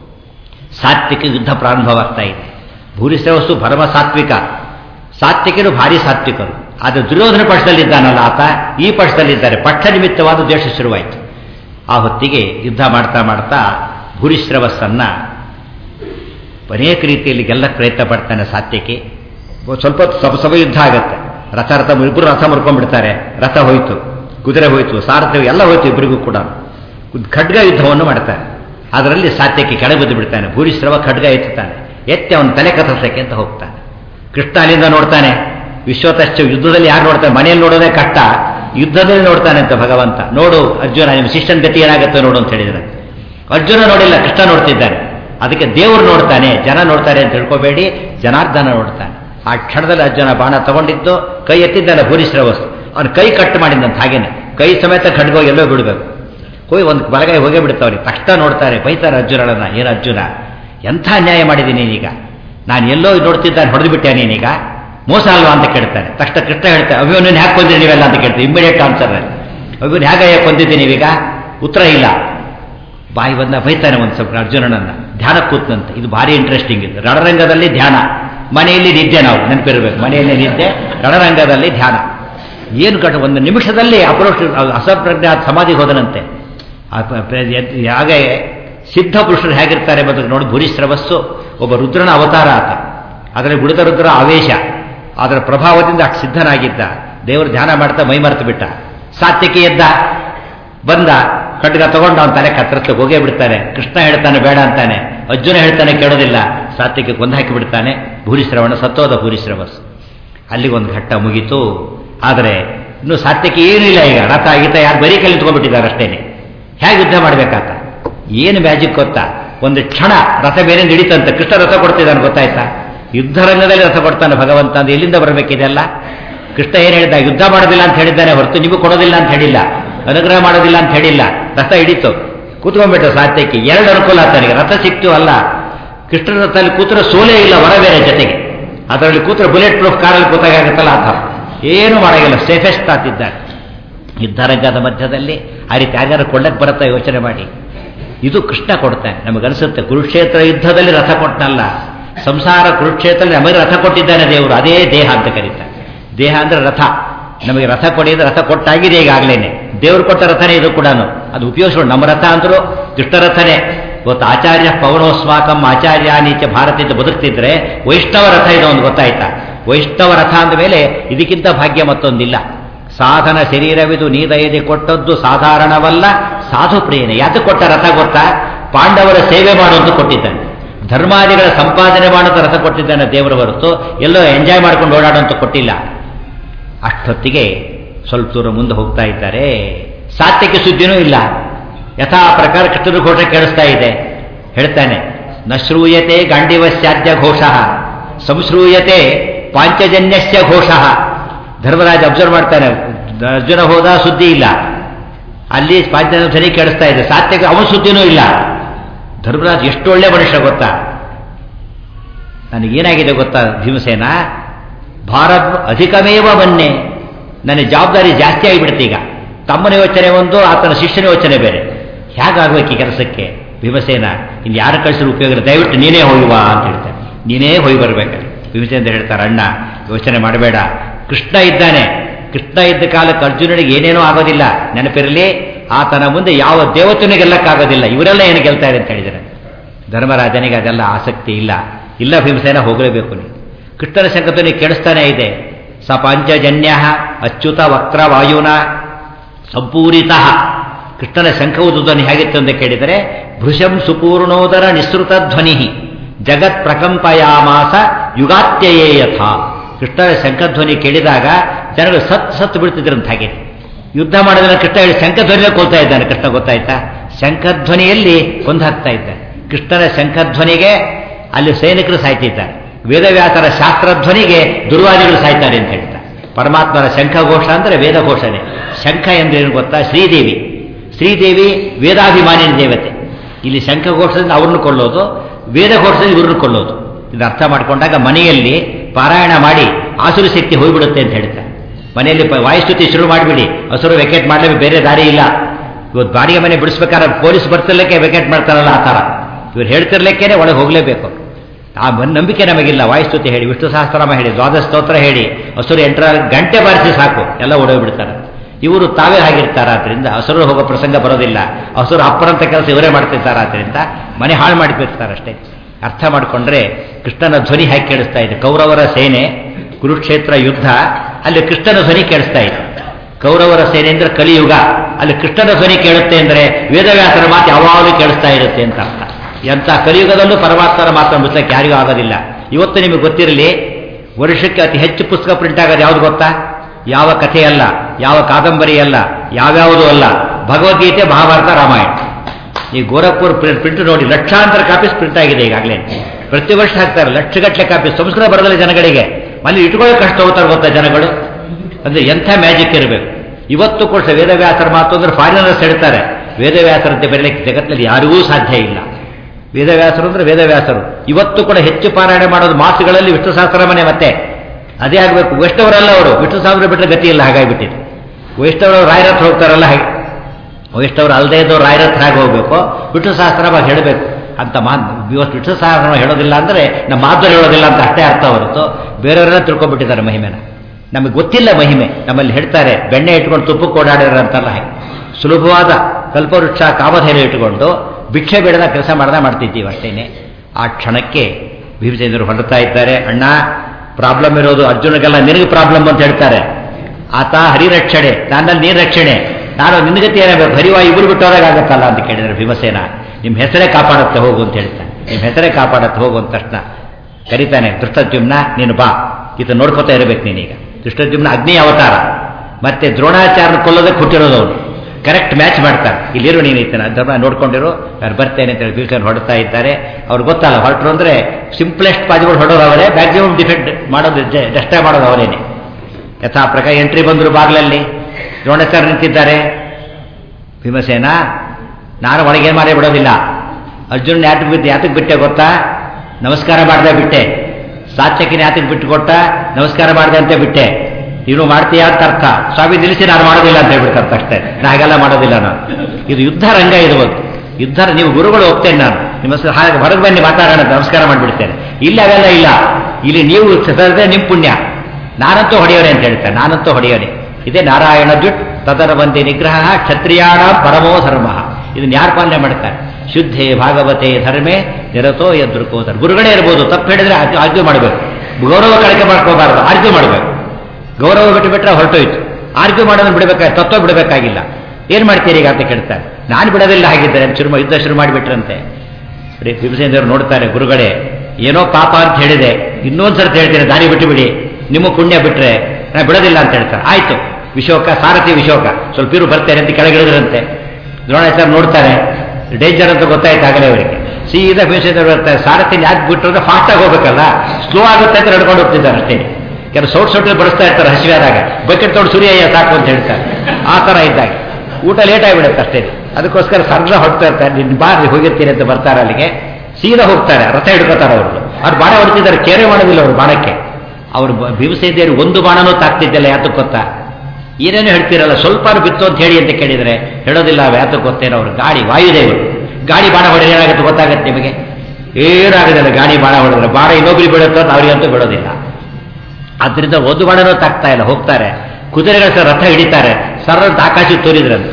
ಸಾತ್ವಿಕ ಯುದ್ಧ ಪ್ರಾರಂಭವಾಗ್ತಾ ಇದೆ ಭೂರಿಶ್ರವಸ್ಸು ಪರಮ ಸಾತ್ವಿಕ ಸಾತ್ವಿಕರು ಭಾರಿ ಸಾತ್ವಿಕರು ಆದರೆ ದುರ್ಯೋಧನ ಪಕ್ಷದಲ್ಲಿದ್ದಾನಲ್ಲ ಆತ ಈ ಪಕ್ಷದಲ್ಲಿದ್ದಾರೆ ಪಕ್ಷ ನಿಮಿತ್ತವಾದ ದ್ವೇಷ ಶುರುವಾಯಿತು ಆ ಹೊತ್ತಿಗೆ ಯುದ್ಧ ಮಾಡ್ತಾ ಮಾಡ್ತಾ ಭೂರಿಶ್ರವಸ್ಸನ್ನ ಅನೇಕ ರೀತಿಯಲ್ಲಿ ಗೆಲ್ಲಕ್ಕೆ ಪ್ರಯತ್ನ ಪಡ್ತಾನೆ ಸಾತ್ಯಕ್ಕೆ ಸ್ವಲ್ಪ ಸಬ ಸಭ ಯುದ್ಧ ಆಗುತ್ತೆ ರಥ ರಥ ಇಬ್ಬರು ರಥ ಮುರ್ಕೊಂಡ್ಬಿಡ್ತಾರೆ ರಥ ಹೋಯ್ತು ಕುದುರೆ ಹೋಯ್ತು ಸಾರಥಿ ಎಲ್ಲ ಹೋಯ್ತು ಇಬ್ಬರಿಗೂ ಕೂಡ ಖಡ್ಗ ಯುದ್ಧವನ್ನು ಮಾಡ್ತಾರೆ ಅದರಲ್ಲಿ ಸಾತ್ಯಕ್ಕೆ ಕೆಳ ಬಿದ್ದು ಬಿಡ್ತಾನೆ ಭೂರಿಶ್ರವ ಖಡ್ಗ ಎತ್ತುತ್ತಾನೆ ಎತ್ತಿ ಅವನ ತಲೆ ಕತ್ತರಿಸಕ್ಕೆ ಅಂತ ಹೋಗ್ತಾನೆ ಕೃಷ್ಣ ಅಲ್ಲಿಂದ ನೋಡ್ತಾನೆ ವಿಶ್ವತಶ್ಚ ಯುದ್ಧದಲ್ಲಿ ಯಾರು ನೋಡ್ತಾನೆ ಮನೆಯಲ್ಲಿ ನೋಡೋದೇ ಕಷ್ಟ ಯುದ್ಧದಲ್ಲಿ ನೋಡ್ತಾನೆ ಅಂತ ಭಗವಂತ ನೋಡು ಅರ್ಜುನ ನಿಮ್ಮ ಶಿಷ್ಯನ ಗತಿ ಏನಾಗುತ್ತೆ ನೋಡು ಅಂತ ಹೇಳಿದ್ರೆ ಅರ್ಜುನ ನೋಡಿಲ್ಲ ಕೃಷ್ಣ ನೋಡ್ತಿದ್ದಾನೆ ಅದಕ್ಕೆ ದೇವರು ನೋಡ್ತಾನೆ ಜನ ನೋಡ್ತಾರೆ ಅಂತ ತಿಳ್ಕೊಬೇಡಿ ಜನಾರ್ದನ ನೋಡ್ತಾನೆ ಆ ಕ್ಷಣದಲ್ಲಿ ಅರ್ಜುನ ಬಾಣ ತಗೊಂಡಿದ್ದು ಕೈ ಎತ್ತಿದ್ದಾನೆ ಭೂರಿಶ್ರವಸ್ತು ಅವನು ಕೈ ಕಟ್ ಮಾಡಿದಂತ ಹಾಗೇನೆ ಕೈ ಸಮೇತ ಖಡ್ಗೋ ಎಲ್ಲೋ ಬಿಡಬೇಕು ಹೋಗಿ ಒಂದು ಬಲಗೈ ಹೋಗೇ ಬಿಡ್ತಾವ್ರಿ ತಕ್ಷಣ ನೋಡ್ತಾರೆ ಬೈತಾರೆ ಅರ್ಜುನಳನ್ನ ಏನು ಅರ್ಜುನ ಎಂಥ ಅನ್ಯಾಯ ಮಾಡಿದ್ದೀನಿ ನೀನೀಗ ನಾನು ಎಲ್ಲೋ ನೋಡ್ತಿದ್ದಾನೆ ಹೊಡೆದು ಬಿಟ್ಟೆ ನೀನೀಗ ಮೋಸ ಅಲ್ವಾ ಅಂತ ಕೇಳ್ತಾನೆ ತಕ್ಷಣ ಕೃಷ್ಣ ಹೇಳ್ತಾರೆ ಅಭಿಮನ್ಯನ ಹ್ಯಾಕೆ ಕೊಂದ್ರಿ ನೀವೆಲ್ಲ ಅಂತ ಕೇಳ್ತೀವಿ ಇಮಿಡಿಯೇಟ್ ಆನ್ಸರ್ ಅಭಿಮನ್ ಹೇಗೆ ಕೊಂದಿದ್ದೀನಿ ನೀವೀಗ ಉತ್ತರ ಇಲ್ಲ ಬಾಯಿ ಬಂದ ಬೈತಾನೆ ಒಂದು ಸ್ವಲ್ಪ ಅರ್ಜುನನನ್ನ ಧ್ಯಾನ ಕೂತ್ನಂತೆ ಇದು ಭಾರಿ ಇಂಟ್ರೆಸ್ಟಿಂಗ್ ಇತ್ತು ರಣರಂಗದಲ್ಲಿ ಧ್ಯಾನ ಮನೆಯಲ್ಲಿ ನಿದ್ದೆ ನಾವು ನೆನಪಿರ್ಬೇಕು ಮನೆಯಲ್ಲಿ ನಿದ್ದೆ ರಣರಂಗದಲ್ಲಿ ಧ್ಯಾನ ಏನು ಕಟ್ಟ ಒಂದು ನಿಮಿಷದಲ್ಲಿ ಅಪರೋಕ್ಷ ಅಸಪ್ರಜ್ಞ ಸಮಾಧಿಗೆ ಹೋದನಂತೆ ಆ ಪ- ಪ್ರ- ಎದ್- ಹಾಗೆ ಸಿದ್ಧ ಪುರುಷರು ಹೇಗಿರ್ತಾರೆ ಎಂಬುದಕ್ಕೆ ನೋಡಿ ಭೂರಿಶ್ರವಸ್ಸು ಒಬ್ಬ ರುದ್ರನ ಅವತಾರ ಆತ ಅದರಲ್ಲಿ ಗುಡಿತ ರುದ್ರ ಆವೇಶ ಅದರ ಪ್ರಭಾವದಿಂದ ಅಷ್ಟು ಸಿದ್ಧನಾಗಿದ್ದ ದೇವರು ಧ್ಯಾನ ಮಾಡ್ತಾ ಮೈ ಮರೆತು ಬಿಟ್ಟ ಸಾತ್ಯಕ್ಕೆ ಎದ್ದ ಬಂದ ಖಡ್ಗ ತಗೊಂಡು ಅವನ ತಲೆ ಕತ್ತರಕ್ಕೆ ಹೋಗೇ ಬಿಡ್ತಾನೆ ಕೃಷ್ಣ ಹೇಳ್ತಾನೆ ಬೇಡ ಅಂತಾನೆ ಅರ್ಜುನ ಹೇಳ್ತಾನೆ ಕೇಳೋದಿಲ್ಲ ಸಾತ್ಯಕ್ಕೆ ಕೊಂದು ಹಾಕಿ ಬಿಡ್ತಾನೆ ಭೂರಿಶ್ರವಣ ಸತ್ತೋದ ಭೂರಿಶ್ರವಸ್ ಅಲ್ಲಿಗೆ ಒಂದು ಘಟ್ಟ ಮುಗೀತು ಆದರೆ ಇನ್ನು ಸಾತ್ಯಕ್ಕೆ ಏನೂ ಇಲ್ಲ ಈಗ ರಥ ಗೀತ ಯಾರು ಬರೀ ಕೈ ನಿಂತ್ಕೊಂಡ್ಬಿಟ್ಟಿದ್ದಾರೆ ಅಷ್ಟೇನೆ ಹೇಗೆ ಯುದ್ಧ ಮಾಡ್ಬೇಕಾತ ಏನು ಮ್ಯಾಜಿಕ್ ಗೊತ್ತಾ ಒಂದು ಕ್ಷಣ ರಥ ಬೇರೆ ಹಿಡಿತಂತೆ ಕೃಷ್ಣ ರಥ ಕೊಡ್ತಿದ್ದಾನೆ ಗೊತ್ತಾಯ್ತಾ ಯುದ್ಧ ರಂಗದಲ್ಲಿ ರಥ ಕೊಡ್ತಾನೆ ಭಗವಂತ ಅಂದ್ರೆ ಎಲ್ಲಿಂದ ಬರಬೇಕಿದೆಲ್ಲ ಕೃಷ್ಣ ಏನು ಹೇಳಿದ ಯುದ್ಧ ಮಾಡೋದಿಲ್ಲ ಅಂತ ಹೇಳಿದ್ದಾನೆ ಹೊರತು ನೀವು ಕೊಡೋದಿಲ್ಲ ಅಂತ ಹೇಳಿಲ್ಲ ಅನುಗ್ರಹ ಮಾಡೋದಿಲ್ಲ ಅಂತ ಹೇಳಿಲ್ಲ ರಥ ಹಿಡಿತು ಕೂತ್ಕೊಂಡ್ಬಿಟ್ಟ ಸಾತ್ಯಕ್ಕೆ ಎರಡು ಅನುಕೂಲ ಆತನಿಗೆ ರಥ ಸಿಕ್ತು ಅಲ್ಲ ಕೃಷ್ಣ ರಥದಲ್ಲಿ ಕೂತ್ರೆ ಸೋಲೇ ಇಲ್ಲ ಹೊರ ಬೇರೆ ಜೊತೆಗೆ ಅದರಲ್ಲಿ ಕೂತ್ರೆ ಬುಲೆಟ್ ಪ್ರೂಫ್ ಕಾರಲ್ಲಿ ಕೂತಾಗತ್ತಲ್ಲ ಆತ ಏನು ಮಾಡೋಂಗಿಲ್ಲ ಸೇಫೆಸ್ಟ್ ಆತಿದ್ದಾನೆ ಯುದ್ಧರಂಗದ ಮಧ್ಯದಲ್ಲಿ ಆ ರೀತಿ ಯಾರ್ಯಾರು ಕೊಳ್ಳಕ್ಕೆ ಬರುತ್ತಾ ಯೋಚನೆ ಮಾಡಿ ಇದು ಕೃಷ್ಣ ಕೊಡ್ತಾನೆ ನಮಗನ್ಸುತ್ತೆ ಕುರುಕ್ಷೇತ್ರ ಯುದ್ಧದಲ್ಲಿ ರಥ ಕೊಟ್ಟನಲ್ಲ ಸಂಸಾರ ಕುರುಕ್ಷೇತ್ರದಲ್ಲಿ ನಮಗೆ ರಥ ಕೊಟ್ಟಿದ್ದಾನೆ ದೇವರು ಅದೇ ದೇಹ ಅಂತ ಕರೀತಾರೆ ದೇಹ ಅಂದ್ರೆ ರಥ ನಮಗೆ ರಥ ಕೊಡಿದ್ರೆ ರಥ ಕೊಟ್ಟಾಗಿದೆ ಈಗಾಗಲೇನೆ ದೇವರು ಕೊಟ್ಟ ರಥನೇ ಇದು ಕೂಡ ಅದು ಉಪಯೋಗಿಸ್ಕೊಂಡು ನಮ್ಮ ರಥ ಅಂದ್ರು ಕೃಷ್ಣ ರಥನೇ ಇವತ್ತು ಆಚಾರ್ಯ ಪವನೋಸ್ಮಾಕಂ ಆಚಾರ್ಯ ನೀಚ ಭಾರತದಿಂದ ಬದುಕ್ತಿದ್ರೆ ವೈಷ್ಣವ ರಥ ಇದು ಒಂದು ಗೊತ್ತಾಯ್ತಾ ವೈಷ್ಣವ ರಥ ಅಂದ ಮೇಲೆ ಇದಕ್ಕಿಂತ ಭಾಗ್ಯ ಮತ್ತೊಂದಿಲ್ಲ ಸಾಧನ ಶರೀರವಿದು ನೀದಯದೆ ಕೊಟ್ಟದ್ದು ಸಾಧಾರಣವಲ್ಲ ಸಾಧು ಪ್ರಿಯನೆ ಯಾಕೆ ಕೊಟ್ಟ ರಥ ಗೊತ್ತಾ ಪಾಂಡವರ ಸೇವೆ ಮಾಡುವಂತ ಕೊಟ್ಟಿದ್ದಾನೆ ಧರ್ಮಾದಿಗಳ ಸಂಪಾದನೆ ಮಾಡುವಂತ ರಥ ಕೊಟ್ಟಿದ್ದಾನೆ ದೇವರ ಹೊರತು ಎಲ್ಲೋ ಎಂಜಾಯ್ ಮಾಡ್ಕೊಂಡು ಓಡಾಡುವಂತ ಕೊಟ್ಟಿಲ್ಲ ಅಷ್ಟೊತ್ತಿಗೆ ಸ್ವಲ್ಪ ದೂರ ಮುಂದೆ ಹೋಗ್ತಾ ಇದ್ದಾರೆ ಸಾತ್ಯಕ್ಕೆ ಸುದ್ದಿನೂ ಇಲ್ಲ ಯಥಾ ಪ್ರಕಾರ ಕೃಷ್ಣನ ಘೋಷ ಕೇಳಿಸ್ತಾ ಇದೆ ಹೇಳ್ತಾನೆ ನ ಶ್ರೂಯತೆ ಗಾಂಡಿವಸ್ಯಾದ್ಯ ಘೋಷ ಸಂಶ್ರೂಯತೆ ಪಾಂಚಜನ್ಯಸ್ಯ ಘೋಷ ಧರ್ಮರಾಜ ಅಬ್ಸರ್ವ್ ಮಾಡ್ತಾನೆ ಅರ್ಜುನ ಹೋದ ಸುದ್ದಿ ಇಲ್ಲ ಅಲ್ಲಿ ಪಾಂಚಜನ್ಯ ಧ್ವನಿ ಕೇಳಿಸ್ತಾ ಇದೆ ಸಾತ್ಯಕ್ಕೆ ಅವನ ಸುದ್ದಿನೂ ಇಲ್ಲ ಧರ್ಮರಾಜ್ ಎಷ್ಟು ಒಳ್ಳೆ ಮನುಷ್ಯ ಗೊತ್ತಾ ನನಗೇನಾಗಿದೆ ಗೊತ್ತಾ ಭೀಮಸೇನ ಭಾರತ್ ಅಧಿಕಮೇವ ಬನ್ನೆ ನನ್ನ ಜವಾಬ್ದಾರಿ ಜಾಸ್ತಿ ಆಗಿಬಿಡುತ್ತೆ ಈಗ ತಮ್ಮನ ಯೋಚನೆ ಒಂದು ಆತನ ಶಿಷ್ಯನ ಯೋಚನೆ ಬೇರೆ ಹೇಗಾಗ್ಬೇಕು ಈ ಕೆಲಸಕ್ಕೆ ಭೀಮಸೇನ ಇನ್ನು ಯಾರು ಕಳಿಸಿದ್ರು ಉಪಯೋಗ ಇಲ್ಲ ದಯವಿಟ್ಟು ನೀನೇ ಹೋಗುವಾ ಅಂತ ಹೇಳ್ತಾರೆ ನೀನೇ ಹೋಗಿ ಬರ್ಬೇಕು ಭೀಮಸೇನ ಹೇಳ್ತಾರೆ ಅಣ್ಣ ಯೋಚನೆ ಮಾಡಬೇಡ ಕೃಷ್ಣ ಇದ್ದಾನೆ ಕೃಷ್ಣ ಇದ್ದ ಕಾಲಕ್ಕೆ ಅರ್ಜುನನಿಗೆ ಏನೇನೂ ಆಗೋದಿಲ್ಲ ನೆನಪಿರಲಿ ಆತನ ಮುಂದೆ ಯಾವ ದೇವತೆನೂ ಗೆಲ್ಲಕ್ಕಾಗೋದಿಲ್ಲ ಇವರೆಲ್ಲ ಏನು ಗೆಲ್ತಾ ಇದೆ ಅಂತ ಹೇಳಿದರೆ ಧರ್ಮರಾಜನಿಗೆ ಅದೆಲ್ಲ ಆಸಕ್ತಿ ಇಲ್ಲ ಇಲ್ಲ ಭೀಮಸೇನ ಹೋಗಲೇಬೇಕು ನೀವು ಕೃಷ್ಣನ ಸಂಕಲ್ಪನೆ ಕೇಳಿಸ್ತಾನೆ ಇದೆ ಸ ಪಾಂಚಜನ್ಯ ಅಚ್ಯುತ ವಕ್ರ ವಾಯುನ ಸಂಪೂರಿತ ಕೃಷ್ಣನ ಶಂಖವುದು ಧ್ವನಿ ಹೇಗಿತ್ತು ಅಂತ ಕೇಳಿದರೆ ಭೃಶಂ ಸುಪೂರ್ಣೋದರ ನಿಸೃತ ಧ್ವನಿ ಜಗತ್ ಪ್ರಕಂಪಯಾಮಾಸ ಯುಗಾತ್ಯಯೇ ಯಥ ಕೃಷ್ಣನ ಶಂಖಧ್ವನಿ ಕೇಳಿದಾಗ ಜನರು ಸತ್ ಸತ್ತು ಬಿಡ್ತಿದ್ರಂತ ಹಾಗೆ ಯುದ್ಧ ಮಾಡೋದನ್ನ ಕೃಷ್ಣ ಹೇಳಿ ಶಂಖಧ್ವನಿಯೇ ಕೊಲ್ತಾ ಇದ್ದಾನೆ ಕೃಷ್ಣ ಗೊತ್ತಾಯ್ತಾ ಶಂಖಧ್ವನಿಯಲ್ಲಿ ಕೊಂದು ಹಾಕ್ತಾ ಇದ್ದಾನೆ ಕೃಷ್ಣನ ಶಂಖಧ್ವನಿಗೆ ಅಲ್ಲಿ ಸೈನಿಕರು ಸಾಯ್ತಿದ್ದಾರೆ ವೇದವ್ಯಾಸರ ಶಾಸ್ತ್ರಧ್ವನಿಗೆ ದುರ್ವಾದಿಗಳು ಸಾಯ್ತಾರೆ ಅಂತ ಹೇಳ್ತಾರೆ ಪರಮಾತ್ಮನ ಶಂಖಘೋಷ ಅಂದರೆ ವೇದಘೋಷಣೆ ಶಂಖ ಎಂದ್ರೇನು ಗೊತ್ತಾ ಶ್ರೀದೇವಿ ಶ್ರೀದೇವಿ ವೇದಾಭಿಮಾನಿನ ದೇವತೆ ಇಲ್ಲಿ ಶಂಖಘೋಷದಿಂದ ಅವ್ರನ್ನ ಕೊಳ್ಳೋದು ವೇದಘೋಷದಿಂದ ಇವ್ರನ್ನ ಕೊಳ್ಳೋದು ಇದು ಅರ್ಥ ಮಾಡಿಕೊಂಡಾಗ ಮನೆಯಲ್ಲಿ ಪಾರಾಯಣ ಮಾಡಿ ಆಸುರಿ ಶಕ್ತಿ ಹೋಗ್ಬಿಡುತ್ತೆ ಅಂತ ಹೇಳ್ತಾರೆ ಮನೆಯಲ್ಲಿ ಪ- ವಾಯುಸ್ತುತಿ ಶುರು ಮಾಡಿಬಿಡಿ ಹಸುರು ವೆಕೆಟ್ ಮಾಡಲೇ ಬೇರೆ ದಾರಿ ಇಲ್ಲ ಇವತ್ತು ಬಾಡಿಗೆ ಮನೆ ಬಿಡಿಸ್ಬೇಕಾದ್ರೆ ಪೊಲೀಸ್ ಬರ್ತಿರ್ಲಿಕ್ಕೆ ವೆಕೆಟ್ ಮಾಡ್ತಾರಲ್ಲ ಆ ಥರ ಇವ್ರು ಹೇಳ್ತಿರ್ಲಿಕ್ಕೇನೆ ಒಳಗೆ ಹೋಗಲೇಬೇಕು ಆ ಮನ್- ನಂಬಿಕೆ ನಮಗಿಲ್ಲ ವಾಯುಸ್ತುತಿ ಹೇಳಿ ವಿಷ್ಣು ಸಹಸ್ರನಾಮ ಹೇಳಿ ದ್ವಾದಶ ಸ್ತೋತ್ರ ಹೇಳಿ ಹಸುರು ಎಂಟರ ಗಂಟೆ ಬಾರಿಸಿ ಸಾಕು ಎಲ್ಲ ಓಡೋಗ್ಬಿಡ್ತಾರೆ ಇವರು ತಾವೇ ಆಗಿರ್ತಾರ ಆದ್ರಿಂದ ಹಸುರು ಹೋಗೋ ಪ್ರಸಂಗ ಬರೋದಿಲ್ಲ ಹಸುರು ಅಪ್ಪರಂತ ಕೆಲಸ ಇವರೇ ಮಾಡ್ತಿರ್ತಾರೆ ಆದ್ರಿಂದ ಮನೆ ಹಾಳು ಮಾಡಿಬಿಡ್ತಾರೆ ಅಷ್ಟೇ ಅರ್ಥ ಮಾಡಿಕೊಂಡ್ರೆ ಕೃಷ್ಣನ ಧ್ವನಿ ಹೇಗೆ ಕೇಳಿಸ್ತಾ ಇದೆ ಕೌರವರ ಸೇನೆ ಕುರುಕ್ಷೇತ್ರ ಯುದ್ಧ ಅಲ್ಲಿ ಕೃಷ್ಣನ ಧ್ವನಿ ಕೇಳಿಸ್ತಾ ಇದೆ ಕೌರವರ ಸೇನೆ ಅಂದ್ರೆ ಕಲಿಯುಗ ಅಲ್ಲಿ ಕೃಷ್ಣನ ಧ್ವನಿ ಕೇಳುತ್ತೆ ಅಂದ್ರೆ ವೇದವ್ಯಾಸರ ಮಾತು ಯಾವಾಗಲೂ ಕೇಳಿಸ್ತಾ ಇರುತ್ತೆ ಅಂತ ಅರ್ಥ ಎಂಥ ಕಲಿಯುಗದಲ್ಲೂ ಪರಮಾತ್ಮರ ಮಾತನ್ನು ಬಿಡ್ಸಕ್ಕೆ ಯಾರಿಗೂ ಆಗೋದಿಲ್ಲ ಇವತ್ತು ನಿಮಗೆ ಗೊತ್ತಿರಲಿ ವರ್ಷಕ್ಕೆ ಅತಿ ಹೆಚ್ಚು ಪುಸ್ತಕ ಪ್ರಿಂಟ್ ಆಗೋದು ಯಾವ್ದು ಗೊತ್ತಾ ಯಾವ ಕಥೆ ಅಲ್ಲ ಯಾವ ಕಾದಂಬರಿ ಅಲ್ಲ ಯಾವ್ಯಾವುದು ಅಲ್ಲ ಭಗವದ್ಗೀತೆ ಮಹಾಭಾರತ ರಾಮಾಯಣ ಈ ಗೋರಖ್ಪುರ್ ಪ್ರಿಂಟ್ ನೋಡಿ ಲಕ್ಷಾಂತರ ಕಾಪೀಸ್ ಪ್ರಿಂಟ್ ಆಗಿದೆ ಈಗಾಗಲೇ ಪ್ರತಿ ವರ್ಷ ಹಾಕ್ತಾರೆ ಲಕ್ಷಗಟ್ಟಲೆ ಕಾಪಿ ಸಂಸ್ಕೃತ ಬರೋದಿಲ್ಲ ಜನಗಳಿಗೆ ಮನೆ ಇಟ್ಕೊಳ್ಳೋಕೆ ಕಷ್ಟ ಹೋಗ್ತಾರೆ ಗೊತ್ತಾ ಜನಗಳು ಅಂದ್ರೆ ಎಂಥ ಮ್ಯಾಜಿಕ್ ಇರಬೇಕು ಇವತ್ತು ಕೂಡ ವೇದವ್ಯಾಸರ ಮಾತು ಅಂದ್ರೆ ಫಾರಿನರ್ಸ್ ಹೇಳ್ತಾರೆ ವೇದವ್ಯಾಸರಂತೆ ಬರಲಿಕ್ಕೆ ಜಗತ್ತಿನಲ್ಲಿ ಯಾರಿಗೂ ಸಾಧ್ಯ ಇಲ್ಲ ವೇದವ್ಯಾಸರು ಅಂದ್ರೆ ವೇದವ್ಯಾಸರು ಇವತ್ತು ಕೂಡ ಹೆಚ್ಚು ಪಾರಾಯಣ ಮಾಡೋದು ಮಾಸಗಳಲ್ಲಿ ವಿಷ್ಣು ಸಹಸ್ರ ಮನೆ ಮತ್ತೆ ಅದೇ ಆಗಬೇಕು ವೈಷ್ಣವರಲ್ಲ ಅವರು ವಿಷ್ಣು ಸಹಸ್ರ ಬಿಟ್ಟರೆ ಗತಿ ಇಲ್ಲ ಹಾಗಾಗಿಬಿಟ್ಟಿದೆ ವೈಷ್ಣವರು ರಾಯರ ಹತ್ರ ಹೋಗ್ತಾರಲ್ಲ ಹಾಗೆ ವೈಷ್ಣವರು ಅಲ್ಲದೆ ಇದ್ದವ್ರು ರಾಯರ ಹತ್ರ ಹಾಗೆ ಹೋಗ್ಬೇಕು ವಿಷ್ಣು ಸಹಸ್ರವಾಗಿ ಹೇಳಬೇಕು ಅಂತ ಮಾ ಇವತ್ತು ವಿಷ್ಣು ಸಹಸ್ರ ಹೇಳೋದಿಲ್ಲ ಅಂದರೆ ನಮ್ಮ ಮಾತಲ್ಲಿ ಹೇಳೋದಿಲ್ಲ ಅಂತ ಅಷ್ಟೇ ಅರ್ಥ ಹೊರತು ಬೇರೆಯವರೆಲ್ಲ ತಿಳ್ಕೊಂಡ್ಬಿಟ್ಟಿದ್ದಾರೆ ಮಹಿಮೆನ ನಮಗೆ ಗೊತ್ತಿಲ್ಲ ಮಹಿಮೆ ನಮ್ಮಲ್ಲಿ ಹೇಳ್ತಾರೆ ಬೆಣ್ಣೆ ಇಟ್ಕೊಂಡು ತುಪ್ಪಕ್ಕೆ ಓಡಾಡಿರೋ ಅಂತಲ್ಲ ಹಾಗೆ ಸುಲಭವಾದ ಕಲ್ಪವೃಕ್ಷ ಕಾಮಧೇನು ಇಟ್ಟುಕೊಂಡು ಭಿಕ್ಷೆ ಬೇಡದ ಕೆಲಸ ಮಾಡ್ದ ಮಾಡ್ತಿದ್ದೀವಿ ಅಷ್ಟೇನೆ ಆ ಕ್ಷಣಕ್ಕೆ ಭೀಮಸೇಂದ್ರ ಹೊರಡ್ತಾ ಇದ್ದಾರೆ ಅಣ್ಣ ಪ್ರಾಬ್ಲಮ್ ಇರೋದು ಅರ್ಜುನಗೆಲ್ಲ ನಿನಗೆ ಪ್ರಾಬ್ಲಮ್ ಅಂತ ಹೇಳ್ತಾರೆ ಆತ ಹರಿರಕ್ಷಣೆ ನನ್ನಲ್ಲಿ ನೀರು ರಕ್ಷಣೆ ನಾನು ನಿನಗತಿ ಏನಾಗಬೇಕು ಹರಿವಾ ಇಬ್ಬರು ಬಿಟ್ಟೋದಾಗತ್ತಲ್ಲ ಅಂತ ಕೇಳಿದ್ರೆ ಭೀಮಸೇನ ನಿಮ್ಮ ಹೆಸರೇ ಕಾಪಾಡುತ್ತೆ ಹೋಗು ಅಂತ ಹೇಳ್ತಾನೆ ನಿಮ್ಮ ಹೆಸರೇ ಕಾಪಾಡುತ್ತೆ ಹೋಗು ಅಂತ ತಕ್ಷಣ ಕರಿತಾನೆ ದೃಷ್ಟದ್ಯುಮ್ನ ನೀನು ಬಾ ಈತ ನೋಡ್ಕೋತಾ ಇರಬೇಕು ನೀನೀಗ ದೃಷ್ಟದ್ಯುಮ್ನ ಅಗ್ನಿ ಅವತಾರ ಮತ್ತೆ ದ್ರೋಣಾಚಾರ್ಯ ಕೊಲ್ಲೋದಕ್ಕೆ ಹುಟ್ಟಿರೋದು ಅವನು ಕರೆಕ್ಟ್ ಮ್ಯಾಚ್ ಮಾಡ್ತಾರೆ ಇಲ್ಲಿರು ನೀನು ಇದ್ದಾನೆ ಧರ್ಮ ನೋಡ್ಕೊಂಡಿರು ನಾನು ಬರ್ತೇನೆ ಅಂತ ಹೇಳಿ ಭೀಮಸೇನ ಹೊರಡ್ತಾ ಇದ್ದಾರೆ ಅವ್ರು ಗೊತ್ತಲ್ಲ ಹೊರಟರು ಅಂದ್ರೆ ಸಿಂಪ್ಲೆಸ್ಟ್ ಪಾಸಿಬಲ್ ಹೊಡೋದು ಅವರೇ ಮ್ಯಾಕ್ಸಿಮಮ್ ಡಿಫೆಕ್ಟ್ ಮಾಡೋದು ಡೆಸ್ಟ್ರಾಯ್ ಮಾಡೋದು ಅವರೇನೆ ಯಥಾ ಪ್ರಕಾರ ಎಂಟ್ರಿ ಬಂದರು ಬಾಗಿಲಲ್ಲಿ ದ್ರೋಣಾಚಾರ್ಯ ನಿಂತಿದ್ದಾರೆ ಭೀಮಸೇನ ನಾನು ಒಳಗೇನು ಮಾಡೇ ಬಿಡೋದಿಲ್ಲ ಅರ್ಜುನ್ ಯಾತಕ್ಕೆ ಬಿಟ್ಟು ಯಾತಕ್ಕೆ ಬಿಟ್ಟೆ ಗೊತ್ತಾ ನಮಸ್ಕಾರ ಮಾಡದೆ ಬಿಟ್ಟೆ ಸಾತ್ಯಕಿನ ಯಾತಕ್ಕೆ ಬಿಟ್ಟು ಕೊಟ್ಟ ನಮಸ್ಕಾರ ಮಾಡದೆ ಅಂತ ಬಿಟ್ಟೆ ನೀನು ಮಾಡ್ತೀಯಾ ಅಂತ ಅರ್ಥ ಸ್ವಾಮಿ ನಿಲ್ಲಿಸಿ ನಾನು ಮಾಡೋದಿಲ್ಲ ಅಂತ ಹೇಳ್ಬಿಡ್ತಾರೆ ಅಷ್ಟೇ ನಾ ಹಾಗೆಲ್ಲ ಮಾಡೋದಿಲ್ಲ ನಾನು ಇದು ಯುದ್ಧ ರಂಗ ಇದು ಒಂದು ಯುದ್ಧ ನೀವು ಗುರುಗಳು ಹೋಗ್ತೇನೆ ನಾನು ನಿಮ್ಮ ಹತ್ರ ಹಾಗೆ ಹೊರಗೆ ಬನ್ನಿ ಮಾತಾಡೋಣ ಅಂತ ನಮಸ್ಕಾರ ಮಾಡಿಬಿಡ್ತೇನೆ ಇಲ್ಲಿ ಅವೆಲ್ಲ ಇಲ್ಲ ಇಲ್ಲಿ ನೀವು ಸದರದೆ ನಿಮ್ಮ ಪುಣ್ಯ ನಾನಂತೂ ಹೊಡೆಯೋನೆ ಅಂತ ಹೇಳ್ತಾರೆ ನಾನಂತೂ ಹೊಡೆಯೋನೆ ಇದೇ ನಾರಾಯಣ ಜುಟ್ ತದರ ಬಂದಿ ನಿಗ್ರಹ ಕ್ಷತ್ರಿಯಾಣ ಪರಮೋ ಧರ್ಮ ಇದನ್ನ ಯಾರು ಪಾಲನೆ ಮಾಡ್ತಾರೆ ಶುದ್ಧೇ ಭಾಗವತೆ ಧರ್ಮೇ ನಿರತೋ ಎದುರುಕೋತಾರೆ ಗುರುಗಳೇ ಇರ್ಬೋದು ತಪ್ಪು ಹೇಳಿದ್ರೆ ಆರ್ಗ್ಯೂ ಮಾಡಬೇಕು ಗೌರವ ಕಳಕೆ ಮಾಡ್ಕೋಬಾರದು ಆರ್ಗ್ಯೂ ಮಾಡಬೇಕು ಗೌರವ ಬಿಟ್ಟು ಬಿಟ್ಟರೆ ಹೊರಟೋಯ್ತು ಆರ್ಗ್ಯೂ ಮಾಡೋದನ್ನು ಬಿಡಬೇಕಾಗಿ ತತ್ವ ಬಿಡಬೇಕಾಗಿಲ್ಲ ಏನು ಮಾಡ್ತೀರಿ ಈಗ ಅಂತ ಕೇಳ್ತಾರೆ ನಾನು ಬಿಡೋದಿಲ್ಲ ಹಾಗಿದ್ದರೆ ಶುರು ಯುದ್ಧ ಶುರು ಮಾಡಿಬಿಟ್ರಂತೆ ಭೀಮಸೇಂದ್ರರು ನೋಡ್ತಾರೆ ಗುರುಗಳೇ ಏನೋ ಪಾಪ ಅಂತ ಹೇಳಿದೆ ಇನ್ನೊಂದ್ಸರ್ತಿ ಹೇಳ್ತೇನೆ ದಾರಿ ಬಿಟ್ಟು ಬಿಡಿ ನಿಮ್ಮ ಪುಣ್ಯ ಬಿಟ್ರೆ ನಾನು ಬಿಡೋದಿಲ್ಲ ಅಂತ ಹೇಳ್ತಾರೆ ಆಯ್ತು ವಿಶೋಕ ಸಾರಥಿ ವಿಶೋಕ ಸ್ವಲ್ಪ ಇರು ಬರ್ತೇನೆ ಅಂತ ಕೆಳಗಿಳಿದ್ರಂತೆ ದ್ರೋಣಾಚಾರ್ಯ ನೋಡ್ತಾರೆ ಡೇಂಜರ್ ಅಂತ ಗೊತ್ತಾಯ್ತು ಆಗಲೇ ಅವರಿಗೆ ಸೀದಾ ಭೀಮಸೇಂದ್ರ ಬರ್ತಾರೆ ಸಾರಥಿನ ಯಾಕೆ ಬಿಟ್ಟರೆ ಫಾಸ್ಟಾಗಿ ಹೋಗ್ಬೇಕಲ್ಲ ಸ್ಲೋ ಆಗುತ್ತೆ ಅಂತ ನಡ್ಕೊಂಡು ಹೋಗ್ತಿದ್ದಾರೆ ಅಷ್ಟೇ ಕೆಲವು ಸೌಟ್ ಸೌಟ್ ಬಳಸ್ತಾ ಇರ್ತಾರೆ ಹಸಿವಾದಾಗ ಬಕೆಟ್ ತೊಗೊಂಡು ಸೂರ್ಯ ಸಾಕು ಅಂತ ಹೇಳ್ತಾರೆ ಆ ಥರ ಇದ್ದಾಗ ಊಟ ಲೇಟ್ ಆಗಿಬಿಡುತ್ತೆ ಅಷ್ಟೇ ಅದಕ್ಕೋಸ್ಕರ ಸರ್ಗ ಹೊಡ್ತಾ ಇರ್ತಾರೆ ನಿನ್ನ ಬಾರಿ ಹೋಗಿರ್ತೀನಿ ಅಂತ ಬರ್ತಾರೆ ಅಲ್ಲಿಗೆ ಸೀದಾ ಹೋಗ್ತಾರೆ ರಥ ಹಿಡ್ಕೋತಾರೆ ಅವ್ರದ್ದು ಅವ್ರು ಬಾಣ ಹೊಡ್ತಿದ್ದಾರೆ ಕೇರೆ ಮಾಡೋದಿಲ್ಲ ಅವ್ರು ಬಾಣಕ್ಕೆ ಅವರು ಭೀಮಸೇಂದ್ರಿಯರು ಒಂದು ಬಾಣನೂ ತಾಕ್ತಿದ್ದಿಲ್ಲ ಯಾತಕ್ಕೆ ಗೊತ್ತಾ ಏನೇನು ಹೇಳ್ತಿರಲ್ಲ ಸ್ವಲ್ಪ ಬಿತ್ತು ಅಂತ ಹೇಳಿ ಅಂತ ಕೇಳಿದರೆ ಹೇಳೋದಿಲ್ಲ ಯಾತಕ್ಕೆ ಗೊತ್ತೇನೋ ಅವರು ಗಾಡಿ ವಾಯುದೇವರು ಗಾಡಿ ಬಾಣ ಹೊಡೆದ್ರೆ ಏನಾಗುತ್ತೆ ಗೊತ್ತಾಗತ್ತೆ ನಿಮಗೆ ಏನಾಗೋದಿಲ್ಲ ಗಾಡಿ ಬಾಣ ಹೊಡೆದ್ರೆ ಬಾಣ ಇನ್ನೊಬ್ರಿಗೆ ಬೀಳುತ್ತೋ ಅಂತ ಅವರಿಗಂತೂ ಬಿಡೋದಿಲ್ಲ ಆದ್ದರಿಂದ ಒಂದು ಬಾಣನೂ ತಾಕ್ತಾ ಇಲ್ಲ ಹೋಗ್ತಾರೆ ಕುದುರೆಗಳ ಸಹ ರಥ ಹಿಡಿತಾರೆ ಸರಳ ಆಕಾಶ ತೋರಿದ್ರಂತೆ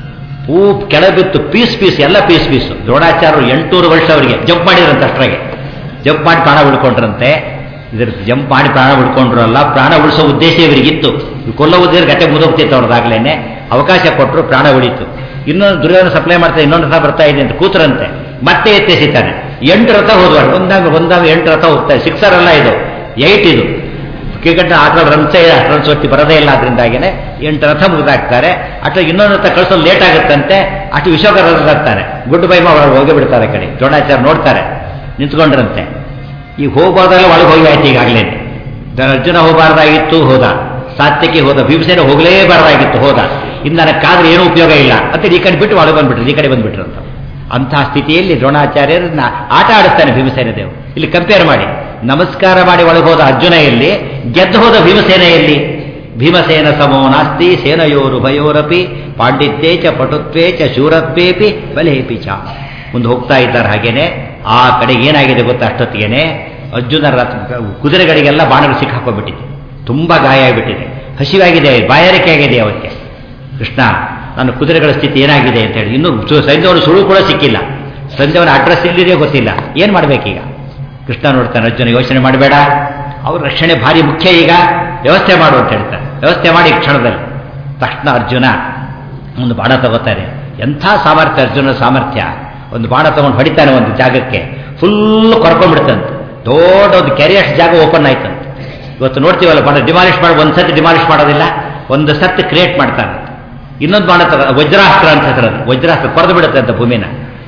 ಹೂ ಕೆಳ ಬಿತ್ತು ಪೀಸ್ ಪೀಸ್ ಎಲ್ಲ ಪೀಸ್ ಪೀಸು ದ್ರೋಣಾಚಾರ್ಯರು ಎಂಟುನೂರು ವರ್ಷ ಅವರಿಗೆ ಜಂಪ್ ಮಾಡಿದ್ರಂತೆ ಅಷ್ಟರಾಗೆ ಜಂಪ್ ಮಾಡಿ ಪ್ರಾಣ ಬಿಡ್ಕೊಂಡ್ರಂತೆ ಇದ್ರ ಜಂಪ್ ಮಾಡಿ ಪ್ರಾಣ ಬಿಡ್ಕೊಂಡ್ರಲ್ಲ ಪ್ರಾಣ ಉಳಿಸೋ ಉದ್ದೇಶ ಇವರಿಗಿತ್ತು ಕೊಲ್ಲೋ ಉದ್ದೇಶ ಗತೆ ಮುದೋಗ್ತಿತ್ತು ಅವ್ರದ್ದಾಗ್ಲೇನೆ ಅವಕಾಶ ಕೊಟ್ಟರು ಪ್ರಾಣ ಉಳಿತು ಇನ್ನೊಂದು ದುರ್ಯೋಧನ ಸಪ್ಲೈ ಮಾಡ್ತಾ ಇನ್ನೊಂದು ರಥ ಬರ್ತಾ ಇದೆ ಅಂತ ಕೂತರಂತೆ ಮತ್ತೆ ಎತ್ತೆಸಿತಾನೆ ಎಂಟು ರಥ ಹೋದ್ವಾಡ ಒಂದಾಗ ಒಂದಾಗ ಎಂಟು ರಥ ಹೋಗ್ತಾರೆ ಸಿಕ್ಸರ್ ಅಲ್ಲ ಇದು ಏಯ್ಟ್ ಇದು ಕ್ರಿಕೆಟ್ ಆಟ ರನ್ಸೇ ಅಷ್ಟು ರನ್ಸ್ ಹೊತ್ತಿ ಬರೋದೇ ಇಲ್ಲ ಅದರಿಂದಾಗಿನೇ ಎಂಟು ರಥ ಮುಗಿದಾಕ್ತಾರೆ ಅಷ್ಟು ಇನ್ನೊಂದು ರಥ ಕಳಿಸೋದು ಲೇಟ್ ಆಗುತ್ತಂತೆ ಅಷ್ಟು ವಿಶ್ವಕ ರಥ ತರ್ತಾರೆ ಗುಡ್ ಬೈಮ ಒಳಗೆ ಹೋಗಿ ಬಿಡ್ತಾರೆ ಕಡೆ ದ್ರೋಣಾಚಾರ್ಯ ನೋಡ್ತಾರೆ ನಿಂತ್ಕೊಂಡ್ರಂತೆ ಈಗ ಹೋಗ್ಬಾರ್ದಲ್ಲ ಒಳಗೆ ಹೋಗಿ ಆಯ್ತು ಈಗಾಗಲೇ ಅರ್ಜುನ ಹೋಗಬಾರ್ದಾಗಿತ್ತು ಹೋದ ಸಾತ್ಯಕ್ಕೆ ಹೋದ ಭೀಮಸೇನ ಹೋಗಲೇಬಾರ್ದಾಗಿತ್ತು ಹೋದ ಇನ್ನು ನನಗೆ ಕಾದ್ರೆ ಏನೂ ಉಪಯೋಗ ಇಲ್ಲ ಅಂತ ಈ ಕಡೆ ಬಿಟ್ಟು ಒಳಗೆ ಬಂದ್ಬಿಟ್ರು ಈ ಕಡೆ ಬಂದ್ಬಿಟ್ರು ಅಂತ ಅಂತಹ ಸ್ಥಿತಿಯಲ್ಲಿ ದ್ರೋಣಾಚಾರ್ಯರನ್ನ ಆಟ ಆಡಿಸ್ತಾನೆ ಭೀಮಸೇನ ದೇವ್ ಇಲ್ಲಿ ಕಂಪೇರ್ ಮಾಡಿ ನಮಸ್ಕಾರ ಮಾಡಿ ಒಳಗೆ ಹೋದ ಅರ್ಜುನ ಎಲ್ಲಿ ಗೆದ್ದು ಹೋದ ಭೀಮಸೇನೆಯಲ್ಲಿ ಭೀಮಸೇನ ಸಮೋ ನಾಸ್ತಿ ಸೇನಯೋರು ಭಯೋರಪಿ ಪಾಂಡಿತ್ಯೇ ಚ ಪಟುತ್ವೇ ಚ ಶೂರತ್ವೇಪಿ ಬಲೇಪಿ ಚ ಮುಂದೆ ಹೋಗ್ತಾ ಇದ್ದಾರೆ ಹಾಗೇನೆ ಆ ಕಡೆಗೆ ಏನಾಗಿದೆ ಗೊತ್ತಾ ಅಷ್ಟೊತ್ತಿಗೆನೆ ಅರ್ಜುನ ರಥ ಕುದುರೆಗಳಿಗೆಲ್ಲ ಬಾಣಗಳು ಸಿಕ್ಕಾಕೊಂಡ್ಬಿಟ್ಟಿದೆ ತುಂಬ ಗಾಯ ಆಗಿಬಿಟ್ಟಿದೆ ಹಸಿವಾಗಿದೆ ಬಾಯಾರಿಕೆ ಆಗಿದೆ ಅವಕ್ಕೆ ಕೃಷ್ಣ ನನ್ನ ಕುದುರೆಗಳ ಸ್ಥಿತಿ ಏನಾಗಿದೆ ಅಂತ ಹೇಳಿ ಇನ್ನೂ ಸಂಜೆವನ ಸುಳು ಕೂಡ ಸಿಕ್ಕಿಲ್ಲ ಸಂಜೆವನ ಅಡ್ರೆಸ್ ಇಲ್ಲಿದೆಯೋ ಗೊತ್ತಿಲ್ಲ ಏನು ಮಾಡಬೇಕೀಗ ಕೃಷ್ಣ ನೋಡ್ತಾನೆ ಅರ್ಜುನ ಯೋಚನೆ ಮಾಡಬೇಡ ಅವ್ರ ರಕ್ಷಣೆ ಭಾರಿ ಮುಖ್ಯ ಈಗ ವ್ಯವಸ್ಥೆ ಮಾಡು ಅಂತ ಹೇಳ್ತಾರೆ ವ್ಯವಸ್ಥೆ ಮಾಡಿ ಕ್ಷಣದಲ್ಲಿ ತಕ್ಷಣ ಅರ್ಜುನ ಒಂದು ಬಾಣ ತಗೋತಾರೆ ಎಂಥ ಸಾಮರ್ಥ್ಯ ಅರ್ಜುನ ಸಾಮರ್ಥ್ಯ ಒಂದು ಬಾಣ ತಗೊಂಡು ಹೊಡಿತಾನೆ ಒಂದು ಜಾಗಕ್ಕೆ ಫುಲ್ ಕೊರ್ಕೊಂಡ್ಬಿಡ್ತಂತೆ ದೊಡ್ಡ ಒಂದು ಕೆರಿಯರ್ಸ್ ಜಾಗ ಓಪನ್ ಆಯ್ತಂತೆ ಇವತ್ತು ನೋಡ್ತೀವಲ್ಲ ಬಾಣ ಡಿಮಾಲಿಷ್ ಮಾಡಿ ಒಂದು ಸತಿ ಡಿಮಾಲಿಷ್ ಮಾಡೋದಿಲ್ಲ ಒಂದು ಸತ್ತು ಕ್ರಿಯೇಟ್ ಮಾಡ್ತಾನೆ ಇನ್ನೊಂದು ಬಾಣ ತಗ ವಜ್ರಾಸ್ತ್ರ ಅಂತ ಹೆಸರದು ವಜ್ರಾಸ್ತ್ರ ಕೊರೆದು ಬಿಡುತ್ತೆ ಅಂತ ಭೂಮಿನ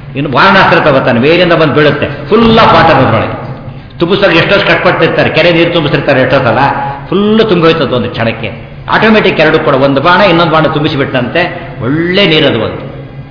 ಇನ್ನು ಬಾಣಾಸ್ತ್ರ ತಗೋತಾನೆ ಮೇಲಿಂದ ಬಂದು ಬೀಳುತ್ತೆ ಫುಲ್ ಆಫ್ ವಾಟರ್ ಅದರೊಳಗೆ ತುಂಬಿಸೋಕೆ ಎಷ್ಟೊಷ್ಟು ಕಟ್ಪಟ್ಟಿರ್ತಾರೆ ಕೆರೆ ನೀರು ತುಂಬಿಸಿರ್ತಾರೆ ಎಷ್ಟೊತ್ತಲ್ಲ ಫುಲ್ಲು ತುಂಬಿ ಹೋಯ್ತದ ಒಂದು ಕ್ಷಣಕ್ಕೆ ಆಟೋಮೆಟಿಕ್ ಎರಡು ಕೂಡ ಒಂದು ಬಾಣ ಇನ್ನೊಂದು ಬಾಣ ತುಂಬಿಸಿಬಿಟ್ಟಂತೆ ಒಳ್ಳೆ ನೀರದು ಒಂದು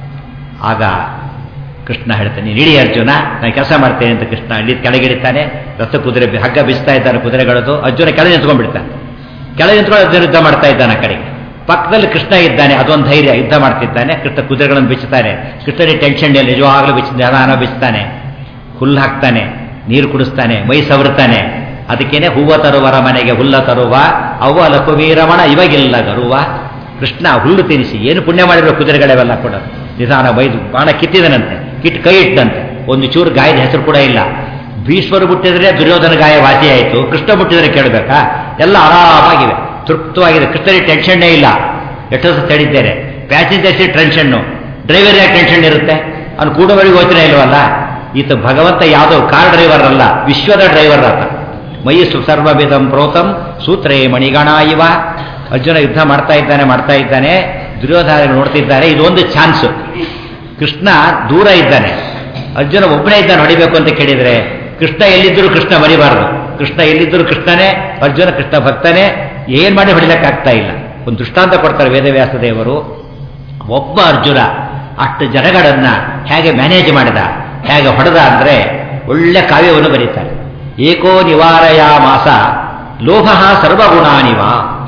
ಆಗ ಕೃಷ್ಣ ಹೇಳ್ತಾನೆ ನೀನು ಇಳಿ ಅರ್ಜುನ ನಾನು ಕೆಲಸ ಮಾಡ್ತೇನೆ ಅಂತ ಕೃಷ್ಣ ಇಳಿ ಕೆಳಗಿಡಿತಾನೆ ರಥ ಕುದುರೆ ಬಿ- ಹಗ್ಗ ಬಿಸ್ತಾ ಇದ್ದಾನೆ ಕುದುರೆಗಳದು ಅರ್ಜುನ ಕೆಳಗೆ ನಿಂತ್ಕೊಂಡ್ಬಿಡ್ತಾನೆ ಕೆಳಗೆ ನಿಂತ್ಕೊಂಡು ಅರ್ಜುನ ಯುದ್ಧ ಮಾಡ್ತಾ ಇದ್ದಾನೆ ಆ ಕಡೆಗೆ ಪಕ್ಕದಲ್ಲಿ ಕೃಷ್ಣ ಇದ್ದಾನೆ ಅದೊಂದು ಧೈರ್ಯ ಯುದ್ಧ ಮಾಡ್ತಿದ್ದಾನೆ ಕೃಷ್ಣ ಕುದುರೆಗಳನ್ನು ಬಿಚ್ಚುತ್ತಾನೆ ಕೃಷ್ಣನಿಗೆ ಟೆನ್ಷನ್ ಇಲ್ಲ ನಿಜವಾಗ್ಲೂ ಬಿಚ್ಚ ಜ್ಞಾನ ಬಿಚ್ತಾನೆ ಹುಲ್ಲು ಹಾಕ್ತಾನೆ ನೀರು ಕುಡಿಸ್ತಾನೆ ಮೈ ಸವರ್ತಾನೆ ಅದಕ್ಕೇನೆ ಹೂವ ತರುವರ ಮನೆಗೆ ಹುಲ್ಲ ತರುವ ಅವ್ವ ಲಕುವೀರಮಣ ಇವಾಗಿಲ್ಲ ಗರುವ ಕೃಷ್ಣ ಹುಲ್ಲು ತಿನ್ನಿಸಿ ಏನು ಪುಣ್ಯ ಮಾಡಿರೋ ಕುದುರೆಗಳೆಲ್ಲ ಕೂಡ ನಿಧಾನ ಬೈದು ಬಾಣ ಕಿತ್ತಿದನಂತೆ ಕಿಟ್ಟು ಕೈ ಇಟ್ಟಂತೆ ಒಂದು ಚೂರು ಗಾಯದ ಹೆಸರು ಕೂಡ ಇಲ್ಲ ಭೀಷ್ಮರು ಬಿಟ್ಟಿದ್ರೆ ದುರ್ಯೋಧನ ಗಾಯ ವಾಸಿಯಾಯಿತು ಕೃಷ್ಣ ಬಿಟ್ಟಿದ್ರೆ ಕೇಳಬೇಕಾ ಎಲ್ಲ ಆರಾಮಾಗಿವೆ ತೃಪ್ತವಾಗಿದೆ ಕೃಷ್ಣನಿಗೆ ಟೆನ್ಷನ್ನೇ ಇಲ್ಲ ಎಷ್ಟು ಸಹ ಹೇಳಿದ್ದೇನೆ ಪ್ಯಾಸೆಂಜರ್ಸ್ ಟೆನ್ಷನ್ನು ಡ್ರೈವರ್ ಯಾಕೆ ಟೆನ್ಷನ್ ಇರುತ್ತೆ ಅವ್ನು ಕೂಡೋವರೆಗೆ ಯೋಚನೆ ಇಲ್ವಲ್ಲ ಈತ ಭಗವಂತ ಯಾವುದೋ ಕಾರ್ ಡ್ರೈವರ್ ಅಲ್ಲ ವಿಶ್ವದ ಡ್ರೈವರ್ ಆತ ಮಯಿ ಸರ್ವವಿಧಂ ಪ್ರೋತಂ ಸೂತ್ರೇ ಮಣಿಗಣ ಇವ ಅರ್ಜುನ ಯುದ್ಧ ಮಾಡ್ತಾ ಇದ್ದಾನೆ ಮಾಡ್ತಾ ಇದ್ದಾನೆ ದುರ್ಯೋಧನ ನೋಡ್ತಿದ್ದಾರೆ ಇದೊಂದು ಚಾನ್ಸ್ ಕೃಷ್ಣ ದೂರ ಇದ್ದಾನೆ ಅರ್ಜುನ ಒಬ್ಬನೇ ಇದ್ದಾನೆ ಹೊಡಿಬೇಕು ಅಂತ ಕೇಳಿದ್ರೆ ಕೃಷ್ಣ ಎಲ್ಲಿದ್ದರೂ ಕೃಷ್ಣ ಮರಿಬಾರದು ಕೃಷ್ಣ ಎಲ್ಲಿದ್ದರೂ ಕೃಷ್ಣನೇ ಅರ್ಜುನ ಕೃಷ್ಣ ಭಕ್ತನೇ ಏನ್ ಮಾಡಿ ಹೊಡಿಲಿಕ್ಕಾಗ್ತಾ ಇಲ್ಲ ಒಂದು ದೃಷ್ಟಾಂತ ಕೊಡ್ತಾರೆ ವೇದವ್ಯಾಸ ದೇವರು ಒಬ್ಬ ಅರ್ಜುನ ಅಷ್ಟು ಜನಗಳನ್ನ ಹೇಗೆ ಮ್ಯಾನೇಜ್ ಮಾಡಿದ ಹೇಗೆ ಹೊಡೆದ ಅಂದ್ರೆ ಒಳ್ಳೆ ಕಾವ್ಯವನ್ನು ಬರೀತಾರೆ ಏಕೋ ನಿವಾರಯ ಮಾಸ ಲೋಭ ಸರ್ವಗುಣಾನಿವ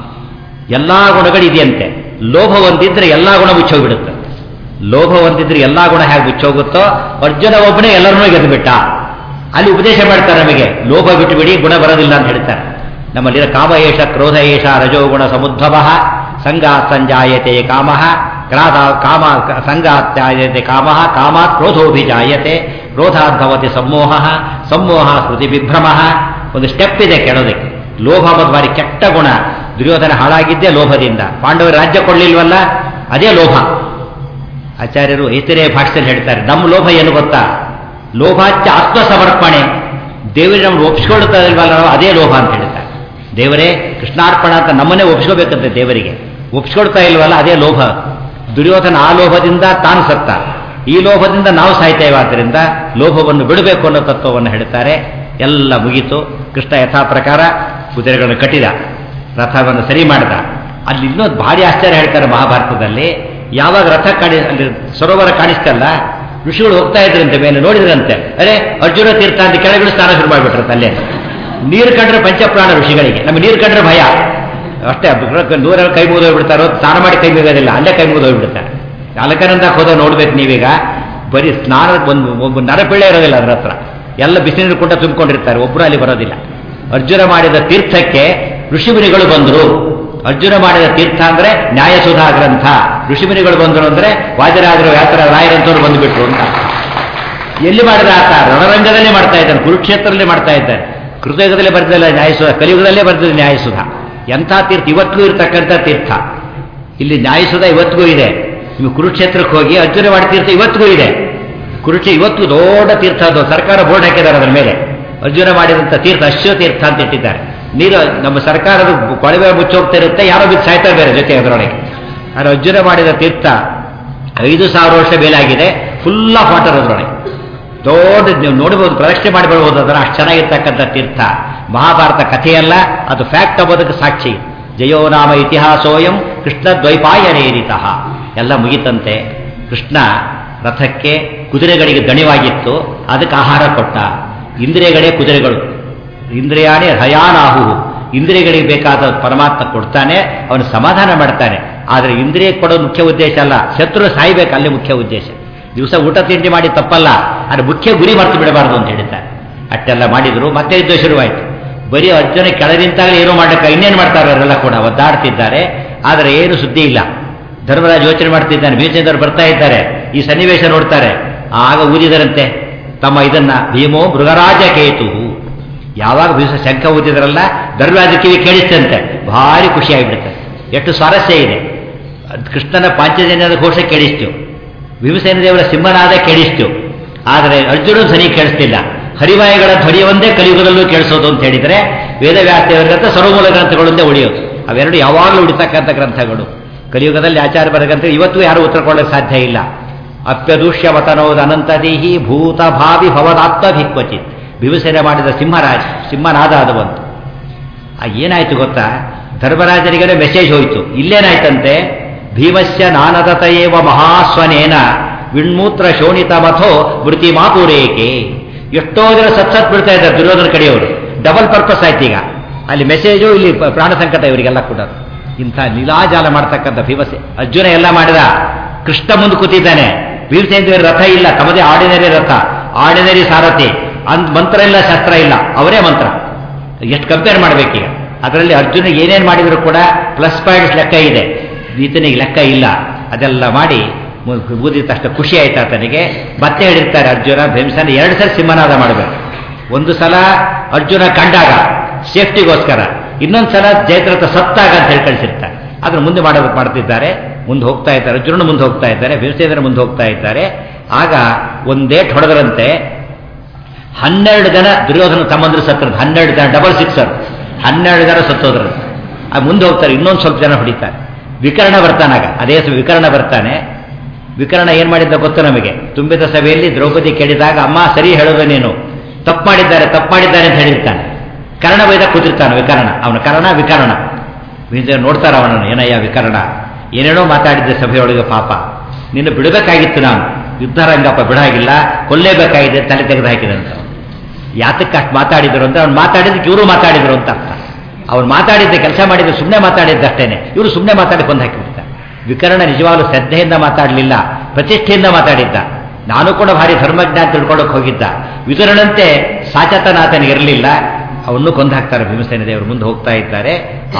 ಎಲ್ಲಾ ಗುಣಗಳಿದೆಯಂತೆ ಲೋಭ ಒಂದಿದ್ರೆ ಎಲ್ಲಾ ಗುಣ ಮುಚ್ಚೋಗ್ಬಿಡುತ್ತೆ ಲೋಭ ಒಂದಿದ್ರೆ ಎಲ್ಲಾ ಗುಣ ಹೇಗೆ ಮುಚ್ಚೋಗುತ್ತೋ ಅರ್ಜುನ ಒಬ್ಬನೇ ಎಲ್ಲರನ್ನೂ ಗೆದ್ದುಬಿಟ್ಟ ಅಲ್ಲಿ ಉಪದೇಶ ಮಾಡ್ತಾರೆ ನಮಗೆ ಲೋಭ ಬಿಟ್ಟುಬಿಡಿ ಗುಣ ಬರೋದಿಲ್ಲ ಅಂತ ಹೇಳ್ತಾರೆ ನಮ್ಮಲ್ಲಿರೋ ಕಾಮ ಏಷ ಕ್ರೋಧ ಏಷ ರಜೋಗುಣ ಸಮುದ್ಭವ ಸಂಗಾತ್ ಸಂಜಾಯತೆ ಕಾಮ ಕ್ರಾಧ ಕಾಮ ಸಂಗಾತ್ಯಾಯತೆ ಕಾಮ ಕಾಮಾತ್ ಕ್ರೋಧೋಭಿಜಾಯತೆ ಕ್ರೋಧಾತ್ ಭವತಿ ಸಮೋಹ ಸಮೋಹ ಸ್ಮೃತಿ ವಿಭ್ರಮ ಒಂದು ಸ್ಟೆಪ್ ಇದೆ ಕೆಡೋದಕ್ಕೆ ಲೋಭ ಮತ್ತು ಬಾರಿ ಕೆಟ್ಟ ಗುಣ ದುರ್ಯೋಧನ ಹಾಳಾಗಿದ್ದೇ ಲೋಭದಿಂದ ಪಾಂಡವರು ರಾಜ್ಯ ಕೊಡ್ಲಿಲ್ವಲ್ಲ ಅದೇ ಲೋಭ ಆಚಾರ್ಯರು ಇತರೆ ಭಾಷೆಯಲ್ಲಿ ಹೇಳ್ತಾರೆ ನಮ್ಮ ಲೋಭ ಏನು ಗೊತ್ತಾ ಲೋಭಾಚ್ಯ ಆತ್ಮಸಮರ್ಪಣೆ ದೇವರಿಗೆ ನಮ್ಗೆ ಒಪ್ಪಿಸ್ಕೊಳ್ತಾ ಇಲ್ವಲ್ಲ ನಾವು ಅದೇ ಲೋಭ ಅಂತ ಹೇಳ್ತಾರೆ ದೇವರೇ ಕೃಷ್ಣಾರ್ಪಣ ಅಂತ ನಮ್ಮನ್ನೇ ಒಪ್ಪಿಸ್ಕೋಬೇಕಂತೆ ದೇವರಿಗೆ ಒಪ್ಪಿಸ್ಕೊಳ್ತಾ ಇಲ್ವಲ್ಲ ಅದೇ ಲೋಭ ದುರ್ಯೋಧನ ಆ ಲೋಭದಿಂದ ತಾನು ಸತ್ತ ಈ ಲೋಭದಿಂದ ನಾವು ಸಾಯ್ತೇವೆ ಆದ್ದರಿಂದ ಲೋಭವನ್ನು ಬಿಡಬೇಕು ಅನ್ನೋ ತತ್ವವನ್ನು ಹೇಳ್ತಾರೆ ಎಲ್ಲ ಮುಗೀತು ಕೃಷ್ಣ ಯಥಾ ಪ್ರಕಾರ ಕುದುರೆಗಳನ್ನು ಕಟ್ಟಿದ ರಥವನ್ನು ಸರಿ ಮಾಡಿದ ಅಲ್ಲಿ ಇನ್ನೊಂದು ಭಾರಿ ಆಶ್ಚರ್ಯ ಹೇಳ್ತಾರೆ ಮಹಾಭಾರತದಲ್ಲಿ ಯಾವಾಗ ರಥ ಕಾಣಿ ಅಲ್ಲಿ ಸರೋವರ ಕಾಣಿಸ್ತಲ್ಲ ಋಷಿಗಳು ಹೋಗ್ತಾ ಇದ್ರಂತೆ ಮೇಲೆ ನೋಡಿದ್ರಂತೆ ಅರೆ ಅರ್ಜುನ ತೀರ್ಥ ಅಂತ ಕೆಳಗಿಳಿದು ಸ್ನಾನ ಶುರು ಮಾಡಿಬಿಟ್ರಂತೆ ಅಲ್ಲೇ ನೀರು ಕಂಡ್ರೆ ಪಂಚಪ್ರಾಣ ಋಷಿಗಳಿಗೆ ನಮಗೆ ನೀರು ಕಂಡ್ರೆ ಭಯ ಅಷ್ಟೇ ನೂರಲ್ಲಿ ಕೈ ಮುಗಿದು ಹೋಗ್ಬಿಡ್ತಾರೋ ಸ್ನಾನ ಮಾಡಿ ಕೈ ಮುಗೋದಿಲ್ಲ ಅಲ್ಲೇ ಕೈ ಮುಗಿದು ಹೋಗ್ಬಿಡ್ತಾರೆ ಅಲಕನಂದಕ್ಕೆ ಹೋದ ನೋಡ್ಬೇಕು ನೀವೀಗ ಬರೀ ಸ್ನಾನ ಒಂದು ಒಬ್ಬ ನರಪಿಳ್ಳೆ ಇರೋದಿಲ್ಲ ಅದ್ರ ಹತ್ರ ಎಲ್ಲ ಬಿಸಿನೀರು ಕೂಡ ತುಂಬಿಕೊಂಡಿರ್ತಾರೆ ಒಬ್ಬರು ಅಲ್ಲಿ ಬರೋದಿಲ್ಲ ಅರ್ಜುನ ಮಾಡಿದ ತೀರ್ಥಕ್ಕೆ ಋಷಿಮುನಿಗಳು ಬಂದರು ಅರ್ಜುನ ಮಾಡಿದ ತೀರ್ಥ ಅಂದ್ರೆ ನ್ಯಾಯಸುಧಾ ಗ್ರಂಥ ಋಷಿಮುನಿಗಳು ಬಂದರು ಅಂದ್ರೆ ವಾದಿರಾಜರು ಯಾತ್ರ ರಾಯರಂತವ್ರು ಬಂದುಬಿಟ್ರು ಅಂತ ಎಲ್ಲಿ ಮಾಡಿದ ಆತ ರಣರಂಗದಲ್ಲೇ ಮಾಡ್ತಾ ಇದ್ದಾನೆ ಕುರುಕ್ಷೇತ್ರದಲ್ಲೇ ಮಾಡ್ತಾ ಇದ್ದಾನೆ ಕೃತಯುಗದಲ್ಲೇ ಬರ್ದಿಲ್ಲ ನ್ಯಾಯಸುಧ ಕಲಿಯುಗದಲ್ಲೇ ಬರ್ದಿದೆ ನ್ಯಾಯಸುಧ ಎಂಥ ತೀರ್ಥ ಇವತ್ತಿಗೂ ಇರತಕ್ಕಂಥ ತೀರ್ಥ ಇಲ್ಲಿ ನ್ಯಾಯಸುಧ ಇವತ್ತಿಗೂ ಇದೆ ನೀವು ಕುರುಕ್ಷೇತ್ರಕ್ಕೆ ಹೋಗಿ ಅರ್ಜುನ ಮಾಡಿ ತೀರ್ಥ ಇವತ್ತಿಗೂ ಇದೆ ಕುರುಕ್ಷೆ ಇವತ್ತು ದೊಡ್ಡ ತೀರ್ಥ ಅದು ಸರ್ಕಾರ ಬೋರ್ಡ್ ಹಾಕಿದ್ದಾರೆ ಅದರ ಮೇಲೆ ಅರ್ಜುನ ಮಾಡಿದಂಥ ತೀರ್ಥ ಅಶ್ವ ತೀರ್ಥ ಅಂತ ಇಟ್ಟಿದ್ದಾರೆ ನೀರು ನಮ್ಮ ಸರ್ಕಾರದ ಕೊಳವೆ ಮುಚ್ಚೋಗ್ತಾ ಇರುತ್ತೆ ಯಾರೋ ಬಿದ್ದು ಸಾಯ್ತಾ ಬೇರೆ ಜೊತೆ ಅದರೊಳಗೆ ಆದರೆ ಅರ್ಜುನ ಮಾಡಿದ ತೀರ್ಥ ಐದು ಸಾವಿರ ವರ್ಷ ಮೇಲಾಗಿದೆ ಫುಲ್ ಆಫ್ ವಾಟರ್ ಅದರೊಳಗೆ ದೊಡ್ಡ ನೀವು ನೋಡಬಹುದು ಪ್ರದಕ್ಷಿಣೆ ಮಾಡಿ ಬರ್ಬೋದು ಅದರ ಅಷ್ಟು ಚೆನ್ನಾಗಿರ್ತಕ್ಕಂಥ ತೀರ್ಥ ಮಹಾಭಾರತ ಕಥೆಯಲ್ಲ ಅದು ಫ್ಯಾಕ್ಟ್ ಆಗೋದಕ್ಕೆ ಸಾಕ್ಷಿ ಜಯೋ ನಾಮ ಇತಿಹಾಸೋಯಂ ಕೃಷ್ಣ ದ್ವೈಪಾಯನೇರಿತಃ ಎಲ್ಲ ಮುಗಿತಂತೆ ಕೃಷ್ಣ ರಥಕ್ಕೆ ಕುದುರೆಗಳಿಗೆ ದಣಿವಾಗಿತ್ತು ಅದಕ್ಕೆ ಆಹಾರ ಕೊಟ್ಟ ಇಂದ್ರಿಯಗಳೇ ಕುದುರೆಗಳು ಇಂದ್ರಿಯಾಣಿ ಹಯಾನಾಹು ಇಂದ್ರಿಯಗಳಿಗೆ ಬೇಕಾದ ಪರಮಾತ್ಮ ಕೊಡ್ತಾನೆ ಅವನು ಸಮಾಧಾನ ಮಾಡ್ತಾನೆ ಆದರೆ ಇಂದ್ರಿಯ ಕೊಡೋದು ಮುಖ್ಯ ಉದ್ದೇಶ ಅಲ್ಲ ಶತ್ರು ಸಾಯ್ಬೇಕು ಅಲ್ಲಿ ಮುಖ್ಯ ಉದ್ದೇಶ ದಿವಸ ಊಟ ತಿಂಡಿ ಮಾಡಿ ತಪ್ಪಲ್ಲ ಆದರೆ ಮುಖ್ಯ ಗುರಿ ಮರೆತು ಬಿಡಬಾರ್ದು ಅಂತ ಹೇಳಿದ್ದಾರೆ ಅಷ್ಟೆಲ್ಲ ಮಾಡಿದ್ರು ಮತ್ತೆ ಯುದ್ಧ ಶುರುವಾಯಿತು ಬರೀ ಅರ್ಜುನ ಕೆಳಗೆ ನಿಂತಾಗಲೇ ಏನೂ ಮಾಡಕ್ಕೆ ಇನ್ನೇನು ಮಾಡ್ತಾರೆ ಅವರೆಲ್ಲ ಕೂಡ ಒದ್ದಾಡ್ತಿದ್ದಾರೆ ಆದರೆ ಏನು ಸುದ್ದಿ ಇಲ್ಲ ಧರ್ಮರಾಜ್ ಯೋಚನೆ ಮಾಡ್ತಿದ್ದಾನೆ ಭೀಮಚಂದ್ರ ಬರ್ತಾ ಇದ್ದಾರೆ ಈ ಸನ್ನಿವೇಶ ನೋಡ್ತಾರೆ ಆಗ ಊದಿದರಂತೆ ತಮ್ಮ ಇದನ್ನ ಭೀಮೋ ಮೃಗರಾಜ ಕೇತು ಯಾವಾಗ ಭೀಮ ಶಂಖ ಊದಿದ್ರಲ್ಲ ಧರ್ಮರಾಜ ಕಿವಿ ಕೇಳಿಸ್ತಂತೆ ಭಾರಿ ಖುಷಿ ಆಗಿಬಿಡುತ್ತೆ ಎಷ್ಟು ಸ್ವಾರಸ್ಯ ಇದೆ ಅದ್ ಕೃಷ್ಣನ ಪಾಂಚಜನ್ಯದ ಘೋಷ ಕೇಳಿಸ್ತು ಭೀಮಸೇನ ದೇವರ ಸಿಂಹನಾದ ಕೇಳಿಸ್ತು ಆದರೆ ಅರ್ಜುನ ಧ್ವನಿ ಕೇಳಿಸ್ತಿಲ್ಲ ಹರಿವಾಯುಗಳ ಧ್ವನಿ ಒಂದೇ ಕಲಿಯುಗದಲ್ಲೂ ಕೇಳಿಸೋದು ಅಂತ ಹೇಳಿದರೆ ವೇದವ್ಯಾಸ ದೇವರಿಗಂತ ಸರ್ವಮೂಲ ಗ್ರಂಥಗಳಿಂದ ಉಳಿಯೋದು ಅವೆರಡು ಯಾವಾಗಲೂ ಉಳಿತಕ್ಕಂಥ ಗ್ರಂಥಗಳು ಕಲಿಯುಗದಲ್ಲಿ ಆಚಾರ ಬರಗಂತ ಇವತ್ತು ಯಾರು ಉತ್ತರ ಕೊಡೋಕ್ಕೆ ಸಾಧ್ಯ ಇಲ್ಲ ಅಪ್ಯದೂಷ್ಯವತನೋದ ಅನಂತದೇಹಿ ಭೂತ ಭಾವಿ ಭವದಾತ್ಮಭಿಕ್ವಚಿತ್ ಭೀಮಸೇನ ಮಾಡಿದ ಸಿಂಹರಾಜ ಸಿಂಹನಾದ ಅದು ಬಂತು ಆ ಏನಾಯ್ತು ಗೊತ್ತಾ ಧರ್ಮರಾಜನಿಗೆ ಮೆಸೇಜ್ ಹೋಯ್ತು ಇಲ್ಲೇನಾಯ್ತಂತೆ ಭೀಮಸ್ಯ ನಾನದತಯೇವ ಮಹಾಸ್ವನೇನ ವಿಣ್ಮೂತ್ರ ಶೋಣಿತ ಮಥೋ ಮೃತಿ ಮಾಪುರೇಕೆ ಎಷ್ಟೋ ಜನ ಸತ್ಸತ್ ಬಿಡ್ತಾ ಇದ್ದಾರೆ ದುರ್ಯೋಧನ ಕಡೆಯವರು ಡಬಲ್ ಪರ್ಪಸ್ ಆಯ್ತು ಈಗ ಅಲ್ಲಿ ಮೆಸೇಜು ಇಲ್ಲಿ ಪ- ಪ್ರಾಣ ಸಂಕಟ ಇವರಿಗೆಲ್ಲ ಕೂಡ ಇಂಥ ಲೀಲಾಜಾಲ ಮಾಡ್ತಕ್ಕಂಥ ಭೀಮಸೆ ಅರ್ಜುನ ಎಲ್ಲ ಮಾಡಿದ ಕೃಷ್ಣ ಮುಂದೆ ಕೂತಿದ್ದಾನೆ ಭೀಮಸೇನ ರಥ ಇಲ್ಲ ತಮ್ಮದೇ ಆರ್ಡಿನರಿ ರಥ ಆರ್ಡಿನರಿ ಸಾರಥಿ ಅಂದ್ ಮಂತ್ರ ಇಲ್ಲ ಶಸ್ತ್ರ ಇಲ್ಲ ಅವರೇ ಮಂತ್ರ ಎಷ್ಟು ಕಂಪೇರ್ ಮಾಡಬೇಕೀಗ ಅದರಲ್ಲಿ ಅರ್ಜುನ ಏನೇನು ಮಾಡಿದ್ರು ಕೂಡ ಪ್ಲಸ್ ಪಾಯಿಂಟ್ಸ್ ಲೆಕ್ಕ ಇದೆ ಈತನಿಗೆ ಲೆಕ್ಕ ಇಲ್ಲ ಅದೆಲ್ಲ ಮಾಡಿ ಬೂದಿದ ತಕ್ಷಣ ಖುಷಿ ಆಯ್ತು ಆತನಿಗೆ ಮತ್ತೆ ಹೇಳಿರ್ತಾರೆ ಅರ್ಜುನ ಭೀಮಸೇನ ಎರಡು ಸಲ ಸಿಂಹನಾದ ಮಾಡಬೇಕು ಒಂದು ಸಲ ಅರ್ಜುನ ಕಂಡಾಗ ಸೇಫ್ಟಿಗೋಸ್ಕರ ಇನ್ನೊಂದು ಸಲ ಜಯದ್ರಥ ಸತ್ತಾಗ ಅಂತ ಹೇಳಿ ಕಳಿಸಿರ್ತಾರೆ ಅದ್ರ ಮುಂದೆ ಮಾಡೋದಕ್ಕೆ ಮಾಡ್ತಿದ್ದಾರೆ ಮುಂದೆ ಹೋಗ್ತಾ ಇದ್ದಾರೆ ಅರ್ಜುನನ ಮುಂದೆ ಹೋಗ್ತಾ ಇದ್ದಾರೆ ಭೀಮಸೇನರ ಮುಂದೆ ಹೋಗ್ತಾ ಇದ್ದಾರೆ ಆಗ ಒಂದೇಟ್ ಹೊಡೆದರಂತೆ ಹನ್ನೆರಡು ಜನ ದುರ್ಯೋಧನ ತಮ್ಮಂದ್ರು ಸತ್ತರು ಹನ್ನೆರಡು ಜನ ಡಬಲ್ ಸಿಕ್ಸರ್ ಹನ್ನೆರಡು ಜನ ಸತ್ತೋದ್ರು ಆ ಮುಂದೆ ಹೋಗ್ತಾರೆ ಇನ್ನೊಂದು ಸ್ವಲ್ಪ ಜನ ಹೊಡಿತಾರೆ ವಿಕರಣ ಬರ್ತಾನಾಗ ಅದೇ ಸ- ವಿಕರಣ ಬರ್ತಾನೆ ವಿಕರಣ ಏನ್ ಮಾಡಿದ್ದ ಗೊತ್ತು ನಮಗೆ ತುಂಬಿದ ಸಭೆಯಲ್ಲಿ ದ್ರೌಪದಿ ಕೇಳಿದಾಗ ಅಮ್ಮ ಸರಿ ಹೇಳೋದು ನೀನು ತಪ್ಪು ಮಾಡಿದ್ದಾರೆ ತಪ್ಪು ಮಾಡಿದ್ದಾರೆ ಅಂತ ಹೇಳಿರ್ತಾನೆ ಕರ್ಣ ಬೈದ ಕೂತಿರ್ತಾನೆ ವಿಕರಣ ಅವನ ಕರ್ಣ ವಿಕರಣ ವಿಜಯ ನೋಡ್ತಾರ ಅವನನ್ನು ಏನಯ್ಯ ವಿಕರಣ ಏನೇನೋ ಮಾತಾಡಿದ್ದೆ ಸಭೆಯೊಳಗೆ ಪಾಪ ನಿನ್ನ ಬಿಡಬೇಕಾಗಿತ್ತು ನಾನು ಯುದ್ಧರಂಗಪ್ಪ ಬಿಡಾಗಿಲ್ಲ ಕೊಲ್ಲೇಬೇಕಾಗಿದೆ ತಲೆ ತೆಗೆದು ಹಾಕಿದಂತ ಯಾತಕ್ಕೆ ಅಷ್ಟು ಮಾತಾಡಿದ್ರು ಅಂತ ಅವ್ನು ಮಾತಾಡಿದ್ದಕ್ಕೆ ಇವರು ಮಾತಾಡಿದ್ರು ಅಂತ ಅರ್ಥ ಅವ್ನು ಮಾತಾಡಿದ್ದೆ ಕೆಲಸ ಮಾಡಿದ್ದು ಸುಮ್ಮನೆ ಮಾತಾಡಿದ್ದಷ್ಟೇನೆ ಇವರು ಸುಮ್ಮನೆ ಮಾತಾಡಿ ಕೊಂದು ಹಾಕಿಬಿಡ್ತಾರೆ ವಿಕರಣ ನಿಜವಾಗ್ಲೂ ಶ್ರದ್ಧೆಯಿಂದ ಮಾತಾಡಲಿಲ್ಲ ಪ್ರತಿಷ್ಠೆಯಿಂದ ಮಾತಾಡಿದ್ದ ನಾನು ಕೂಡ ಭಾರಿ ಧರ್ಮಜ್ಞ ಅಂತ ತಿಳ್ಕೊಳ್ಳೋಕೆ ಹೋಗಿದ್ದ ವಿತರಣಂತೆ ಸಾಚತನಾಥನಿಗೆ ಇರಲಿಲ್ಲ ಅವನ್ನು ಕೊಂದು ಹಾಕ್ತಾರೆ ಭೀಮಸೇನ ದೇವರು ಮುಂದೆ ಹೋಗ್ತಾ ಇದ್ದಾರೆ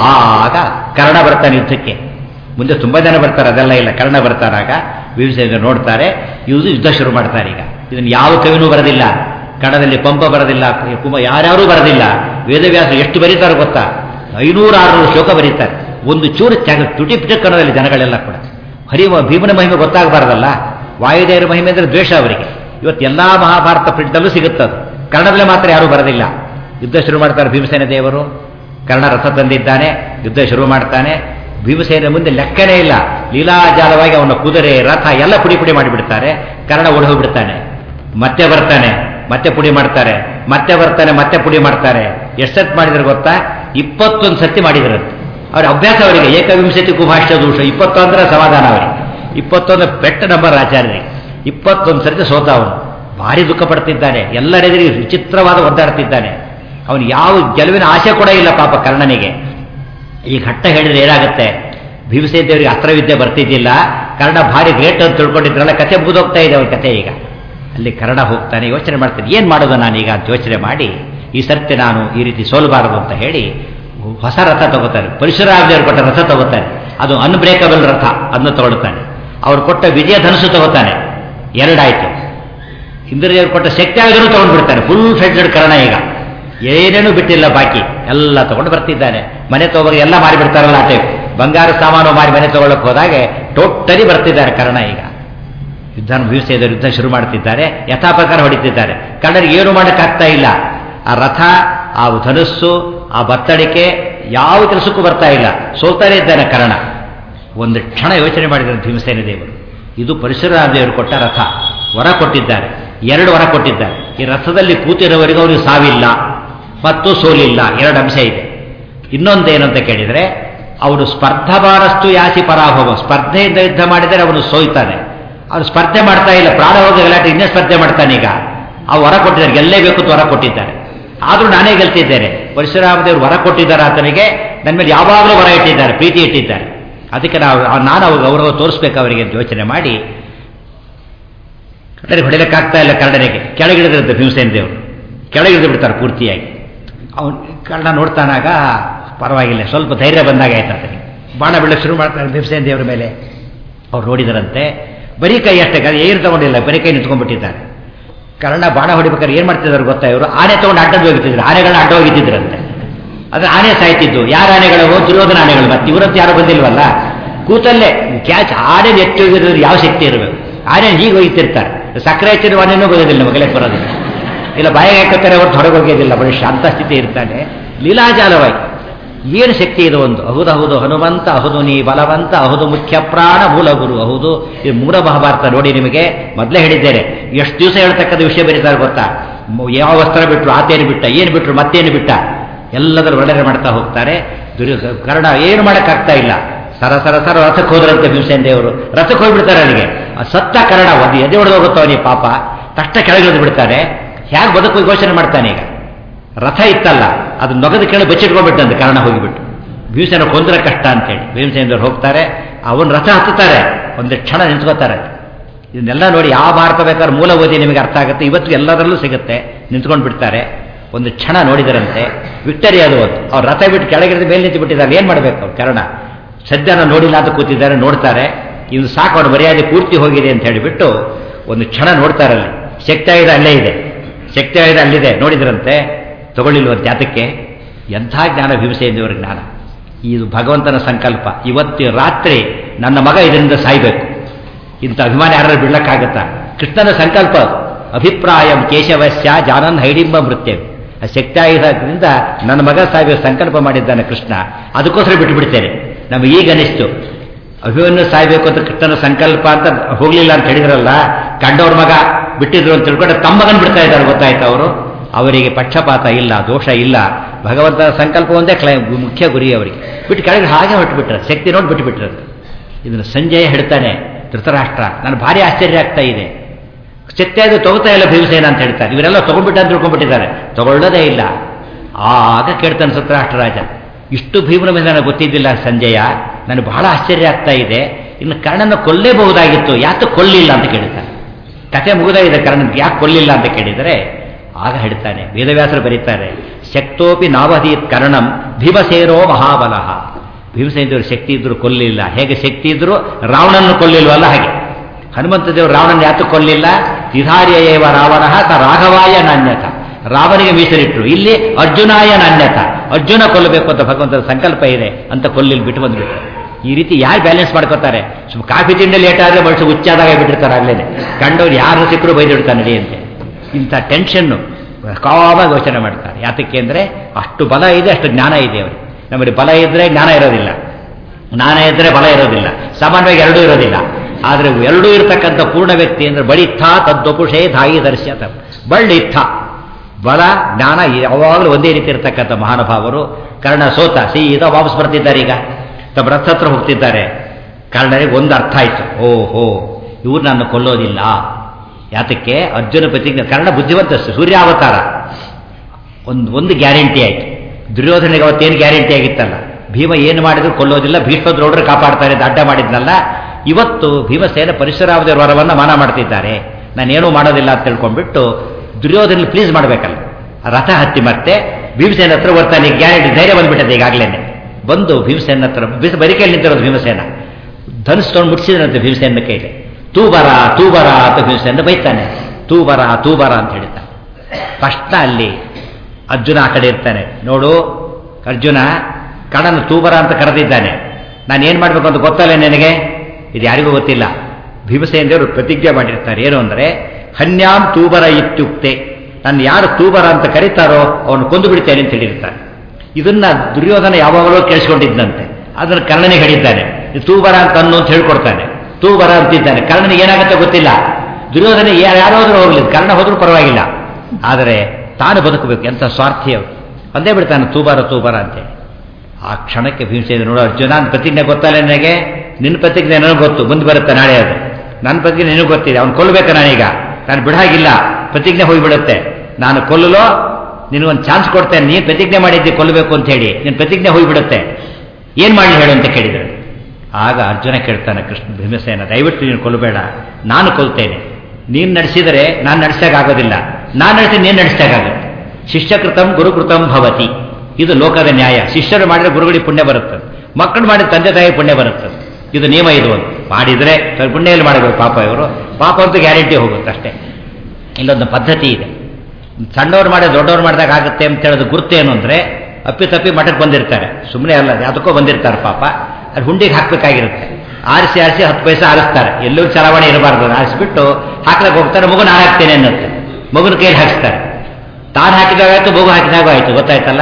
ಆಗ ಕರ್ಣ ಬರ್ತಾನೆ ಯುದ್ಧಕ್ಕೆ ಮುಂದೆ ತುಂಬಾ ಜನ ಬರ್ತಾರೆ ಅದೆಲ್ಲ ಇಲ್ಲ ಕರ್ಣ ಬರ್ತಾರಾಗ ಭೀಮಸೇನ ನೋಡ್ತಾರೆ ಇವರು ಯುದ್ಧ ಶುರು ಮಾಡ್ತಾರೆ ಈಗ ಇದನ್ನು ಯಾವ ಕವಿನೂ ಬರೋದಿಲ್ಲ ಕನ್ನಡದಲ್ಲಿ ಪಂಪ ಬರೋದಿಲ್ಲ ಕುಮ ಯಾರ್ಯಾರೂ ಬರೋದಿಲ್ಲ ವೇದವ್ಯಾಸ ಎಷ್ಟು ಬರೀತಾರೆ ಗೊತ್ತಾ ಐನೂರು ಆರುನೂರು ಶ್ಲೋಕ ಬರೀತಾರೆ ಒಂದು ಚೂರು ತ್ಯಾಗ ತುಟಿ ಪಿಟ ಕನ್ನಡದಲ್ಲಿ ಜನಗಳೆಲ್ಲ ಕೂಡ ಹರಿ ಭೀಮನ ಮಹಿಮೆ ಗೊತ್ತಾಗಬಾರ್ದಲ್ಲ ವಾಯುದೇವರ ಮಹಿಮೆ ಅಂದರೆ ದ್ವೇಷ ಅವರಿಗೆ ಇವತ್ತು ಎಲ್ಲಾ ಮಹಾಭಾರತ ಪ್ರಿಂಟಲ್ಲೂ ಸಿಗುತ್ತದು ಕನ್ನಡದಲ್ಲಿ ಮಾತ್ರ ಯಾರೂ ಬರೋದಿಲ್ಲ ಯುದ್ಧ ಶುರು ಮಾಡ್ತಾರೆ ಭೀಮಸೇನ ದೇವರು ಕರ್ಣ ರಥ ತಂದಿದ್ದಾನೆ ಯುದ್ಧ ಶುರು ಮಾಡ್ತಾನೆ ಭೀಮಸೇನ ಮುಂದೆ ಲೆಕ್ಕನೇ ಇಲ್ಲ ಲೀಲಾಜಾಲವಾಗಿ ಅವನ ಕುದುರೆ ರಥ ಎಲ್ಲ ಪುಡಿ ಪುಡಿ ಮಾಡಿಬಿಡ್ತಾರೆ ಕರ್ಣ ಓಡಿ ಹೋಗ್ಬಿಡ್ತಾನೆ ಮತ್ತೆ ಬರ್ತಾನೆ ಮತ್ತೆ ಪುಡಿ ಮಾಡ್ತಾರೆ ಮತ್ತೆ ಬರ್ತಾನೆ ಮತ್ತೆ ಪುಡಿ ಮಾಡ್ತಾರೆ ಎಷ್ಟು ಸತ್ ಮಾಡಿದ್ರೆ ಗೊತ್ತಾ ಇಪ್ಪತ್ತೊಂದು ಸತಿ ಮಾಡಿದ್ರಂತೆ ಅವ್ರ ಅಭ್ಯಾಸ ಅವರಿಗೆ ಏಕವಿಂಶತಿ ಕುಭಾಷ್ಯ ದೋಷ ಇಪ್ಪತ್ತು ಅಂದ್ರೆ ಸಮಾಧಾನ ಅವರಿಗೆ ಇಪ್ಪತ್ತೊಂದು ಪೆಟ್ಟ ನಂಬರ್ ಆಚಾರ್ಯರಿಗೆ ಇಪ್ಪತ್ತೊಂದು ಸರ್ತಿ ಸೋತ ಅವನು ಭಾರಿ ದುಃಖ ಪಡ್ತಿದ್ದಾನೆ ಎಲ್ಲರೆದುರಿಗೆ ವಿಚಿತ್ರವಾದ ಒದ್ದಾಡ್ತಿದ್ದಾನೆ ಅವನು ಯಾವ ಗೆಲುವಿನ ಆಸೆ ಕೂಡ ಇಲ್ಲ ಪಾಪ ಕರ್ಣನಿಗೆ ಈ ಘಟ್ಟ ಹೇಳಿದ್ರೆ ಏನಾಗುತ್ತೆ ಭೀಮಸೇನ ದೇವರಿಗೆ ಅಸ್ತ್ರವಿದ್ಯೆ ಬರ್ತಿದ್ದಿಲ್ಲ ಕರ್ಣ ಭಾರಿ ಗ್ರೇಟ್ ಅಂತ ತಿಳ್ಕೊಂಡಿದ್ರಲ್ಲ ಕತೆ ಮುಗಿದೋಗ್ತಾ ಇದೆ ಅವ್ರ ಕತೆ ಈಗ ಅಲ್ಲಿ ಕರ್ಣ ಹೋಗ್ತಾನೆ ಯೋಚನೆ ಮಾಡ್ತಾನೆ ಏನು ಮಾಡೋದು ನಾನೀಗ ಅಂತ ಯೋಚನೆ ಮಾಡಿ ಈ ಸರ್ತಿ ನಾನು ಈ ರೀತಿ ಸೋಲಬಾರದು ಅಂತ ಹೇಳಿ ಹೊಸ ರಥ ತಗೋತಾನೆ ಪರಶುರಾಮದೇವರು ಕೊಟ್ಟ ರಥ ತಗೋತಾನೆ ಅದು ಅನ್ಬ್ರೇಕಬಲ್ ರಥ ಅದನ್ನು ತಗೊಳ್ತಾನೆ ಅವ್ರು ಕೊಟ್ಟ ವಿಜಯ ಧನಸ್ಸು ತಗೋತಾನೆ ಎರಡಾಯ್ತು ಇಂದ್ರದೇವರು ಕೊಟ್ಟ ಶಕ್ತಿ ಆದರೂ ತಗೊಂಡ್ಬಿಡ್ತಾನೆ ಫುಲ್ ಫ್ಲೆಡ್ಜೆಡ್ ಕರ್ಣ ಈಗ ಏನೇನೂ ಬಿಟ್ಟಿಲ್ಲ ಬಾಕಿ ಎಲ್ಲ ತಗೊಂಡು ಬರ್ತಿದ್ದಾನೆ ಮನೆ ತಗೋವಾಗ ಎಲ್ಲ ಮಾರಿಬಿಡ್ತಾರಲ್ಲ ಆ ಟೈಪ್ ಬಂಗಾರ ಸಾಮಾನು ಮಾರಿ ಮನೆ ತಗೊಳ್ಳಕ್ಕೆ ಹೋದಾಗೆ ಟೋಟಲಿ ಬರ್ತಿದ್ದಾರೆ ಕರ್ಣ ಈಗ ಯುದ್ಧ ಭೀಮಸೇನ ಯುದ್ಧ ಶುರು ಮಾಡ್ತಿದ್ದಾರೆ ಯಥಾ ಪ್ರಕಾರ ಹೊಡಿತಿದ್ದಾರೆ ಕನ್ನಡಿಗೆ ಏನು ಮಾಡೋಕ್ಕಾಗ್ತಾ ಇಲ್ಲ ಆ ರಥ ಆ ಧನುಸ್ಸು ಆ ಬತ್ತಳಿಕೆ ಯಾವ ಕೆಲಸಕ್ಕೂ ಬರ್ತಾ ಇಲ್ಲ ಸೋಲ್ತಾನೆ ಇದ್ದಾನೆ ಕರ್ಣ ಒಂದು ಕ್ಷಣ ಯೋಚನೆ ಮಾಡಿದ್ದಾರೆ ಭೀಮಸೇನ ದೇವರು ಇದು ಪರಶುರಾಮ ದೇವರು ಕೊಟ್ಟ ರಥ ವರ ಕೊಟ್ಟಿದ್ದಾರೆ ಎರಡು ವರ ಕೊಟ್ಟಿದ್ದಾರೆ ಈ ರಥದಲ್ಲಿ ಕೂತಿರೋವರೆಗೂ ಅವರಿಗೆ ಸಾವಿಲ್ಲ ಮತ್ತು ಸೋಲಿಲ್ಲ ಎರಡು ಅಂಶ ಇದೆ ಇನ್ನೊಂದೇನು ಅಂತ ಕೇಳಿದರೆ ಅವನು ಸ್ಪರ್ಧಬಾರಷ್ಟು ಯಾಸಿ ಪರಾಭವ ಸ್ಪರ್ಧೆಯಿಂದ ಯುದ್ಧ ಮಾಡಿದರೆ ಅವನು ಸೋಯ್ತಾನೆ ಅವನು ಸ್ಪರ್ಧೆ ಮಾಡ್ತಾ ಇಲ್ಲ ಪ್ರಾಣ ಹೋಗಿ ಗಲಾಟೆ ಇನ್ನೇ ಸ್ಪರ್ಧೆ ಮಾಡ್ತಾನೆ ಈಗ ಆ ವರ ಕೊಟ್ಟಿದ್ದಾರೆ ಗೆಲ್ಲೇಬೇಕು ಅಂತ ವರ ಕೊಟ್ಟಿದ್ದಾರೆ ಆದರೂ ನಾನೇ ಗೆಲ್ತಿದ್ದೇನೆ ಪರಶುರಾಮ ದೇವರು ವರ ಕೊಟ್ಟಿದ್ದಾರೆ ಆತನಿಗೆ ನನ್ನ ಮೇಲೆ ಯಾವಾಗಲೂ ವರ ಇಟ್ಟಿದ್ದಾರೆ ಪ್ರೀತಿ ಇಟ್ಟಿದ್ದಾರೆ ಅದಕ್ಕೆ ನಾವು ಆ- ನಾನು ಅವ್ರಿಗೆ ಗೌರವ ತೋರಿಸ್ಬೇಕು ಅವರಿಗೆ ಅಂತ ಯೋಚನೆ ಮಾಡಿ ಕನ್ನಡಿಗೆ ಹೊಡಿಲಿಕ್ಕಾಗ್ತಾ ಇಲ್ಲ ಕನ್ನಡನಿಗೆ ಕೆಳಗಿಳಿದಿರುತ್ತೆ ಭೀಮಸೇನ ದೇವರು ಕೆಳಗಿಳಿದು ಬಿಡ್ತಾರೆ ಪೂರ್ತಿಯಾಗಿ ಅವನು ಕನ್ನಡ ನೋಡ್ತಾನಾಗ ಪರವಾಗಿಲ್ಲ ಸ್ವಲ್ಪ ಧೈರ್ಯ ಬಂದಾಗ ಆಯ್ತು ಆತನಿಗೆ ಬಾಣ ಬೀಳಕ್ಕೆ ಶುರು ಮಾಡ್ತಾರೆ ಭೀಮಸೇನ ದೇವರ ಮೇಲೆ ಅವ್ರು ನೋಡಿದರಂತೆ ಬರೀ ಕೈ ಅಷ್ಟೇ ಅದು ಏರು ತಗೊಂಡಿಲ್ಲ ಬರೀ ಕೈ ನಿಂತ್ಕೊಂಡ್ಬಿಟ್ಟಿದ್ದಾರೆ ಕರ್ಣ ಬಾಣ ಹೊಡಿಬೇಕಾದ್ರೆ ಏನು ಮಾಡ್ತಿದ್ದಾರೆ ಗೊತ್ತಾ ಇವರು ಆನೆ ತಗೊಂಡು ಅಡ್ಡದ್ದು ಹೋಗಿತ್ತಿದ್ರು ಆನೆಗಳನ್ನ ಅಡ್ಡ ಹೋಗಿದ್ದಿದ್ರಂತೆ ಆದ್ರೆ ಆನೆ ಸಾಯ್ತಿದ್ದು ಯಾರ ಆನೆಗಳು ದುರ್ಯೋಧನ ಆನೆಗಳು ಮತ್ತೆ ಇವರಂತ ಯಾರು ಬಂದಿಲ್ವಲ್ಲ ಕೂತಲ್ಲೇ ಕ್ಯಾಚ್ ಆನೆ ಎತ್ತಿ ಹೋಗಿರೋದು ಯಾವ ಶಕ್ತಿ ಇರಬೇಕು ಆನೆ ಹೀಗೆ ಹೋಗಿತ್ತಿರ್ತಾರೆ ಸಕ್ಕರೆ ಹಚ್ಚಿದ ಆನೆನೂ ಬರೋದಿಲ್ಲ ಮಗಲಕ್ಕೆ ಬರೋದಿಲ್ಲ ಇಲ್ಲ ಬಾಯಿಗೆ ಹಾಕುತ್ತಾರೆ ಹೊರತು ಹೊರಗೆ ಹೋಗೋದಿಲ್ಲ ಬರೀ ಶಾಂತ ಸ್ಥಿತಿ ಇರ್ತಾನೆ ಲೀಲಾಜಾಲವಾಗಿ ಏನು ಶಕ್ತಿ ಇದು ಒಂದು ಅಹುದು ಹೌದು ಹನುಮಂತ ಅಹುದು ನೀ ಬಲವಂತ ಅಹುದು ಮುಖ್ಯ ಪ್ರಾಣ ಮೂಲ ಗುರು ಹೌದು ಇದು ಮೂಲ ಮಹಾಭಾರತ ನೋಡಿ ನಿಮಗೆ ಮೊದಲೇ ಹೇಳಿದ್ದೇನೆ ಎಷ್ಟು ದಿವಸ ಹೇಳ್ತಕ್ಕಂಥ ವಿಷಯ ಬರೀತಾರೆ ಗೊತ್ತಾ ಮ- ಯಾವ ವಸ್ತ್ರ ಬಿಟ್ಟರು ಆತೇನು ಬಿಟ್ಟ ಏನು ಬಿಟ್ಟರು ಮತ್ತೇನು ಬಿಟ್ಟ ಎಲ್ಲದರ ವರ್ಣನೆ ಮಾಡ್ತಾ ಹೋಗ್ತಾರೆ ದುರ್ಯ ಕರ್ಣ ಏನು ಮಾಡೋಕ್ಕಾಗ್ತಾ ಇಲ್ಲ ಸರ ಸರ ಸರ ರಥಕ್ಕೆ ಹೋದ್ರಂತೆ ಭೀಮಸೇನ ದೇವರು ರಥಕ್ಕೆ ಹೋಗ್ಬಿಡ್ತಾರೆ ಅಲ್ಲಿಗೆ ಆ ಸತ್ತ ಕರ್ಣ ಒಂದು ಎದೆ ಹೊಡೆದು ಹೋಗುತ್ತವ ನೀ ಪಾಪ ತಕ್ಷಣ ಕೆಳಗಿಳಿದು ಬಿಡ್ತಾನೆ ಹೇಗೆ ಬದುಕು ಘೋಷಣೆ ಮಾಡ್ತಾನೆ ಈಗ ರಥ ಇತ್ತಲ್ಲ ಅದು ನೊಗದ ಕೆಳಗೆ ಬಚ್ಚಿಟ್ಕೊಂಡ್ಬಿಟ್ಟಂತೆ ಕಾರಣ ಹೋಗಿಬಿಟ್ಟು ಭೀಮಸೇನ ಕೊಂದ್ರೆ ಕಷ್ಟ ಅಂತೇಳಿ ಭೀಮಸೇನದವ್ರು ಹೋಗ್ತಾರೆ ಅವನ ರಥ ಹತ್ತುತ್ತಾರೆ ಒಂದು ಕ್ಷಣ ನಿಂತ್ಕೋತಾರೆ ಇದನ್ನೆಲ್ಲ ನೋಡಿ ಯಾವ ಭಾರತ ಬೇಕಾದ್ರೆ ಮೂಲ ಓದಿ ನಿಮಗೆ ಅರ್ಥ ಆಗುತ್ತೆ ಇವತ್ತು ಎಲ್ಲದರಲ್ಲೂ ಸಿಗುತ್ತೆ ನಿಂತ್ಕೊಂಡು ಬಿಡ್ತಾರೆ ಒಂದು ಕ್ಷಣ ನೋಡಿದರಂತೆ ವಿಕ್ಟರಿ ಅದು ಒಂದು ಅವ್ರು ರಥ ಬಿಟ್ಟು ಕೆಳಗಿಳಿದ ಮೇಲೆ ನಿಂತು ಬಿಟ್ಟಿದ್ದಾರೆ ಏನು ಮಾಡಬೇಕು ಅವ್ರು ಕಾರಣ ಸದ್ಯನ ನೋಡಿಲ್ಲ ಅಂತ ಕೂತಿದ್ದಾರೆ ನೋಡ್ತಾರೆ ಇದು ಸಾಕು ಅವ್ರ ಮರ್ಯಾದೆ ಪೂರ್ತಿ ಹೋಗಿದೆ ಅಂತ ಹೇಳಿಬಿಟ್ಟು ಒಂದು ಕ್ಷಣ ನೋಡ್ತಾರೆ ಅಲ್ಲಿ ಶಕ್ತಿ ಆಯುಧ ಅಲ್ಲೇ ಇದೆ ಶಕ್ತಿ ಆಯುಧ ಅಲ್ಲಿದೆ ನೋಡಿದ್ರಂತೆ ತಗೊಳ್ಳಿಲ್ವಂತೆ ಯಾತಕ್ಕೆ ಎಂಥ ಜ್ಞಾನ ಭೀಮಸೇಂದ್ರವರ ಜ್ಞಾನ ಇದು ಭಗವಂತನ ಸಂಕಲ್ಪ ಇವತ್ತು ರಾತ್ರಿ ನನ್ನ ಮಗ ಇದರಿಂದ ಸಾಯ್ಬೇಕು ಇಂಥ ಅಭಿಮಾನ ಯಾರು ಬಿಡ್ಲಕ್ಕಾಗತ್ತಾ ಕೃಷ್ಣನ ಸಂಕಲ್ಪ ಅದು. ಅಭಿಪ್ರಾಯಂ ಕೇಶವಸ್ಯ ಜಾನನ್ ಹೈಡಿಂಬ ಮೃತ್ಯ ಆ ಶಕ್ತಾಯುಧದಿಂದ ನನ್ನ ಮಗ ಸಾಯುವ ಸಂಕಲ್ಪ ಮಾಡಿದ್ದಾನೆ ಕೃಷ್ಣ ಅದಕ್ಕೋಸ್ಕರ ಬಿಟ್ಟು ಬಿಡ್ತೇನೆ ನಮಗೆ ಈಗ ಅನಿಸ್ತು ಅಭಿಮನ್ಯು ಸಾಯ್ಬೇಕು ಅಂತ ಕೃಷ್ಣನ ಸಂಕಲ್ಪ ಅಂತ ಹೋಗ್ಲಿಲ್ಲ ಅಂತ ಹೇಳಿದ್ರಲ್ಲ ಕಂಡವ್ರ ಮಗ ಬಿಟ್ಟಿದ್ರು ಅಂತ ತಿಳ್ಕೊಂಡ್ರೆ ತಮ್ಮ ಮಗನ್ ಬಿಡ್ತಾ ಇದ್ದಾರೆ ಗೊತ್ತಾಯ್ತು ಅವರು ಅವರಿಗೆ ಪಕ್ಷಪಾತ ಇಲ್ಲ ದೋಷ ಇಲ್ಲ ಭಗವಂತನ ಸಂಕಲ್ಪ ಒಂದೇ ಕ್ಲೈ ಮುಖ್ಯ ಗುರಿ ಅವರಿಗೆ ಬಿಟ್ಟು ಕೆಳಗೆ ಹಾಗೆ ಹೊಟ್ಟು ಬಿಟ್ರೆ ಶಕ್ತಿ ನೋಡಿ ಬಿಟ್ಟು ಬಿಟ್ರೆ ಇದನ್ನು ಸಂಜಯ ಹೇಳ್ತಾನೆ ಧೃತರಾಷ್ಟ್ರ ನಾನು ಭಾರಿ ಆಶ್ಚರ್ಯ ಆಗ್ತಾ ಇದೆ ಸತ್ಯಾಗ ತಗೋತಾ ಇಲ್ಲ ಭೀಮಸೇನ ಅಂತ ಹೇಳ್ತಾರೆ ಇವರೆಲ್ಲ ತಗೊಂಡ್ಬಿಟ್ಟ ಅಂತ ತಿಳ್ಕೊಂಡ್ಬಿಟ್ಟಿದ್ದಾರೆ ತಗೊಳ್ಳೋದೇ ಇಲ್ಲ ಆಗ ಕೇಳ್ತಾನೆ ಸತ್ರಾಷ್ಟ್ರ ರಾಜ ಇಷ್ಟು ಭೀಮನ ಮೇಲೆ ನನಗೆ ಗೊತ್ತಿದ್ದಿಲ್ಲ ಸಂಜಯ ನನಗೆ ಬಹಳ ಆಶ್ಚರ್ಯ ಆಗ್ತಾ ಇದೆ ಇನ್ನು ಕರ್ಣನ ಕೊಲ್ಲೇಬಹುದಾಗಿತ್ತು ಯಾಕೆ ಕೊಲ್ಲಿಲ್ಲ ಅಂತ ಕೇಳ್ತಾನೆ ಕಥೆ ಮುಗಿದಾಗಿದೆ ಕರ್ಣ ಯಾಕೆ ಕೊಲ್ಲಿಲ್ಲ ಅಂತ ಕೇಳಿದರೆ ಆಗ ಹೇಳ್ತಾನೆ ವೇದವ್ಯಾಸರು ಬರೀತಾರೆ ಶಕ್ತೋಪಿ ನಾವಧೀತ್ ಕರ್ಣಂ ಭೀಮಸೇನೋ ಮಹಾಬಲಃ ಭೀಮಸೇನದೇವರು ಶಕ್ತಿ ಇದ್ರು ಕೊಲ್ಲಿಲ್ಲ ಹೇಗೆ ಶಕ್ತಿ ಇದ್ರು ರಾವಣನ್ನು ಕೊಲ್ಲಿಲ್ವಲ್ಲ ಹಾಗೆ ಹನುಮಂತ ದೇವರು ರಾವಣನ ಯಾತು ಕೊಲ್ಲಿಲ್ಲ ನಿಧಾರ್ಯ ಏವ ರಾವಣ ತ ರಾಘವಾಯ ನಾಣ್ಯತ ರಾವನಿಗೆ ಮೀಸಲಿಟ್ರು ಇಲ್ಲಿ ಅರ್ಜುನಾಯ ನಾಣ್ಯತ ಅರ್ಜುನ ಕೊಲ್ಲಬೇಕು ಅಂತ ಭಗವಂತನ ಸಂಕಲ್ಪ ಇದೆ ಅಂತ ಕೊಲ್ಲಿಲ್ ಬಿಟ್ಟು ಬಂದ್ಬಿಟ್ರು ಈ ರೀತಿ ಯಾರು ಬ್ಯಾಲೆನ್ಸ್ ಮಾಡ್ಕೋತಾರೆ ಸುಮ್ಮ ಕಾಫಿ ತಿಂಡಿ ಲೇಟ್ ಆದರೆ ಮನುಷ್ಯ ಹುಚ್ಚಾದಾಗ ಬಿಟ್ಟಿರ್ತಾರೆ ಆಗ್ಲೇನೆ ಕಂಡವ್ರು ಯಾರು ಸಿಕ್ಕರು ಬೈದಿಡ್ತಾನೆ ನಡೆಯಂತೆ ಇಂಥ ಟೆನ್ಷನ್ನು ಕಾಮಾಗಿ ಯೋಚನೆ ಮಾಡ್ತಾರೆ ಯಾತಕ್ಕೆ ಅಂದರೆ ಅಷ್ಟು ಬಲ ಇದೆ ಅಷ್ಟು ಜ್ಞಾನ ಇದೆ ಅವರಿಗೆ ನಮಗೆ ಬಲ ಇದ್ದರೆ ಜ್ಞಾನ ಇರೋದಿಲ್ಲ ಜ್ಞಾನ ಇದ್ದರೆ ಬಲ ಇರೋದಿಲ್ಲ ಸಾಮಾನ್ಯವಾಗಿ ಎರಡೂ ಇರೋದಿಲ್ಲ ಆದರೆ ಎರಡೂ ಇರತಕ್ಕಂಥ ಪೂರ್ಣ ವ್ಯಕ್ತಿ ಅಂದರೆ ಬಳಿತ್ಥ ತದ್ದೊಪುಷೇ ಧಾಯಿ ದರ್ಶ್ಯತ ಬಳ್ಳಿತ್ಥ ಬಲ ಜ್ಞಾನ ಯಾವಾಗಲೂ ಒಂದೇ ರೀತಿ ಇರತಕ್ಕಂಥ ಮಹಾನುಭಾವರು ಕರ್ಣ ಸೋತ ಸೀದಾ ವಾಪಸ್ ಬರ್ತಿದ್ದಾರೆ ಈಗ ತಮ್ಮ ರಥ ಹತ್ರ ಹೋಗ್ತಿದ್ದಾರೆ ಕರ್ಣನಿಗೆ ಒಂದು ಅರ್ಥ ಆಯ್ತು ಓಹೋ ಇವ್ರು ನನ್ನ ಕೊಲ್ಲೋದಿಲ್ಲ ಯಾತಕ್ಕೆ ಅರ್ಜುನ ಪ್ರತಿಜ್ಞೆ ಕರ್ಣ ಬುದ್ಧಿವಂತ ಸೂರ್ಯಾವತಾರ ಒಂದು ಒಂದು ಗ್ಯಾರಂಟಿ ಆಯ್ತು ದುರ್ಯೋಧನಿಗೆ ಅವತ್ತೇನು ಗ್ಯಾರಂಟಿ ಆಗಿತ್ತಲ್ಲ ಭೀಮ ಏನು ಮಾಡಿದ್ರು ಕೊಲ್ಲೋದಿಲ್ಲ ಭೀಷ್ಮ ದ್ರೋಡ್ರು ಕಾಪಾಡ್ತಾರೆ ಅಂತ ಅಡ್ಡ ಮಾಡಿದ್ನಲ್ಲ ಇವತ್ತು ಭೀಮಸೇನ ಪರಶುರಾಮದೇವರ ವರವನ್ನು ಮಾನ ಮಾಡ್ತಿದ್ದಾರೆ ನಾನೇನೂ ಮಾಡೋದಿಲ್ಲ ಅಂತ ತಿಳ್ಕೊಂಡ್ಬಿಟ್ಟು ದುರ್ಯೋಧನ ಪ್ಲೀಸ್ ಮಾಡಬೇಕಲ್ಲ ರಥ ಹತ್ತಿ ಮತ್ತೆ ಭೀಮಸೇನ ಹತ್ರ ಬರ್ತಾನೆ ಗ್ಯಾರಂಟಿ ಧೈರ್ಯ ಬಂದ್ಬಿಟ್ಟದೆ ಈಗಾಗಲೇ ಬಂದು ಭೀಮಸೇನ ಹತ್ರ ಬಿಸಿ ಬರಿಕೆಯಲ್ಲಿ ನಿಂತಿರೋದು ಭೀಮಸೇನ ಧನುಸ್ ತೊಗೊಂಡು ಮುಟ್ಸಿದ್ರಂತೆ ಭೀಮಸೇನ ಕೈಲಿ ತೂ ಬರ ತೂ ಬರ ಅಂತ ಭೀಮಸೇನ ಬೈತಾನೆ ತೂ ಬರ ತೂ ಬರ ಅಂತ ಹೇಳ್ತಾನೆ ತಕ್ಷಣ ಅಲ್ಲಿ ಅರ್ಜುನ ಆ ಕಡೆ ಇರ್ತಾನೆ ನೋಡು ಅರ್ಜುನ ಕಡನ ತೂಬರ ಅಂತ ಕರೆದಿದ್ದಾನೆ ನಾನು ಏನು ಮಾಡಬೇಕು ಅಂತ ಗೊತ್ತಲ್ಲ ನಿನಗೆ ಇದು ಯಾರಿಗೂ ಗೊತ್ತಿಲ್ಲ ಭೀಮಸೇನದೇವರು ಪ್ರತಿಜ್ಞೆ ಮಾಡಿರ್ತಾರೆ ಏನು ಅಂದರೆ ಹನ್ಯಾಂ ತೂಬರ ಇತ್ಯುಕ್ತೆ ನಾನು ಯಾರು ತೂಬರ ಅಂತ ಕರೀತಾರೋ ಅವನು ಕೊಂದು ಬಿಡ್ತೇನೆ ಅಂತ ಹೇಳಿರ್ತಾನೆ ಇದನ್ನ ದುರ್ಯೋಧನ ಯಾವಾಗಲೂ ಕೇಳಿಸ್ಕೊಂಡಿದ್ದಂತೆ ಅದನ್ನು ಕರ್ಣನಿಗೆ ಹೇಳಿದ್ದಾನೆ ಇದು ತೂಬರ ಅಂತ ಅನ್ನು ಅಂತ ಹೇಳ್ಕೊಡ್ತಾನೆ ತೂಬರ ಅಂತಿದ್ದಾನೆ ಕರ್ಣನಿಗೆ ಏನಾಗುತ್ತೆ ಗೊತ್ತಿಲ್ಲ ದುರ್ಯೋಧನ ಯಾರಾದ್ರೂ ಹೋಗ್ಲಿ ಕರ್ಣ ಹೋದ್ರೂ ಪರವಾಗಿಲ್ಲ ಆದರೆ ತಾನು ಬದುಕಬೇಕು ಎಂಥ ಸ್ವಾರ್ಥಿ ಅವರು ಅಂದೇ ಬಿಡ್ತಾನೆ ತೂಬಾರ ತೂಬಾರ ಅಂತೇಳಿ ಆ ಕ್ಷಣಕ್ಕೆ ಭೀಮಸೇನ ನೋಡು ಅರ್ಜುನ ನನ್ನ ಪ್ರತಿಜ್ಞೆ ಗೊತ್ತಲ್ಲ ನನಗೆ ನಿನ್ನ ಪ್ರತಿಜ್ಞೆ ನನಗೆ ಗೊತ್ತು ಮುಂದೆ ಬರುತ್ತೆ ನಾಳೆ ಅದು ನನ್ನ ಪ್ರತಿಜ್ಞೆ ನಿನಗೆ ಗೊತ್ತಿದೆ ಅವ್ನು ಕೊಲ್ಲಬೇಕು ನಾನೀಗ ನಾನು ಬಿಡಾಗಿಲ್ಲ ಪ್ರತಿಜ್ಞೆ ಹೋಗಿಬಿಡುತ್ತೆ ನಾನು ಕೊಲ್ಲಲೋ ನಿನಗೊಂದು ಚಾನ್ಸ್ ಕೊಡ್ತೇನೆ ನೀನು ಪ್ರತಿಜ್ಞೆ ಮಾಡಿದ್ದೆ ಕೊಲ್ಲಬೇಕು ಅಂತ ಹೇಳಿ ನಿನ್ನ ಪ್ರತಿಜ್ಞೆ ಹೋಗಿಬಿಡುತ್ತೆ ಏನು ಮಾಡಲಿ ಹೇಳು ಅಂತ ಕೇಳಿದರು ಆಗ ಅರ್ಜುನ ಕೇಳ್ತಾನೆ ಕೃಷ್ಣ ಭೀಮಸೇನ ದಯವಿಟ್ಟು ನೀನು ಕೊಲ್ಲಬೇಡ ನಾನು ಕೊಲ್ತೇನೆ ನೀನು ನಡೆಸಿದರೆ ನಾನು ನಡೆಸೋಕ್ಕಾಗೋದಿಲ್ಲ ನಾನು ನಡೆಸಿ ನೀನು ನಡೆಸೋಕ್ಕಾಗುತ್ತೆ ಶಿಷ್ಯಕೃತಂ ಗುರುಕೃತಂ ಭವತಿ ಇದು ಲೋಕದ ನ್ಯಾಯ ಶಿಷ್ಯರು ಮಾಡಿದ್ರೆ ಗುರುಗಳಿಗೆ ಪುಣ್ಯ ಬರುತ್ತೆ ಮಕ್ಕಳು ಮಾಡಿದ ತಂದೆ ತಾಯಿ ಪುಣ್ಯ ಬರುತ್ತೆ ಇದು ನಿಯಮ ಇದು ಒಂದು ಮಾಡಿದರೆ ಪುಣ್ಯಲ್ಲಿ ಮಾಡಬೇಕು ಪಾಪ ಇವರು ಪಾಪ ಅಂತೂ ಗ್ಯಾರಂಟಿ ಹೋಗುತ್ತೆ ಅಷ್ಟೇ ಇಲ್ಲೊಂದು ಪದ್ಧತಿ ಇದೆ ಸಣ್ಣವ್ರು ಮಾಡಿ ದೊಡ್ಡವ್ರು ಮಾಡಿದಾಗ ಆಗುತ್ತೆ ಅಂತ ಹೇಳೋದು ಗುರುತೇನು ಅಂದರೆ ಅಪ್ಪಿ ತಪ್ಪಿ ಮಠಕ್ಕೆ ಬಂದಿರ್ತಾರೆ ಸುಮ್ಮನೆ ಅಲ್ಲ ಯಾವುದಕ್ಕೋ ಬಂದಿರ್ತಾರೆ ಪಾಪ ಅದು ಹುಂಡಿಗೆ ಹಾಕಬೇಕಾಗಿರುತ್ತೆ ಆರಿಸಿ ಆರಿಸಿ ಹತ್ತು ಪೈಸೆ ಆರಿಸ್ತಾರೆ ಎಲ್ಲೂ ಚಲಾವಣೆ ಇರಬಾರ್ದು ಆರಿಸ್ಬಿಟ್ಟು ಹಾಕ್ಲಕ್ಕೆ ಹೋಗ್ತಾರೆ ಮಗು ನಾನು ಹಾಕ್ತೇನೆ ಅನ್ನತ್ತೆ ಮಗುನ ಕೈಲಿ ಹಾಕಿಸ್ತಾರೆ ತಾನು ಹಾಕಿದಾಗ ಆಯ್ತು ಮಗು ಹಾಕಿದಾಗ ಆಯ್ತು ಗೊತ್ತಾಯ್ತಲ್ಲ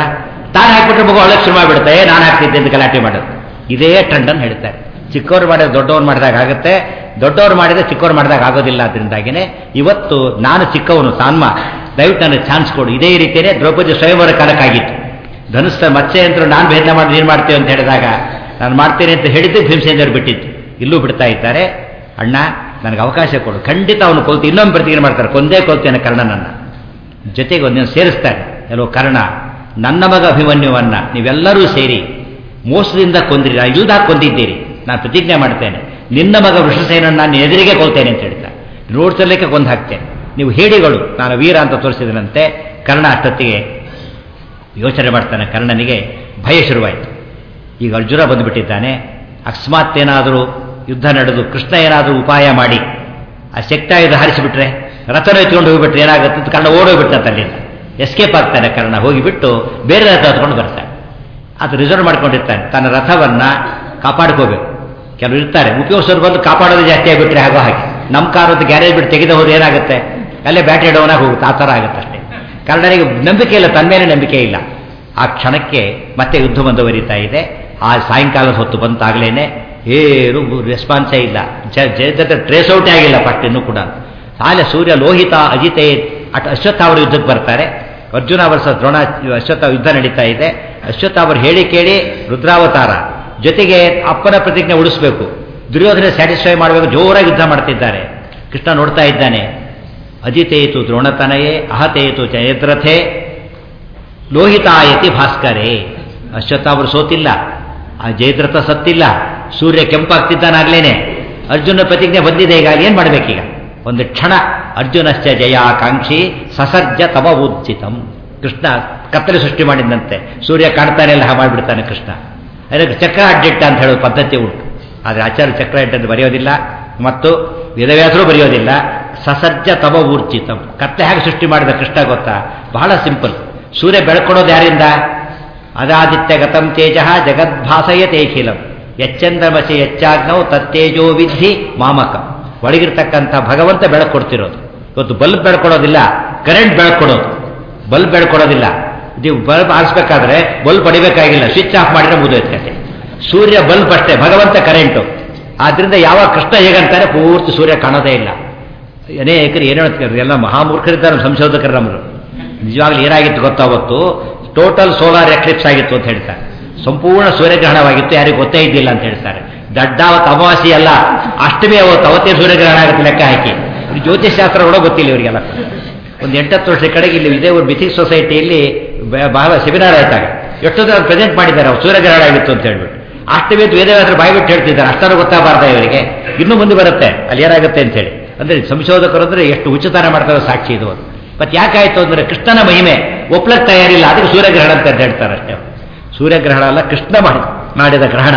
ತಾನು ಹಾಕ್ಬಿಟ್ರೆ ಮಗು ಒಳಗೆ ಶುರು ಮಾಡಿಬಿಡುತ್ತೆ ಏ ನಾನು ಹಾಕ್ತಿದ್ದೆ ಅಂತ ಗಲಾಟೆ ಮಾಡೋದು ಇದೇ ಟ್ರೆಂಡ್ ಅನ್ನು ಹೇಳ್ತಾರೆ ಚಿಕ್ಕವ್ರು ಮಾಡಿದ್ರೆ ದೊಡ್ಡವ್ರು ಮಾಡಿದಾಗ ಆಗುತ್ತೆ ದೊಡ್ಡವ್ರು ಮಾಡಿದ್ರೆ ಚಿಕ್ಕವ್ರು ಮಾಡಿದಾಗ ಆಗೋದಿಲ್ಲ ಅದರಿಂದಾಗಿನೇ ಇವತ್ತು ನಾನು ಚಿಕ್ಕವನು ಸಾನ್ಮ ದಯವಿಟ್ಟು ನನಗೆ ಚಾನ್ಸ್ ಕೊಡು ಇದೇ ರೀತಿಯೇ ದ್ರೌಪದಿ ಸ್ವಯಂವರ ಕಾಲಕ್ಕಾಗಿತ್ತು ಧನುಸ್ಥ ಮತ್ಸ್ಯ ಅಂತ ನಾನು ಭೇದ ಮಾಡಿ ನೀನು ಮಾಡ್ತೇವೆ ಅಂತ ಹೇಳಿದಾಗ ನಾನು ಮಾಡ್ತೇನೆ ಅಂತ ಹೇಳಿದ್ದು ಭೀಮಸೇಂದ್ರ ಬಿಟ್ಟಿತ್ತು ಇಲ್ಲೂ ಬಿಡ್ತಾ ಇದ್ದಾರೆ ಅಣ್ಣ ನನಗೆ ಅವಕಾಶ ಕೊಡು ಖಂಡಿತ ಅವನು ಕೊಲ್ತು ಇನ್ನೊಮ್ಮೆ ಪ್ರತಿಜ್ಞೆ ಮಾಡ್ತಾರೆ ಕೊಂದೇ ಕೊಲ್ತೇನೆ ಕರ್ಣನನ್ನು ಜೊತೆಗೆ ಒಂದಿನ ಸೇರಿಸ್ತಾರೆ ಎಲ್ಲೋ ಕರ್ಣ ನನ್ನ ಮಗ ಅಭಿಮನ್ಯುವನ್ನ ನೀವೆಲ್ಲರೂ ಸೇರಿ ಮೋಸದಿಂದ ಕೊಂದಿರಿ ನಾನು ಇಲ್ದಾಗ ಕೊಂದಿದ್ದೀರಿ ನಾನು ಪ್ರತಿಜ್ಞೆ ಮಾಡ್ತೇನೆ ನಿನ್ನ ಮಗ ವೃಷಸೇನನ್ನು ನಾನು ಎದುರಿಗೆ ಕೊಲ್ತೇನೆ ಅಂತ ಹೇಳ್ತಾರೆ ನೋಡ್ಸಲಿಕ್ಕೆ ಕೊಂದು ಹಾಕ್ತೇನೆ ನೀವು ಹೇಳಿಗಳು ನಾನು ವೀರ ಅಂತ ತೋರಿಸಿದನಂತೆ ಕರ್ಣ ಅಷ್ಟೊತ್ತಿಗೆ ಯೋಚನೆ ಮಾಡ್ತಾನೆ ಕರ್ಣನಿಗೆ ಭಯ ಶುರುವಾಯಿತು ಈಗ ಅರ್ಜುನ ಬಂದುಬಿಟ್ಟಿದ್ದಾನೆ ಅಕಸ್ಮಾತ್ ಏನಾದರೂ ಯುದ್ಧ ನಡೆದು ಕೃಷ್ಣ ಏನಾದರೂ ಉಪಾಯ ಮಾಡಿ ಆ ಶಕ್ತಾಯುಧ ಹಾರಿಸಿಬಿಟ್ರೆ ರಥನ ಎತ್ಕೊಂಡು ಹೋಗಿಬಿಟ್ರೆ ಏನಾಗುತ್ತೆ ಅಂತ ಕರ್ಣ ಓಡೋಗ್ಬಿಟ್ಟಂತ ಅಲ್ಲಿಂದ ಎಸ್ಕೇಪ್ ಆಗ್ತಾನೆ ಕರ್ಣ ಹೋಗಿಬಿಟ್ಟು ಬೇರೆ ರಥ ಹತ್ಕೊಂಡು ಬರ್ತಾನೆ ಅದು ರಿಸರ್ವ್ ಮಾಡ್ಕೊಂಡಿರ್ತಾನೆ ತನ್ನ ರಥವನ್ನ ಕಾಪಾಡ್ಕೋಬೇಕು ಕೆಲವರು ಇರ್ತಾರೆ ಉಪಯೋಗಿಸೋರು ಬಂದು ಕಾಪಾಡೋದು ಜಾಸ್ತಿ ಆಗಿಬಿಟ್ರೆ ಆಗೋ ಹಾಗೆ ನಮ್ಮ ಕಾರದ್ದು ಗ್ಯಾರೇಜ್ ಬಿಟ್ಟು ತೆಗೆದು ಹೋದ್ರೆ ಏನಾಗುತ್ತೆ ಅಲ್ಲೇ ಬ್ಯಾಟ್ರಿ ಡೌನ್ ಆಗಿ ಹೋಗುತ್ತೆ ಆ ಥರ ಆಗುತ್ತೆ ಅಷ್ಟೇ ಕನ್ನಡನಿಗೆ ನಂಬಿಕೆ ಇಲ್ಲ ತನ್ನ ಮೇಲೆ ನಂಬಿಕೆ ಇಲ್ಲ ಆ ಕ್ಷಣಕ್ಕೆ ಮತ್ತೆ ಯುದ್ಧ ಮುಂದುವರಿತಾ ಇದೆ ಆ ಸಾಯಂಕಾಲದ ಹೊತ್ತು ಬಂತಾಗಲೇನೆ ಏನು ರೆಸ್ಪಾನ್ಸೇ ಇಲ್ಲ ಜಯದ ಟ್ರೇಸ್ ಔಟೇ ಆಗಿಲ್ಲ ಫಸ್ಟ್ ಇನ್ನೂ ಕೂಡ ಆಲೆ ಸೂರ್ಯ ಲೋಹಿತ ಅಜಿತೆ ಅಟ್ ಅಶ್ವತ್ಥಾವರು ಯುದ್ಧಕ್ಕೆ ಬರ್ತಾರೆ ಅರ್ಜುನ ವರ್ಷ ದ್ರೋಣ ಅಶ್ವತ್ಥ ಯುದ್ಧ ನಡೀತಾ ಇದೆ ಅಶ್ವತ್ಥ ಅವರು ಹೇಳಿ ಕೇಳಿ ರುದ್ರಾವತಾರ ಜೊತೆಗೆ ಅಪ್ಪನ ಪ್ರತಿಜ್ಞೆ ಉಳಿಸ್ಬೇಕು ದುರ್ಯೋಧನ ಸ್ಯಾಟಿಸ್ಫೈ ಮಾಡಬೇಕು ಜೋರಾಗಿ ಯುದ್ಧ ಮಾಡ್ತಿದ್ದಾರೆ ಕೃಷ್ಣ ನೋಡ್ತಾ ಇದ್ದಾನೆ ಅಜಿತೇತು ದ್ರೋಣತನಯೇ ಅಹತೇತು ಜಯದ್ರಥೆ ಲೋಹಿತಾಯತಿ ಭಾಸ್ಕರೇ ಅಶ್ವತ್ಥ ಅವರು ಸೋತಿಲ್ಲ ಆ ಜಯದ್ರಥ ಸತ್ತಿಲ್ಲ ಸೂರ್ಯ ಕೆಂಪಾಗ್ತಿದ್ದಾನಾಗ್ಲೇನೆ ಅರ್ಜುನ ಪ್ರತಿಜ್ಞೆ ಬಂದಿದೆ ಈಗ ಏನು ಮಾಡಬೇಕೀಗ ಒಂದು ಕ್ಷಣ ಅರ್ಜುನಶ್ಚ ಜಯಾಕಾಂಕ್ಷಿ ಸಸರ್ಜ ತಮ ಉಚಿತಂ ಕೃಷ್ಣ ಕತ್ತಲೆ ಸೃಷ್ಟಿ ಮಾಡಿದಂತೆ ಸೂರ್ಯ ಕಾಣ್ತಾನೆ ಎಲ್ಲ ಮಾಡಿಬಿಡ್ತಾನೆ ಕೃಷ್ಣ ಅದಕ್ಕೆ ಚಕ್ರ ಅಡ್ಡಿಟ್ಟ ಅಂತ ಹೇಳೋ ಪದ್ಧತಿ ಉಂಟು ಆದರೆ ಆಚಾರ್ಯ ಚಕ್ರ ಇಟ್ಟದ್ದು ಬರೆಯೋದಿಲ್ಲ ಮತ್ತು ವೇದವ್ಯಾಸರು ಬರೆಯೋದಿಲ್ಲ ಸಸರ್ಜ ತಮ ಊರ್ಜಿತಂ ಕತ್ತೆ ಹೇಗೆ ಸೃಷ್ಟಿ ಮಾಡಿದ ಕೃಷ್ಣ ಗೊತ್ತಾ ಬಹಳ ಸಿಂಪಲ್ ಸೂರ್ಯ ಬೆಳ್ಕೊಡೋದು ಯಾರಿಂದ ಅದಾದಿತ್ಯ ಗತಂ ತೇಜ ಜಗದ್ಭಾಸಯ ತೇಖಿಲಂ ಎಚ್ಚಂದ್ರಮಸಿ ಎಚ್ಚಾಗ್ನವು ತತ್ತೇಜೋ ವಿಧಿ ಮಾಮಕ ಒಳಗಿರ್ತಕ್ಕಂಥ ಭಗವಂತ ಬೆಳಕು ಕೊಡ್ತಿರೋದು ಇವತ್ತು ಬಲ್ಬ್ ಬೆಳ್ಕೊಡೋದಿಲ್ಲ ಕರೆಂಟ್ ಬೆಳ್ಕೊಡೋದು ಬಲ್ಬ್ ಬೆಳ್ಕೊಡೋದಿಲ್ಲ ನೀವು ಬಲ್ಬ್ ಆರಿಸ್ಬೇಕಾದ್ರೆ ಬಲ್ಬ್ ಪಡಿಬೇಕಾಗಿಲ್ಲ ಸ್ವಿಚ್ ಆಫ್ ಮಾಡಿದ್ರೆ ಮುಗಿದೋಯ್ತು ಕತೆ ಸೂರ್ಯ ಬಲ್ಬ್ ಅಷ್ಟೇ ಭಗವಂತ ಕರೆಂಟು ಆದ್ರಿಂದ ಯಾವ ಕೃಷ್ಣ ಹೇಗಂತಾರೆ ಪೂರ್ತಿ ಸೂರ್ಯ ಕಾಣೋದೇ ಇಲ್ಲ ಅನೇಕರು ಏನು ಹೇಳ್ತಾರೆ ಎಲ್ಲ ಮಹಾಮೂರ್ಖರಿದ್ದಾರೆ ಸಂಶೋಧಕರು ನಮ್ಮರು ನಿಜವಾಗ್ಲೂ ಏನಾಗಿತ್ತು ಗೊತ್ತಾ ಅವತ್ತು ಟೋಟಲ್ ಸೋಲಾರ್ ಎಕ್ಲಿಪ್ಸ್ ಆಗಿತ್ತು ಅಂತ ಹೇಳ್ತಾರೆ ಸಂಪೂರ್ಣ ಸೂರ್ಯಗ್ರಹಣವಾಗಿತ್ತು ಯಾರಿಗೂ ಗೊತ್ತೇ ಇದ್ದಿಲ್ಲ ಅಂತ ಹೇಳ್ತಾರೆ ದಡ್ಡಾವತ್ ಅಮಾವಾಸ್ಯೆ ಅಲ್ಲ ಅಷ್ಟಮಿ ಅವತ್ತು ಅವತ್ತೇ ಸೂರ್ಯಗ್ರಹಣ ಆಗುತ್ತೆ ಲೆಕ್ಕ ಹಾಕಿ ಇದು ಜ್ಯೋತಿಷಾಸ್ತ್ರ ಕೂಡ ಗೊತ್ತಿಲ್ಲ ಇವರಿಗೆಲ್ಲ ಒಂದು ಎಂಟತ್ತು ವರ್ಷದ ಕಡೆಗೆ ಇಲ್ಲಿ ಇದೇ ಒಂದು ಬಿಸಿಕ್ ಸೊಸೈಟಿಯಲ್ಲಿ ಬಹಳ ಸೆಮಿನಾರ್ ಆಯ್ತಾಗ ಎಷ್ಟೊಂದು ಪ್ರೆಸೆಂಟ್ ಮಾಡಿದ್ದಾರೆ ಅವ್ರು ಸೂರ್ಯಗ್ರಹಣ ಆಗಿತ್ತು ಅಂತ ಹೇಳ್ಬಿಟ್ಟು ಅಷ್ಟಮಿ ವೇದವ್ಯಾಸರು ಬಾಯ್ಬಿಟ್ಟು ಹೇಳ್ತಿದ್ದಾರೆ ಅಷ್ಟನ್ನು ಗೊತ್ತಾಗಬಾರ್ದ ಇವರಿಗೆ ಇನ್ನೂ ಮುಂದೆ ಬರುತ್ತೆ ಅಲ್ಲಿ ಏನಾಗುತ್ತೆ ಅಂತ ಹೇಳಿ ಅಂದ್ರೆ ಸಂಶೋಧಕರು ಅಂದ್ರೆ ಎಷ್ಟು ಉಚಿತಾನ ಮಾಡ್ತಾರೆ ಸಾಕ್ಷಿ ಇದು ಮತ್ತೆ ಯಾಕಾಯ್ತು ಅಂದ್ರೆ ಕೃಷ್ಣನ ಮಹಿಮೆ ಒಪ್ಲಕ್ ತಯಾರಿಲ್ಲ ಅದಕ್ಕೆ ಸೂರ್ಯಗ್ರಹಣ ಅಂತ ಹೇಳ್ತಾರೆ ಅಷ್ಟೇ ಸೂರ್ಯಗ್ರಹಣ ಅಲ್ಲ ಕೃಷ್ಣ ಮಾಡಿ ಮಾಡಿದ ಗ್ರಹಣ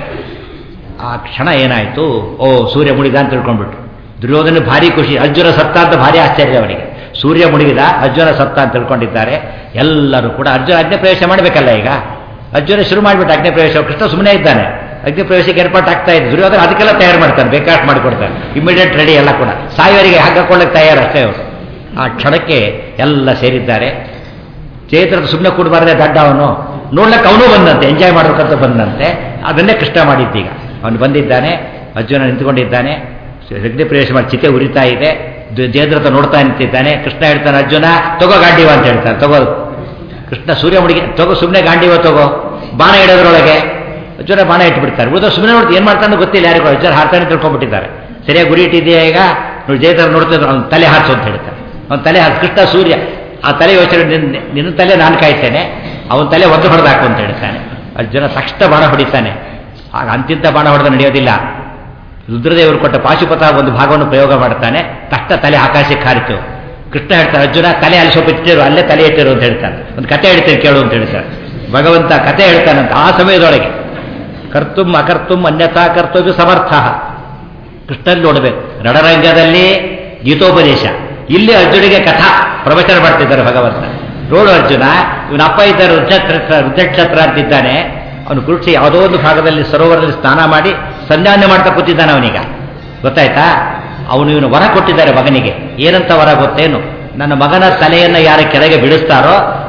ಆ ಕ್ಷಣ ಏನಾಯ್ತು ಓ ಸೂರ್ಯ ಮುಡಿದ ಅಂತ ತಿಳ್ಕೊಂಡ್ಬಿಟ್ಟು ದುರ್ಯೋಧನ ಭಾರಿ ಖುಷಿ ಅರ್ಜುನ ಸತ್ತ ಅಂತ ಭಾರಿ ಆಶ್ಚರ್ಯ ಅವರಿಗೆ ಸೂರ್ಯ ಮುಳುಗಿದ ಅರ್ಜುನ ಸತ್ತ ಅಂತ ತಿಳ್ಕೊಂಡಿದ್ದಾರೆ ಎಲ್ಲರೂ ಕೂಡ ಅರ್ಜುನ ಅಗ್ನಿ ಪ್ರವೇಶ ಮಾಡಬೇಕಲ್ಲ ಈಗ ಅರ್ಜುನ ಶುರು ಮಾಡಿಬಿಟ್ಟು ಅಗ್ನಿ ಪ್ರವೇಶ ಕೃಷ್ಣ ಸುಮ್ಮನೆ ಇದ್ದಾನೆ ಅಗ್ನಿ ಪ್ರವೇಶಕ್ಕೆ ಏರ್ಪಾಟ್ ಆಗ್ತಾ ಇದೆ ದುರ್ಯೋಧನ ಅದಕ್ಕೆಲ್ಲ ತಯಾರು ಮಾಡ್ತಾನೆ ಬೇಕಾಷ್ಟು ಮಾಡಿಕೊಡ್ತಾರೆ ಇಮಿಡಿಯೇಟ್ ರೆಡಿ ಎಲ್ಲ ಕೂಡ ಸಾಯುವರಿಗೆ ಹಾಕಿಕೊಳ್ಳಕ್ಕೆ ತಯಾರು ಅಷ್ಟೇ ಅವರು ಆ ಕ್ಷಣಕ್ಕೆ ಎಲ್ಲ ಸೇರಿದ್ದಾರೆ ಚೇತರದ ಸುಮ್ಮನೆ ಕೂಡಬಾರದೆ ದಡ್ಡ ಅವನು ನೋಡ್ಲಕ್ಕೆ ಅವನು ಬಂದಂತೆ ಎಂಜಾಯ್ ಮಾಡ್ಬೇಕಂತ ಬಂದಂತೆ ಅದನ್ನೇ ಕೃಷ್ಣ ಮಾಡಿದ್ದೀಗ ಅವನು ಬಂದಿದ್ದಾನೆ ಅರ್ಜುನ ನಿಂತ್ಕೊಂಡಿದ್ದಾನೆ ಅಗ್ನಿ ಪ್ರವೇಶ ಮಾಡಿ ಚಿತೆ ಉರಿತಾ ಇದೆ ಜಯದ್ರಥ ನೋಡ್ತಾ ನಿಂತಿದ್ದಾನೆ ಕೃಷ್ಣ ಹೇಳ್ತಾನೆ ಅರ್ಜುನ ತಗೋ ಗಾಂಡಿವ ಅಂತ ಹೇಳ್ತಾನೆ ತಗೋ ಕೃಷ್ಣ ಸೂರ್ಯ ಮುಡಿಗೆ ತಗೋ ಸುಮ್ಮನೆ ಗಾಂಡಿವ ತಗೋ ಬಾಣ ಇಡೋದ್ರೊಳಗೆ ಅರ್ಜುನ ಬಾಣ ಇಟ್ಬಿಡ್ತಾರೆ ಉಳಿದ ಸುಮ್ಮನೆ ನೋಡ್ತು ಏನು ಮಾಡ್ತಾನೆ ಗೊತ್ತಿಲ್ಲ ಯಾರಿಗೂ ಅರ್ಜುನ ಹಾರ್ತಾನೆ ತಿಳ್ಕೊಂಡ್ಬಿಟ್ಟಿದ್ದಾರೆ ಸರಿಯಾಗಿ ಗುರಿ ಇಟ್ಟಿದೆಯಾ ಈಗ ನೋಡಿ ಜಯದ್ರ ನೋಡ್ತಿದ್ರು ಅವ್ನ ತಲೆ ಹಾರಿಸು ಅಂತ ಹೇಳ್ತಾರೆ ಅವ್ನ ತಲೆ ಹಾರಿಸಿ ಕೃಷ್ಣ ಸೂರ್ಯ ಆ ತಲೆ ಯೋಚನೆ ನಿನ್ನ ನಿನ್ನ ತಲೆ ನಾನು ಕಾಯ್ತೇನೆ ಅವನ ತಲೆ ಒಂದು ಹೊಡೆದಾಕು ಅಂತ ಹೇಳ್ತಾನೆ ಅರ್ಜುನ ತಕ್ಷಣ ಬಾಣ ಹೊಡಿತಾನೆ ಆಗ ಅಂತಿಂತ ಬಾಣ ಹೊಡೆದ ನಡೆಯೋದಿಲ್ಲ ರುದ್ರದೇವರು ಕೊಟ್ಟ ಪಾಶುಪತ ಒಂದು ಭಾಗವನ್ನು ಪ್ರಯೋಗ ಮಾಡ್ತಾನೆ ತಕ್ಷಣ ತಲೆ ಆಕಾಶಕ್ಕೆ ಹಾರಿತು ಕೃಷ್ಣ ಹೇಳ್ತಾರೆ ಅರ್ಜುನ ತಲೆ ಅಲ್ಲಿ ಸ್ವಲ್ಪ ಇಟ್ಟಿರು ಅಲ್ಲೇ ತಲೆ ಇಟ್ಟಿರು ಅಂತ ಹೇಳ್ತಾನೆ ಒಂದು ಕತೆ ಹೇಳ್ತೇನೆ ಕೇಳು ಅಂತ ಹೇಳ್ತಾರೆ ಭಗವಂತ ಕತೆ ಹೇಳ್ತಾನಂತ ಆ ಸಮಯದೊಳಗೆ ಕರ್ತುಂ ಅಕರ್ತುಂ ಅನ್ಯಥಾ ಕರ್ತವ್ಯ ಸಮರ್ಥ ಕೃಷ್ಣನ್ ನೋಡಬೇಕು ರಣರಂಗದಲ್ಲಿ ಗೀತೋಪದೇಶ ಇಲ್ಲಿ ಅರ್ಜುನಿಗೆ ಕಥಾ ಪ್ರವಚನ ಮಾಡ್ತಿದ್ದಾರೆ ಭಗವಂತ ನೋಡು ಅರ್ಜುನ ಇವನ ಅಪ್ಪ ಇದ್ದಾರೆ ರುದ್ರಕ್ಷತ್ರ ರುದ್ರಕ್ಷತ್ರ ಅಂತಿದ್ದಾನೆ ಅವನು ಕುರುಕ್ಷಿ ಯಾವುದೋ ಒಂದು ಭಾಗದಲ್ಲಿ ಸರೋವರದಲ್ಲಿ ಸ್ನಾನ ಮಾಡಿ ಸಂಧಾನ ಮಾಡ್ತಾ ಕೂತಿದ್ದಾನೆ ಅವನೀಗ ಗೊತ್ತಾಯ್ತಾ ಅವನು ಇವನು ವರ ಕೊಟ್ಟಿದ್ದಾರೆ ಮಗನಿಗೆ ಏನಂತ ವರ ಗೊತ್ತೇನು ನನ್ನ ಮಗನ ತಲೆಯನ್ನು ಯಾರ ಕೆಳಗೆ ಬಿಡಿಸ್ತಾರೋ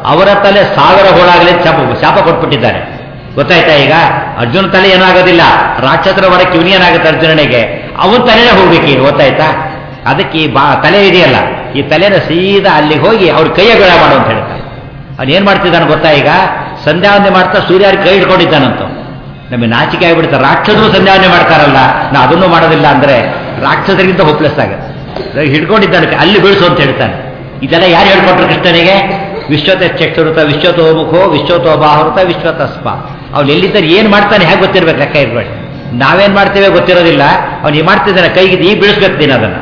ಅವರ ತಲೆ ಸಾವಿರ ಹೋಳಾಗಲಿ ಶಾಪ ಶಾಪ ಕೊಟ್ಬಿಟ್ಟಿದ್ದಾರೆ ಗೊತ್ತಾಯ್ತಾ ಈಗ ಅರ್ಜುನ ತಲೆ ಏನಾಗೋದಿಲ್ಲ ರಾಕ್ಷಸರ ಹೊರಕ್ಕೆ ಇವನೇನಾಗುತ್ತೆ ಅರ್ಜುನನಿಗೆ ಅವನ ತಲೆನೇ ಹೋಗ್ಬೇಕು ಈಗ ಗೊತ್ತಾಯ್ತಾ ಅದಕ್ಕೆ ಈ ಬಾ ತಲೆ ಇದೆಯಲ್ಲ ಈ ತಲೆನ ಸೀದಾ ಅಲ್ಲಿಗೆ ಹೋಗಿ ಅವ್ರ ಕೈಯ ಬೇಡ ಮಾಡು ಅಂತ ಹೇಳ್ತಾರೆ ಅವ್ನು ಏನ್ ಮಾಡ್ತಿದ್ದಾನೆ ಗೊತ್ತಾ ಈಗ ಸಂಧ್ಯಾವಂದನೆ ಮಾಡ್ತಾ ಸೂರ್ಯರ ಕೈ ಹಿಡ್ಕೊಂಡಿದ್ದಾನಂತ ನಮಗೆ ನಾಚಿಕೆ ಆಗಿಬಿಡುತ್ತೆ ರಾಕ್ಷಸರು ಸಂಧ್ಯಾವನೆ ಮಾಡ್ತಾರಲ್ಲ ನಾ ಅದನ್ನು ಮಾಡೋದಿಲ್ಲ ಅಂದ್ರೆ ರಾಕ್ಷಸರಿಗಿಂತ ಹೋಪ್ಲೆಸ್ ಆಗುತ್ತೆ ಹಿಡ್ಕೊಂಡಿದ್ದಾನೆ ಅಲ್ಲಿ ಬೀಳಿಸು ಅಂತ ಹೇಳ್ತಾನೆ ಇದೆಲ್ಲ ಯಾರು ಹೇಳ್ಕೊಟ್ರು ಕೃಷ್ಣನಿಗೆ ವಿಶ್ವತ ಚಕ್ಷುರುತ ವಿಶ್ವತೋ ಮುಖೋ ವಿಶ್ವತೋ ಬಾಹುರುತ ವಿಶ್ವತಸ್ಪ ಅವ್ನು ಎಲ್ಲಿದ್ದಾರೆ ಏನ್ ಮಾಡ್ತಾನೆ ಹೇಗೆ ಗೊತ್ತಿರ್ಬೇಕು ಲೆಕ್ಕ ಇರ್ಬೇಡಿ ನಾವೇನ್ ಮಾಡ್ತೇವೆ ಗೊತ್ತಿರೋದಿಲ್ಲ ಅವ್ನು ಏನ್ ಮಾಡ್ತಿದ್ದಾನೆ ಕೈಗೆ ಈಗ ಬೀಳಿಸ್ಬೇಕು ನೀನು ಅದನ್ನ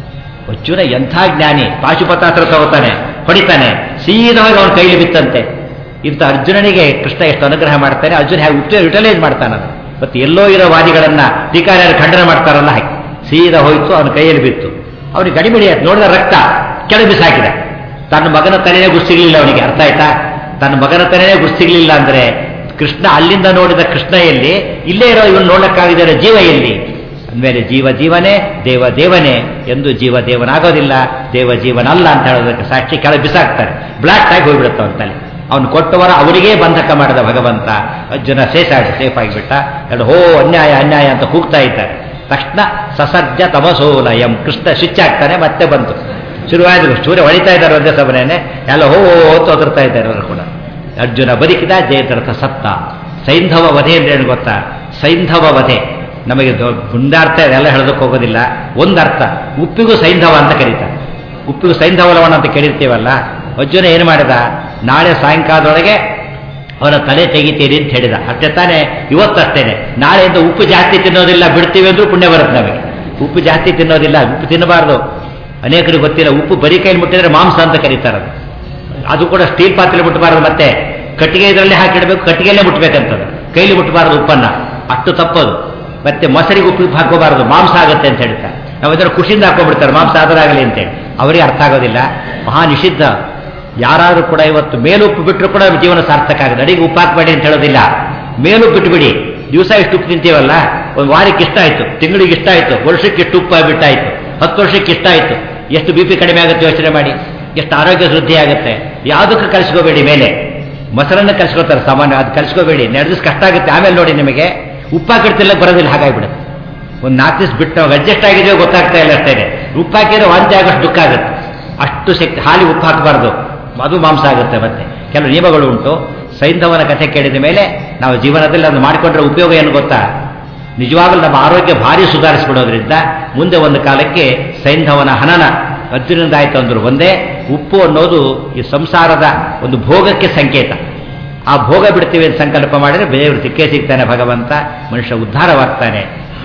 ಅರ್ಜುನ ಎಂಥ ಜ್ಞಾನಿ ಪಾಶುಪತಾಸ್ತ್ರ ತಗೋತಾನೆ ಹೊಡಿತಾನೆ ಸೀದವಾಗಿ ಅವನ ಕೈಲಿ ಬಿತ್ತಂತೆ ಇಂಥ ಅರ್ಜುನನಿಗೆ ಕೃಷ್ಣ ಎಷ್ಟು ಅನುಗ್ರಹ ಮಾಡ್ತಾನೆ ಅರ್ಜುನ ಹೇಗೆ ಯುಟಿಲೈಸ್ ಮಾಡ್ತಾನ ಮತ್ತು ಎಲ್ಲೋ ಇರೋ ವಾದಿಗಳನ್ನ ಟೀಕಾರ್ಯರು ಖಂಡನೆ ಮಾಡ್ತಾರಲ್ಲ ಹಾಗೆ ಸೀದಾ ಹೋಯ್ತು ಅವನ ಕೈಯಲ್ಲಿ ಬಿತ್ತು ಅವನಿಗೆ ಗಡಿಬಿಡಿ ಆಯ್ತು ನೋಡಿದ ರಕ್ತ ಕೆಳಗೆ ಬಿಸಾಕಿದ ತನ್ನ ಮಗನ ತಲೆನೇ ಗುರ್ಸಿಗ್ಲಿಲ್ಲ ಅವನಿಗೆ ಅರ್ಥ ಆಯ್ತಾ ತನ್ನ ಮಗನ ತಲೆನೇ ಗುರ್ಸಿಗ್ಲಿಲ್ಲ ಅಂದ್ರೆ ಕೃಷ್ಣ ಅಲ್ಲಿಂದ ನೋಡಿದ ಕೃಷ್ಣ ಎಲ್ಲಿ ಇಲ್ಲೇ ಇರೋ ಇವನು ನೋಡಕ್ಕಾಗಿದ್ದಾರೆ ಜೀವ ಎಲ್ಲಿ ಅಂದಮೇಲೆ ಜೀವ ಜೀವನೇ ದೇವ ದೇವನೇ ಎಂದು ಜೀವ ದೇವನಾಗೋದಿಲ್ಲ ದೇವ ಜೀವನಲ್ಲ ಅಂತ ಹೇಳೋದಕ್ಕೆ ಸಾಕ್ಷಿ ಕೆಳಗೆ ಬಿಸಾಕ್ತಾರೆ ಬ್ಲಾಸ್ಟ್ ಆಗಿ ಹೋಗ್ಬಿಡುತ್ತೆ ಅವನ ತಲೆ ಅವನು ಕೊಟ್ಟವರ ಅವರಿಗೇ ಬಂಧಕ ಮಾಡಿದ ಭಗವಂತ ಅರ್ಜುನ ಸೇಫ್ ಆಗಿ ಸೇಫ್ ಆಗಿಬಿಟ್ಟ ಎರಡು ಹೋ ಅನ್ಯಾಯ ಅನ್ಯಾಯ ಅಂತ ಕೂಗ್ತಾ ಇದ್ದಾರೆ ತಕ್ಷಣ ಸಸರ್ಜ ತಮಸೋಲಯಂ ಕೃಷ್ಣ ಸ್ವಿಚ್ ಆಗ್ತಾನೆ ಮತ್ತೆ ಬಂತು ಶುರುವಾದ್ರು ಸೂರ್ಯ ಹೊಳಿತಾ ಇದ್ದಾರೆ ಒಂದೇ ಸಮಯನೇ ಎಲ್ಲ ಹೋ ಅಂತ ಒದರ್ತಾ ಇದ್ದಾರೆ ಅವರು ಕೂಡ ಅರ್ಜುನ ಬದುಕಿದ ಜಯದ್ರಥ ಸತ್ತ ಸೈಂಧವ ವಧೆ ಅಂದ್ರೆ ಏನು ಗೊತ್ತಾ ಸೈಂಧವ ವಧೆ ನಮಗೆ ಗುಂಡಾರ್ಥ ಇದೆಲ್ಲ ಹೇಳೋದಕ್ಕೆ ಹೋಗೋದಿಲ್ಲ ಒಂದರ್ಥ ಉಪ್ಪಿಗೂ ಸೈಂಧವ ಅಂತ ಕರೀತಾರೆ ಉಪ್ಪಿಗೂ ಸೈಂಧವ ಲವಣ ಅಂತ ಕರೀತೀವಲ್ಲ ಅರ್ಜುನ ಏನು ಮಾಡಿದ ನಾಳೆ ಸಾಯಂಕಾಲದೊಳಗೆ ಅವರ ತಲೆ ತೆಗಿತೀರಿ ಅಂತ ಹೇಳಿದ ಅಷ್ಟೇ ತಾನೇ ಇವತ್ತಷ್ಟೇನೆ ನಾಳೆಯಿಂದ ಉಪ್ಪು ಜಾಸ್ತಿ ತಿನ್ನೋದಿಲ್ಲ ಬಿಡ್ತೀವಿ ಅಂದ್ರೂ ಪುಣ್ಯ ಬರುತ್ತೆ ನಮಗೆ ಉಪ್ಪು ಜಾಸ್ತಿ ತಿನ್ನೋದಿಲ್ಲ ಉಪ್ಪು ತಿನ್ನಬಾರ್ದು ಅನೇಕರಿಗೆ ಗೊತ್ತಿಲ್ಲ ಉಪ್ಪು ಬರೀ ಕೈಲಿ ಮುಟ್ಟಿದ್ರೆ ಮಾಂಸ ಅಂತ ಕರೀತಾರೆ ಅದು ಅದು ಕೂಡ ಸ್ಟೀಲ್ ಪಾತ್ರೆ ಮುಟ್ಟಬಾರದು ಮತ್ತೆ ಕಟ್ಟಿಗೆ ಇದರಲ್ಲಿ ಹಾಕಿಡಬೇಕು ಕಟ್ಟಿಗೆಯಲ್ಲೇ ಮುಟ್ಟಬೇಕಂತದ್ದು ಕೈಲಿ ಮುಟ್ಟಬಾರದು ಉಪ್ಪನ್ನ ಅಷ್ಟು ತಪ್ಪದು ಮತ್ತೆ ಮೊಸರಿಗೆ ಉಪ್ಪು ಹಾಕೋಬಾರದು ಮಾಂಸ ಆಗುತ್ತೆ ಅಂತ ಹೇಳ್ತಾರೆ ನಾವು ಇದರ ಖುಷಿಯಿಂದ ಹಾಕೊಂಡ್ಬಿಡ್ತಾರೆ ಮಾಂಸ ಆದರಾಗಲಿ ಅಂತೇಳಿ ಅವರಿಗೆ ಅರ್ಥ ಆಗೋದಿಲ್ಲ ಮಹಾ ನಿಷಿದ್ಧ ಯಾರಾದ್ರೂ ಕೂಡ ಇವತ್ತು ಮೇಲುಪ್ಪು ಬಿಟ್ಟರು ಕೂಡ ಜೀವನ ಸಾರ್ಥಕ ಆಗುತ್ತೆ ಅಡಿಗೆ ಉಪ್ಪು ಹಾಕಬೇಡಿ ಅಂತ ಹೇಳೋದಿಲ್ಲ ಮೇಲುಪ್ಪು ಬಿಟ್ಟುಬಿಡಿ ದಿವಸ ಇಷ್ಟು ಉಪ್ಪು ತಿಂತೀವಲ್ಲ ಒಂದು ವಾರಕ್ಕೆ ಇಷ್ಟ ಆಯ್ತು ತಿಂಗಳಿಗೆ ಇಷ್ಟ ಆಯ್ತು ವರ್ಷಕ್ಕೆ ಇಷ್ಟು ಉಪ್ಪು ಬಿಟ್ಟಾಯ್ತು ಹತ್ತು ವರ್ಷಕ್ಕೆ ಇಷ್ಟ ಆಯ್ತು ಎಷ್ಟು ಬಿ ಪಿ ಕಡಿಮೆ ಆಗುತ್ತೆ ಯೋಚನೆ ಮಾಡಿ ಎಷ್ಟು ಆರೋಗ್ಯ ವೃದ್ಧಿ ಆಗುತ್ತೆ ಯಾವುದಕ್ಕೂ ಕಲಿಸ್ಕೋಬೇಡಿ ಮೇಲೆ ಮೊಸರನ್ನ ಕಲಿಸ್ಕೋತಾರೆ ಸಾಮಾನ್ಯ ಅದು ಕಲಿಸ್ಕೋಬೇಡಿ ಎರಡು ದಿವಸ ಕಷ್ಟ ಆಗುತ್ತೆ ಆಮೇಲೆ ನೋಡಿ ನಿಮಗೆ ಉಪ್ಪು ಹಾಕಿಡ್ತಿಲ್ಲ ಬರೋದಿಲ್ಲ ಹಾಗಾಗ್ಬಿಡುತ್ತೆ ಒಂದು ನಾಲ್ಕು ದಿವಸ ಬಿಟ್ಟು ನಾವು ಅಡ್ಜಸ್ಟ್ ಆಗಿದೆಯೋ ಗೊತ್ತಾಗ್ತಾ ಇಲ್ಲ ಅಷ್ಟೇ ಉಪ್ಪು ಹಾಕಿದ್ರೆ ವಾಂತಿ ಆಗೋಷ್ಟು ದುಃಖ ಆಗುತ್ತೆ ಅಷ್ಟು ಶಕ್ತಿ ಹಾಲಿ ಉಪ್ಪು ಹಾಕಬಾರ್ದು ಅದು ಮಾಂಸ ಆಗುತ್ತೆ ಮತ್ತೆ ಕೆಲವು ನಿಯಮಗಳು ಉಂಟು ಸೈಂಧವನ ಕಥೆ ಕೇಳಿದ ಮೇಲೆ ನಾವು ಜೀವನದಲ್ಲಿ ಅದು ಮಾಡಿಕೊಂಡ್ರೆ ಉಪಯೋಗ ಏನು ಗೊತ್ತಾ ನಿಜವಾಗಲೂ ನಮ್ಮ ಆರೋಗ್ಯ ಭಾರಿ ಸುಧಾರಿಸಿಬಿಡೋದ್ರಿಂದ ಮುಂದೆ ಒಂದು ಕಾಲಕ್ಕೆ ಸೈಂಧವನ ಹನನ ಅರ್ಜುನದಿಂದ ಆಯ್ತು ಅಂದ್ರು ಒಂದೇ ಉಪ್ಪು ಅನ್ನೋದು ಈ ಸಂಸಾರದ ಒಂದು ಭೋಗಕ್ಕೆ ಸಂಕೇತ ಆ ಭೋಗ ಬಿಡ್ತೀವಿ ಅಂತ ಸಂಕಲ್ಪ ಮಾಡಿದ್ರೆ ಬೇರೆಯವರು ಸಿಕ್ಕೇ ಸಿಗ್ತಾನೆ ಭಗವಂತ ಮನುಷ್ಯ ಉದ್ಧಾರವಾಗ್ತಾನೆ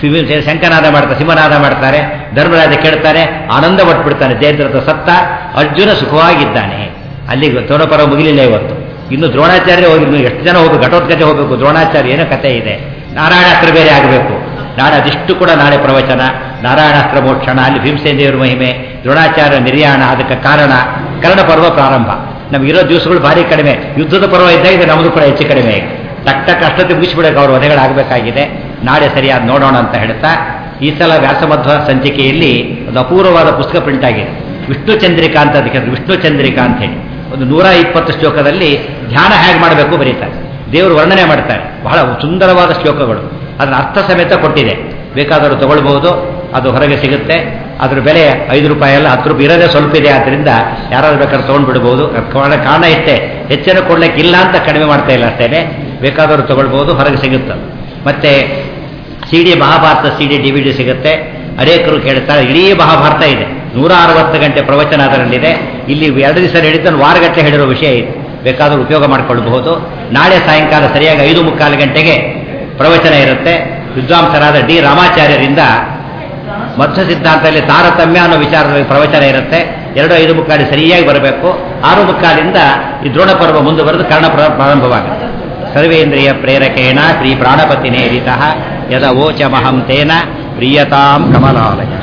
ಶಂಕನಾದ ಮಾಡ್ತಾರೆ ಸಿಂಹನಾದ ಮಾಡ್ತಾರೆ ಧರ್ಮರಾಜ ಕೇಳ್ತಾನೆ ಆನಂದ ಪಟ್ಬಿಡ್ತಾನೆ ಜಯದ್ರಥ ಸತ್ತ ಅರ್ಜುನ ಸುಖವಾಗಿದ್ದಾನೆ ಅಲ್ಲಿ ತೋರಪರ ಮುಗಿಲಿಲ್ಲ ಇವತ್ತು ಇನ್ನು ದ್ರೋಣಾಚಾರ್ಯ ಹೋಗಿ ಇನ್ನು ಎಷ್ಟು ಜನ ಹೋಗ್ಬೇಕು ಘಟೋತ್ಕತೆ ಹೋಗಬೇಕು ದ್ರೋಣಾಚಾರ್ಯ ಏನೋ ಕಥೆ ಇದೆ ನಾರಾಯಣಾಸ್ತ್ರ ಬೇರೆ ಆಗಬೇಕು ನಾಳೆ ಅದಿಷ್ಟು ಕೂಡ ನಾಳೆ ಪ್ರವಚನ ನಾರಾಯಣಾಸ್ತ್ರ ಮೋಕ್ಷಣ ಅಲ್ಲಿ ಭೀಮಸೇನ ದೇವರ ಮಹಿಮೆ ದ್ರೋಣಾಚಾರ್ಯ ನಿರ್ಯಾಣ ಅದಕ್ಕೆ ಕಾರಣ ಕರ್ಣ ಪರ್ವ ಪ್ರಾರಂಭ ನಮಗಿರೋ ದಿವಸಗಳು ಭಾರಿ ಕಡಿಮೆ ಯುದ್ಧದ ಪರ್ವ ಇದ್ದಾಗ ನಮ್ಮದು ಕೂಡ ಹೆಚ್ಚು ಕಡಿಮೆ ಟಕ್ ಟಕ್ ಅಷ್ಟೊತ್ತಿಗೆ ಮುಗಿಸ್ಬಿಡಕ್ಕೆ ಅವ್ರ ವಧೆಗಳಾಗಬೇಕಾಗಿದೆ ನಾಳೆ ಸರಿಯಾದ ನೋಡೋಣ ಅಂತ ಹೇಳ್ತಾ ಈ ಸಲ ವ್ಯಾಸಮಧ್ವ ಸಂಚಿಕೆಯಲ್ಲಿ ಒಂದು ಅಪೂರ್ವವಾದ ಪುಸ್ತಕ ಪ್ರಿಂಟ್ ಆಗಿದೆ ವಿಷ್ಣು ಚಂದ್ರಿಕಾ ಅಂತ ಅದಕ್ಕೆ ವಿಷ್ಣು ಚಂದ್ರಿಕಾ ಅಂತ ಹೇಳಿ ಒಂದು ನೂರ ಇಪ್ಪತ್ತು ಶ್ಲೋಕದಲ್ಲಿ ಧ್ಯಾನ ಹೇಗೆ ಮಾಡಬೇಕು ಬರೀತಾರೆ ದೇವರು ವರ್ಣನೆ ಮಾಡ್ತಾರೆ ಬಹಳ ಸುಂದರವಾದ ಶ್ಲೋಕಗಳು ಅದರ ಅರ್ಥ ಸಮೇತ ಕೊಟ್ಟಿದೆ ಬೇಕಾದರೂ ತಗೊಳ್ಬಹುದು ಅದು ಹೊರಗೆ ಸಿಗುತ್ತೆ ಅದ್ರ ಬೆಲೆ ಐದು ರೂಪಾಯಿ ಅಲ್ಲ ಹತ್ತು ರೂಪಾಯಿ ಇರೋದೇ ಸ್ವಲ್ಪ ಇದೆ ಆದ್ದರಿಂದ ಯಾರಾದ್ರೂ ಬೇಕಾದ್ರೆ ತೊಗೊಂಡ್ಬಿಡ್ಬೋದು ಕಾರಣ ಇಷ್ಟೇ ಹೆಚ್ಚಿನ ಕೊಡ್ಲಿಕ್ಕೆ ಇಲ್ಲ ಅಂತ ಕಡಿಮೆ ಮಾಡ್ತಾ ಇಲ್ಲ ಅಷ್ಟೇನೆ ಬೇಕಾದವರು ತಗೊಳ್ಬಹುದು ಹೊರಗೆ ಸಿಗುತ್ತೆ ಮತ್ತೆ C D Mahabharata C D D V D ಸಿಗುತ್ತೆ ಅನೇಕರು ಕೇಳ್ತಾರೆ ಇಡೀ ಮಹಾಭಾರತ ಇದೆ ನೂರ ಅರವತ್ತು ಗಂಟೆ ಪ್ರವಚನ ಅದರಲ್ಲಿದೆ ಇಲ್ಲಿ ಎರಡು ದಿವಸ ಹೇಳಿದ್ದನ್ನು ವಾರಗಟ್ಟಲೆ ಹೇಳಿರೋ ವಿಷಯ ಇದೆ ಬೇಕಾದರೂ ಉಪಯೋಗ ಮಾಡಿಕೊಳ್ಳಬಹುದು ನಾಳೆ ಸಾಯಂಕಾಲ ಸರಿಯಾಗಿ ಐದು ಮುಕ್ಕಾಲು ಗಂಟೆಗೆ ಪ್ರವಚನ ಇರುತ್ತೆ ವಿದ್ವಾಂಸರಾದ ಡಿ ರಾಮಾಚಾರ್ಯರಿಂದ ಮಧ್ಯ ಸಿದ್ಧಾಂತದಲ್ಲಿ ತಾರತಮ್ಯ ಅನ್ನೋ ವಿಚಾರದಲ್ಲಿ ಪ್ರವಚನ ಇರುತ್ತೆ ಎರಡು ಐದು ಮುಕ್ಕಾಲಿ ಸರಿಯಾಗಿ ಬರಬೇಕು ಆರು ಮುಕ್ಕಾಲಿಂದ ಈ ದ್ರೋಣ ಪರ್ವ ಮುಂದುವರೆದು ಕರ್ಣ ಪ್ರಾರಂಭವಾಗುತ್ತೆ ಸರ್ವೇಂದ್ರಿಯ ಪ್ರೇರಕೇಣ ಶ್ರೀ ಪ್ರಾಣಪತಿ ನೇರಿತ ಯದ ಓಚಮಹಂ ತೇನ ಪ್ರಿಯತಾಂ ಕಮಲಾಲಯ